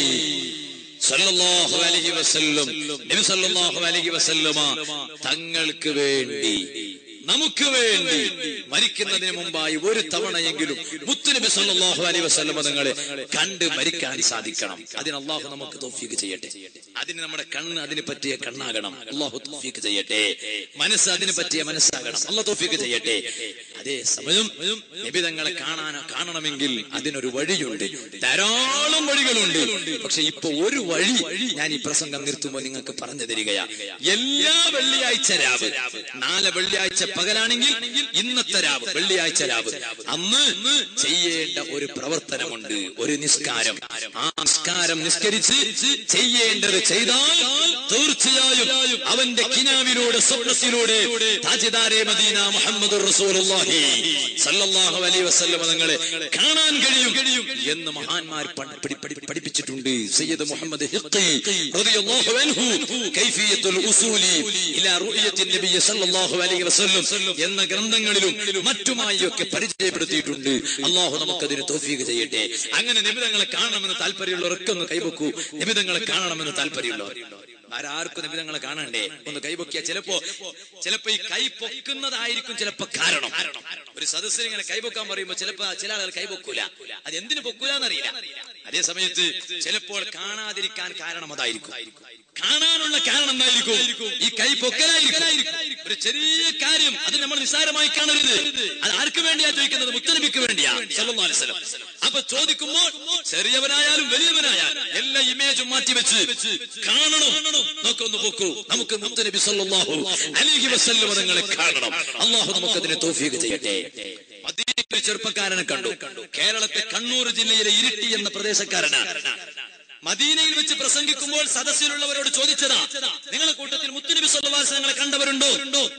സല്ലല്ലാഹു അലൈഹി വസല്ലം നബി സല്ലല്ലാഹു അലൈഹി വസല്ലമ തങ്ങൾക്ക് വേണ്ടി നമുക്ക് വേണ്ടി മരിക്കുന്നതിന് മുമ്പായി ഒരു തവണയെങ്കിലും മുത്തുനബി സല്ലല്ലാഹു അലൈഹി വസല്ലമ തങ്ങളെ കണ്ട് മരിക്കാൻ സാധിക്കണം അതിന് അള്ളാഹു നമുക്ക് തൗഫീഖ് ചെയ്യട്ടെ അതിന് നമ്മുടെ കണ്ണ് അതിന് പറ്റിയ കണ്ണാകണം അള്ളാഹു തൗഫീഖ് ചെയ്യട്ടെ മനസ്സ് അതിന് പറ്റിയ മനസ്സാകണം അള്ളാഹു തൗഫീഖ് ചെയ്യട്ടെ അതേ സമയം നബി തങ്ങളെ കാണാൻ കാണണമെങ്കിൽ അതിനൊരു വഴിയുണ്ട് ധാരാളം വഴികളുണ്ട് പക്ഷെ ഇപ്പൊ ഒരു വഴി ഞാൻ ഈ പ്രസംഗം നിർത്തുമ്പോൾ നിങ്ങൾക്ക് പറഞ്ഞു തരികയാ എല്ലാ വെള്ളിയാഴ്ച രാവ് നാളെ വെള്ളിയാഴ്ച പകലാണെങ്കിൽ ഇന്നത്തെ രാവ് വെള്ളിയാഴ്ച രാവ് അന്ന് ചെയ്യേണ്ട ഒരു പ്രവർത്തനമുണ്ട് ഒരു നിസ്കാരം ആ നിസ്കാരം നിസ്കരിച്ച് ചെയ്യേണ്ടത് ചെയ്താൽ തീർച്ചയായും അവന്റെ കിനാവിലൂടെ സ്വപ്നത്തിലൂടെ താജിദാരെ മദീന മുഹമ്മദ് റസൂലുള്ളാഹി സല്ലല്ലാഹു അലൈഹി വസല്ലം തങ്ങളെ കാണാൻ കഴിയും എന്ന് മഹാന്മാർ പണ്ട് പഠി- പഠി- പഠിപ്പിച്ചിട്ടുണ്ട് സയ്യിദ് മുഹമ്മദ് ഹിഖി റളിയല്ലാഹു അൻഹു കൈഫിയത്തുൽ ഉസൂലി ഇലാ റുഅയത്തിൻ നബി സല്ലല്ലാഹു അലൈഹി വസല്ലം എന്ന ഗ്രന്ഥങ്ങളിലും മറ്റുമായി ഒക്കെ പരിചയപ്പെടുത്തിയിട്ടുണ്ട് അള്ളാഹു നമുക്കതിന് തൗഫീഖ് ചെയ്യട്ടെ അങ്ങനെ നിബിതങ്ങളെ കാണണമെന്ന് താല്പര്യമുള്ളവരൊക്കെ ഒന്ന് കൈവക്കൂ നിബിതങ്ങളെ കാണണമെന്ന് താല്പര്യമുള്ളവർ ആരാർക്കും നിബിതങ്ങളെ കാണണ്ടേ ഒന്ന് കൈപൊക്കിയ ചിലപ്പോ ചിലപ്പോ ഈ കൈ പൊക്കുന്നതായിരിക്കും ചിലപ്പോ കാരണം ഒരു സദസ്സിൽ ഇങ്ങനെ കൈപൊക്കാൻ പറയുമ്പോ ചിലപ്പോ ചില ആളുകൾ കൈപൊക്കൂല അത് എന്തിനു പൊക്കൂലെന്നറിയില്ല അതേ സമയത്ത് ചിലപ്പോൾ കാണാതിരിക്കാൻ കാരണം അതായിരിക്കും കാണാനുള്ള കാരണം എന്തായിരിക്കും ഈ കൈ പൊക്കലായിരിക്കും ഒരു ചെറിയ കാര്യം അത് നമ്മൾ നിസ്സാരമായി കാണരുത് അത് ആർക്ക് വേണ്ടിയാ ചോദിക്കുന്നത് മുത്തനബിക്ക് വേണ്ടിയാ സല്ലല്ലാഹു അലൈഹി വസല്ലം അപ്പൊ ചോദിക്കുമ്പോൾ ചെറിയവനായാലും വലിയവനായാലും എല്ലാ ഇമേജും മാറ്റി വെച്ച് കാണണം നോക്കൊന്ന് പൊക്കൂ നമുക്ക് മുത്തനബി സല്ലല്ലാഹു അലൈഹി വസല്ലം തങ്ങളെ കാണണം അള്ളാഹു നമുക്ക് അതിനെ തൗഫീഖ് ചെയ്യട്ടെ മദീനയിൽ ഒരു ചെറുപ്പക്കാരനെ കണ്ടു കേരളത്തെ കണ്ണൂർ ജില്ലയിലെ ഇരിട്ടി എന്ന പ്രദേശക്കാരനാണ് മദീനയിൽ വെച്ച് പ്രസംഗിക്കുമ്പോൾ സദസ്സിലുള്ളവരോട് ചോദിച്ചതാ നിങ്ങളെ കൂട്ടത്തിൽ മുത്തുനബി സല്ലല്ലാഹു നിങ്ങളെ കണ്ടവരുണ്ടോ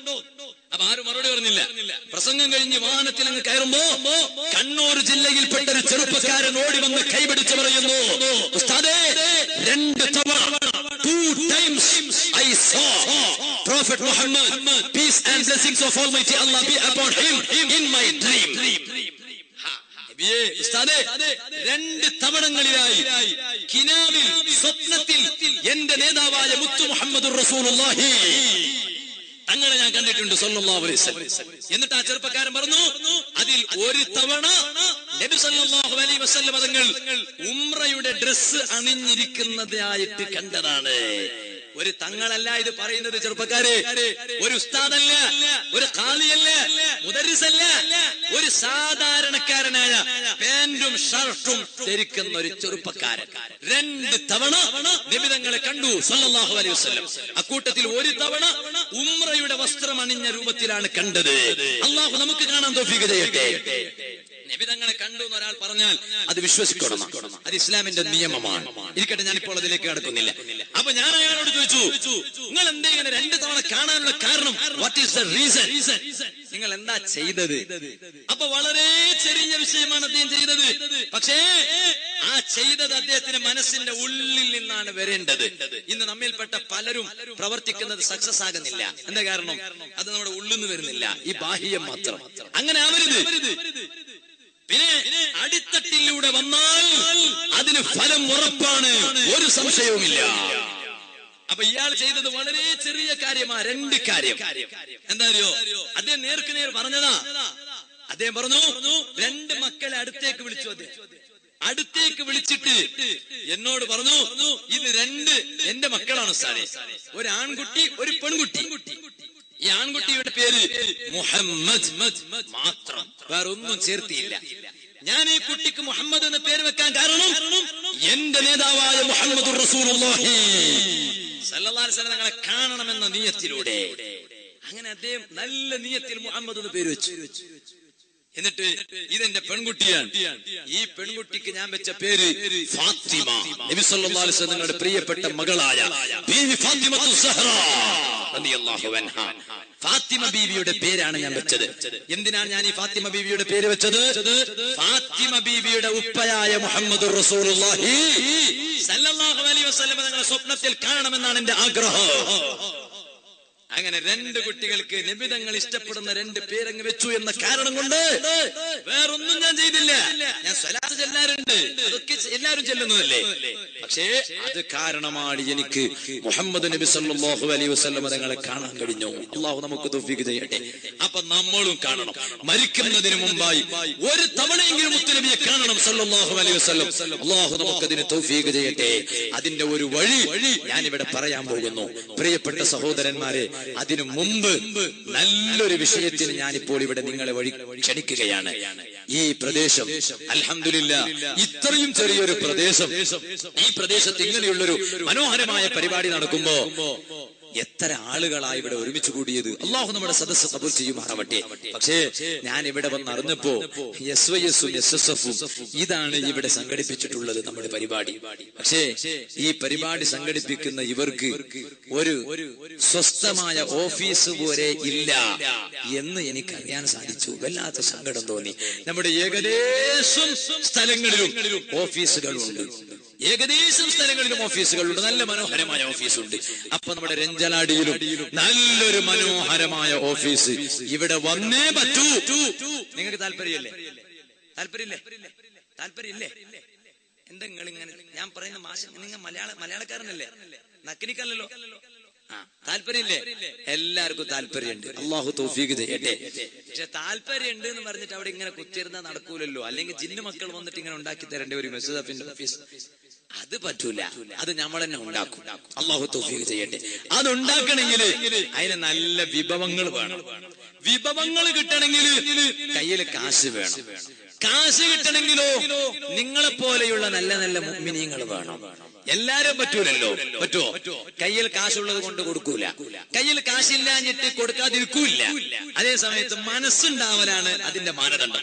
അപ്പൊ ആരും മറുപടി പറഞ്ഞില്ല പ്രസംഗം കഴിഞ്ഞ് വാഹനത്തിൽ അങ്ങ് കയറുമ്പോ കണ്ണൂർ ജില്ലയിൽപ്പെട്ട ഒരു ചെറുപ്പക്കാരൻ ഓടി വന്ന് കൈപിടിച്ച് പറയുന്നു ഉസ്താദേ രണ്ട് തവണ two times I saw Prophet Muhammad, peace and blessings of Almighty Allah be upon him in my dream. ഹാ, നബിയേ, ഉസ്താദേ, രണ്ട് തവണങ്ങളിലായി കിനാവിൽ സ്വപ്നത്തിൽ എന്റെ നേതാവായ മുത്തു മുഹമ്മദ് റസൂലുള്ളാഹി തങ്ങളെ ഞാൻ കണ്ടിട്ടുണ്ട് സല്ലല്ലാഹു അലൈഹി വസല്ലം എന്നിട്ട് ആ ചെറുപ്പക്കാരൻ പറഞ്ഞു അതിൽ ഒരു തവണ നബി സല്ലല്ലാഹു അലൈഹി വസല്ലം തങ്ങൾ ഉംറയുടെ ഡ്രസ്സ് അണിഞ്ഞിരിക്കുന്നതായിട്ട് കണ്ടതാണ് ഒരു തങ്ങളല്ല ഇത് പറയുന്നത് ചെറുപ്പക്കാരെ ഒരു ഉസ്താദല്ല ഒരു ഖാലിയല്ല മുദരിസല്ല ഒരു സാധാരണക്കാരനായ പാന്റും ഷർട്ടും ധരിക്കുന്ന ഒരു ചെറുപ്പക്കാരൻ രണ്ട് തവണ നിബിതങ്ങളെ കണ്ടു സല്ലല്ലാഹു അലൈഹി വസല്ലം അക്കൂട്ടത്തിൽ ഒരു തവണ ഉംറയുടെ വസ്ത്രം അണിഞ്ഞ രൂപത്തിലാണ് കണ്ടത് അള്ളാഹു നമുക്ക് കാണാൻ തോഫിക്ക് ചെയ്യട്ടെ നിബിതങ്ങളെ കണ്ടു എന്ന് ഒരാൾ പറഞ്ഞാൽ അത് വിശ്വസിക്കണം അത് ഇസ്ലാമിന്റെ നിയമമാണ് ഇരിക്കട്ടെ ഞാനിപ്പോൾ അതിലേക്ക് കടക്കുന്നില്ല അപ്പൊ ഞാൻ അയാളോട് ചോദിച്ചു നിങ്ങൾ എന്തേ ഇങ്ങനെ രണ്ട് തവണ കാണാനുള്ള കാരണം വാട്ട് ഈസ് ദ റീസൺ നിങ്ങൾ എന്താ ചെയ്തത് അപ്പൊ വളരെ ചെറിയ വിഷയമാണ് അദ്ദേഹം ചെയ്തത് പക്ഷേ ആ ചെയ്തത് അദ്ദേഹത്തിന്റെ മനസ്സിന്റെ ഉള്ളിൽ നിന്നാണ് വരേണ്ടത് ഇന്ന് നമ്മിൽപ്പെട്ട പലരും പ്രവർത്തിക്കുന്നത് സക്സസ് ആകുന്നില്ല എന്താ കാരണം അത് നമ്മുടെ ഉള്ളിൽ നിന്ന് വരുന്നില്ല ഈ ബാഹ്യം മാത്രം അങ്ങനെ ആവരുത് പിന്നെ അടിത്തട്ടിലൂടെ വന്നാൽ അതിന് ഫലം ഉറപ്പാണ് ഒരു സംശയവുമില്ല അപ്പൊ ഇയാൾ ചെയ്തത് വളരെ ചെറിയ കാര്യമാ രണ്ട് കാര്യം എന്താ അറിയോ അദ്ദേഹം നേർക്ക് നേർ പറഞ്ഞതാ അദ്ദേഹം പറഞ്ഞു രണ്ട് മക്കളെ അടുത്തേക്ക് വിളിച്ചു അദ്ദേഹം അടുത്തേക്ക് വിളിച്ചിട്ട് എന്നോട് പറഞ്ഞു ഇത് രണ്ട് എന്റെ മക്കളാണ് സാറേ ഒരു ആൺകുട്ടി ഒരു പെൺകുട്ടി ഈ ആൺകുട്ടിയുടെ പേര് മുഹമ്മദ് മാത്രം വേറെ ഒന്നും ചേർത്തിയില്ല ഞാൻ ഈ കുട്ടിക്ക് മുഹമ്മദ് എന്ന പേര് വെക്കാൻ കാരണം എന്റെ നേതാവായ മുഹമ്മദ് റസൂലുള്ളാഹി സല്ലല്ലാഹു അലൈഹി വസല്ലം ഞങ്ങളെ കാണണമെന്ന നീയത്തിലൂടെ അങ്ങനെ അദ്ദേഹം നല്ല നീയത്തിൽ മുഹമ്മദ് എന്ന് പേര് വെച്ചു എന്നിട്ട് ഇതെന്റെ പെൺകുട്ടിയാണ് ഈ പെൺകുട്ടിക്ക് ഞാൻ വെച്ച പേര് ഫാത്തിമ നബി സല്ലല്ലാഹു അലൈഹി വസല്ലം നിങ്ങളുടെ പ്രിയപ്പെട്ട മകളായ ബീവി ഫാത്തിമത്തു സഹ്റ റളിയല്ലാഹു അൻഹ ഫാത്തിമ ബീവിയുടെ പേരാണ് ഞാൻ വെച്ചത് എന്തിനാണ് ഞാൻ ഈ ഫാത്തിമ ബീവിയുടെ പേര് വെച്ചത് ഫാത്തിമ ബീവിയുടെ ഉപ്പയായ മുഹമ്മദ് റസൂലുള്ളാഹി സല്ലല്ലാഹു അലൈഹി വസല്ലം നിങ്ങളെ സ്വപ്നത്തിൽ കാണണമെന്നാണ് എന്റെ ആഗ്രഹം അങ്ങനെ രണ്ട് കുട്ടികൾക്ക് നിബിതങ്ങൾ ഇഷ്ടപ്പെടുന്ന രണ്ട് പേരങ്ങ് വെച്ചു എന്ന കാരണം കൊണ്ട് വേറൊന്നും ഞാൻ ചെയ്തില്ല ഞാൻ സ്വലാത്ത് ചെല്ലാറുണ്ട് അതൊക്കെ എല്ലാവരും ചെല്ലുന്നതല്ലേ പക്ഷേ അത് കാരണമാണ് എനിക്ക് മുഹമ്മദ് നബി സല്ലല്ലാഹു അലൈഹി വസല്ലം തങ്ങളെ കാണാൻ കഴിഞ്ഞു അള്ളാഹു നമുക്ക് തൗഫീഖ് ചെയ്യട്ടെ അപ്പൊ നമ്മളും കാണണം മരിക്കുന്നതിന് മുമ്പായി ഒരു തവണയെങ്കിലും മുത്തുനബിയെ കാണണം സല്ലല്ലാഹു അലൈഹി വസല്ലം അള്ളാഹു നമുക്കതിന് തൗഫീഖ് ചെയ്യട്ടെ അതിന്റെ ഒരു വഴി ഞാൻ ഇവിടെ പറയാൻ പോകുന്നു പ്രിയപ്പെട്ട സഹോദരന്മാരെ അതിനു മുമ്പ് നല്ലൊരു വിഷയത്തിന് ഞാനിപ്പോൾ ഇവിടെ നിങ്ങളെ വഴി ക്ഷണിക്കുകയാണ് ഈ പ്രദേശം അൽഹംദുലില്ല ഇത്രയും ചെറിയൊരു പ്രദേശം ഈ പ്രദേശത്ത് ഇങ്ങനെയുള്ളൊരു മനോഹരമായ പരിപാടി നടക്കുമ്പോ എത്ര ആളുകളായി ഇവിടെ ഒരുമിച്ച് കൂടിയത് അള്ളാഹു നമ്മുടെ സദസ്സ് കബൂൽ ചെയ്യുമാറാവട്ടെ പക്ഷേ ഞാൻ ഇവിടെ വന്ന് അറിഞ്ഞപ്പോ എസ് വൈ എസും എസ് എസ് എഫും ഇതാണ് ഇവിടെ സംഘടിപ്പിച്ചിട്ടുള്ളത് നമ്മുടെ പരിപാടി പക്ഷേ ഈ പരിപാടി സംഘടിപ്പിക്കുന്ന ഇവർക്ക് ഒരു സ്വസ്ഥമായ ഓഫീസ് പോലെ ഇല്ല എന്ന് എനിക്ക് അറിയാൻ സാധിച്ചു വല്ലാത്ത സങ്കടം തോന്നി നമ്മുടെ ഏകദേശം സ്ഥലങ്ങളിലും ഓഫീസുകളുണ്ട് ഏകദേശം സ്ഥലങ്ങളിലും ഓഫീസുകളുണ്ട് നല്ല മനോഹരമായ ഓഫീസുണ്ട് അപ്പൊ നമ്മുടെ രഞ്ജനാടിയിലും നല്ലൊരു മനോഹരമായ ഓഫീസ് ഇവിടെ വന്നേ പറ്റൂ നിങ്ങൾക്ക് താല്പര്യമില്ലേ താല്പര്യമില്ലേ താല്പര്യമില്ലേ എന്താ നിങ്ങൾ ഇങ്ങനെ ഞാൻ പറയുന്ന മാഷ നിങ്ങൾ മലയാള മലയാളക്കാരനല്ലേ നക്കിനിക്കല്ലല്ലോ ആ താല്പര്യമില്ലേ എല്ലാവർക്കും താല്പര്യമുണ്ട് അള്ളാഹു തൗഫീഖ് ചെയ്യട്ടെ പക്ഷെ താല്പര്യമുണ്ട് എന്ന് പറഞ്ഞിട്ട് അവിടെ ഇങ്ങനെ കുത്തിരുന്ന നടക്കൂലല്ലോ അല്ലെങ്കിൽ ജിന്നു മക്കൾ വന്നിട്ട് ഇങ്ങനെ ഉണ്ടാക്കി തരേണ്ട ഒരു മെസ്സേജ് ഓഫീസ് അത് പറ്റൂല അത് നമ്മൾ തന്നെ ഉണ്ടാക്കും അള്ളാഹു തൗഫീഖ് ചെയ്യട്ടെ അത് ഉണ്ടാക്കണമെങ്കിൽ അതിന് നല്ല വിഭവങ്ങൾ വേണം വിഭവങ്ങൾ കിട്ടണമെങ്കിൽ കയ്യിൽ കാശ് വേണം കാശ് കിട്ടണമെങ്കിലോ നിങ്ങളെ പോലെയുള്ള നല്ല നല്ല മുഗ്മിനീങ്ങൾ വേണം എല്ലാരും പറ്റൂലല്ലോ പറ്റുമോ കയ്യിൽ കാശുള്ളത് കൊണ്ട് കൊടുക്കൂല കയ്യിൽ കാശില്ലാഞ്ഞിട്ട് കൊടുക്കാതിരിക്കൂല അതേ സമയത്ത് മനസ്സുണ്ടാവലാണ് അതിന്റെ മാനദണ്ഡം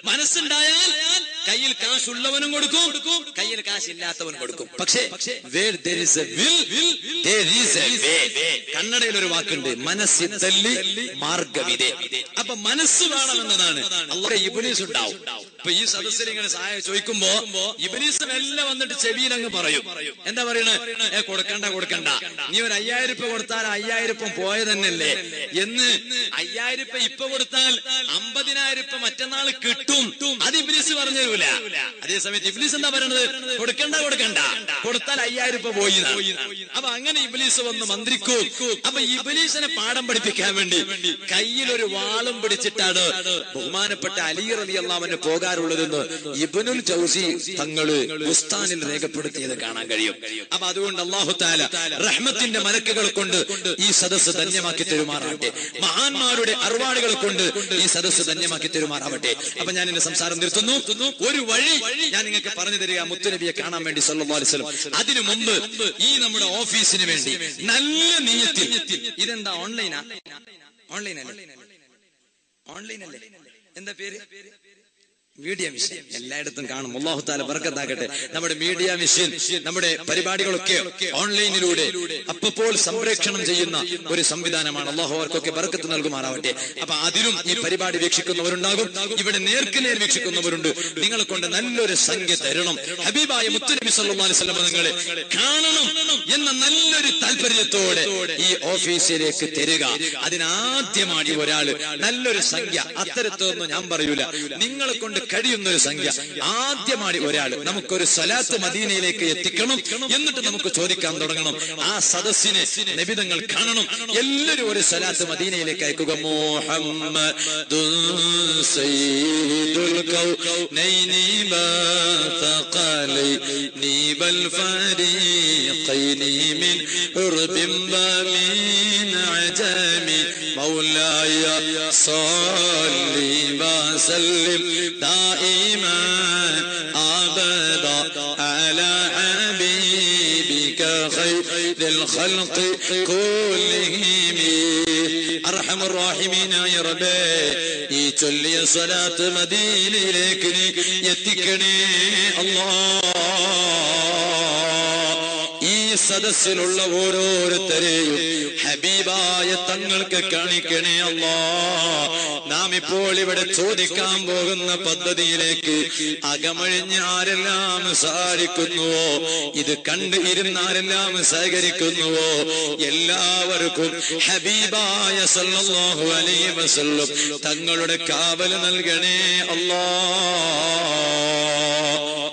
മനസ്സുണ്ടായാൽ കയ്യിൽ കാശുള്ളവനും കൊടുക്കും കയ്യിൽ കാശില്ലാത്തവനും കൊടുക്കും പക്ഷേ where there is a will, there is a way. കന്നഡയിൽ ഒരു വാക്കുണ്ട് മനസ്സിൽ തല്ലി മാർഗവിധേ അപ്പൊ മനസ്സ് വേണമെന്നതാണ് അള്ളാഹ് ഇബിലീസ് ഉണ്ടാവും ഇപ്പൊ ഈ സദസ്സിൽ ഇങ്ങനെ സഹായം ചോദിക്കുമ്പോ ഇബിലീസ് മെല്ലെ വന്നിട്ട് ചെവിയിൽ അങ്ങ് പറയും എന്താ പറയണേ ഏ കൊടുക്കണ്ട കൊടുക്കണ്ട നീ ഒരു അയ്യായിരം രൂപ കൊടുത്താൽ അയ്യായിരം രൂപ പോയ തന്നെയല്ലേ എന്ന് അയ്യായിരം രൂപ ഇപ്പൊ കൊടുത്താൽ അമ്പതിനായിരം രൂപ മറ്റന്നാൾ കിട്ടും അത് ഇബിലീസ് പറഞ്ഞു തരൂല അതേ സമയത്ത് ഇബിലീസ് എന്താ പറയണത് കൊടുക്കണ്ട കൊടുക്കണ്ട കൊടുത്താൽ അയ്യായിരം രൂപ പോയി എന്നാ. അപ്പൊ അങ്ങനെ ഇബിലീസ് വന്ന് മന്ത്രിക്കും അപ്പൊ ഇബിലീസിനെ പാഠം പഠിപ്പിക്കാൻ വേണ്ടി കയ്യിൽ ഒരു വാളും പിടിച്ചിട്ടാണ് ബഹുമാനപ്പെട്ട അലി അലി അള്ളാമന് പോകാറുള്ളതെന്ന് ഇബനുൽ ജൗസി തങ്ങള് ഉസ്താനിൽ രേഖപ്പെടുത്തിയത് കാണാൻ കഴിയും അപ്പൊ അതുകൊണ്ട് അള്ളാഹു താല റഹ്മത്തിന്റെ മലക്കുകൾ കൊണ്ട് ഈ സദസ്സ് ധന്യമാക്കി തരുമാറാവട്ടെ മഹാന്മാരുടെ അറുവാടുകൾ കൊണ്ട് ഈ സദസ്സ് ധന്യമാക്കി തരുമാറാവട്ടെ അപ്പൊ ഞാൻ എന്റെ സംസാരം നിർത്തുന്നു ഒരു വഴി ഞാൻ നിങ്ങൾക്ക് പറഞ്ഞു തരിക മുത്തുനബിയെ കാണാൻ വേണ്ടി സല്ലല്ലാഹു അലൈഹി വസല്ലം അതിനു മുമ്പ് ഈ നമ്മുടെ ഓഫീസിന് വേണ്ടി നല്ല നീയത്തിൽ ഇതെന്താ ഓൺലൈനാ ഓൺലൈൻ അല്ലേ ഓൺലൈൻ അല്ലേ എന്താ പേര് മീഡിയ മിഷൻ എല്ലായിടത്തും കാണും അള്ളാഹു താല ബർക്കത്താക്കട്ടെ നമ്മുടെ മീഡിയ മിഷൻ നമ്മുടെ പരിപാടികളൊക്കെ ഓൺലൈനിലൂടെ അപ്പപ്പോൾ സംപ്രേക്ഷണം ചെയ്യുന്ന ഒരു സംവിധാനമാണ് അള്ളാഹു അവർക്കൊക്കെ ബർക്കത്ത് നൽകുമാറാവട്ടെ അപ്പൊ അതിലും ഈ പരിപാടി വീക്ഷിക്കുന്നവരുണ്ടാകും ഇവിടെ നേർക്ക് നേർ വീക്ഷിക്കുന്നവരുണ്ട് നിങ്ങളെ കൊണ്ട് നല്ലൊരു സംഖ്യ തരണം ഹബീബായ മുത്തുനബി സല്ലല്ലാഹു അലൈഹി വസല്ലം നിങ്ങളെ കാണണം എന്ന നല്ലൊരു താല്പര്യത്തോടെ ഈ ഓഫീസിലേക്ക് തരിക അതിനാദ്യമായി ഒരാള് നല്ലൊരു സംഖ്യ അത്തരത്തൊന്നും ഞാൻ പറയൂല നിങ്ങളെ കൊണ്ട് കഴിയുന്ന ഒരു സംഖ്യ ആദ്യമായി ഒരാൾ നമുക്കൊരു സലാത്ത് മദീനയിലേക്ക് എത്തിക്കണം എന്നിട്ട് നമുക്ക് ചോദിക്കാൻ തുടങ്ങണം ആ സദസ്സിനെ നിബിതങ്ങൾ കാണണം എല്ലാവരും ഒരു സലാത്ത് മദീനയിലേക്ക് അയക്കുക മുഹമ്മദ് സയ്യിദുൽ കൗനൈനി ബത്തഖലൈനി ബൽ ഫരീഖൈനി മിൻ ഉർബിൻ വമിൻ അജമി مولاي صل وسلم دائما ابدا على حبيبك خير الخلق كلهم അർഹമ റഹീമീനായ റബ്ബേ ഈ ചൊല്ലിയ സ്വലാത്ത് മദീനയിലേക്ക് നീ എത്തിക്കണേ അല്ലാ ഈ സദസ്സിലുള്ള ഓരോരുത്തരെയും ഹബീബായ തങ്ങൾക്ക് കാണിക്കണേ അല്ലാ നാം ഇപ്പോൾ ഇവിടെ ചോദിക്കാൻ പോകുന്ന പദ്ധതിയിലേക്ക് അകമഴിഞ്ഞ് ആരെല്ലാം സഹായിക്കുന്നുവോ ഇത് കണ്ട് ഇരുന്നാരെല്ലാം സഹകരിക്കുന്നുവോ എല്ലാവർക്കും ഹബീബായ സല്ലല്ലാഹു അലൈഹി വസല്ലം തങ്ങളുടെ കാവൽ നൽകണേ അല്ലാ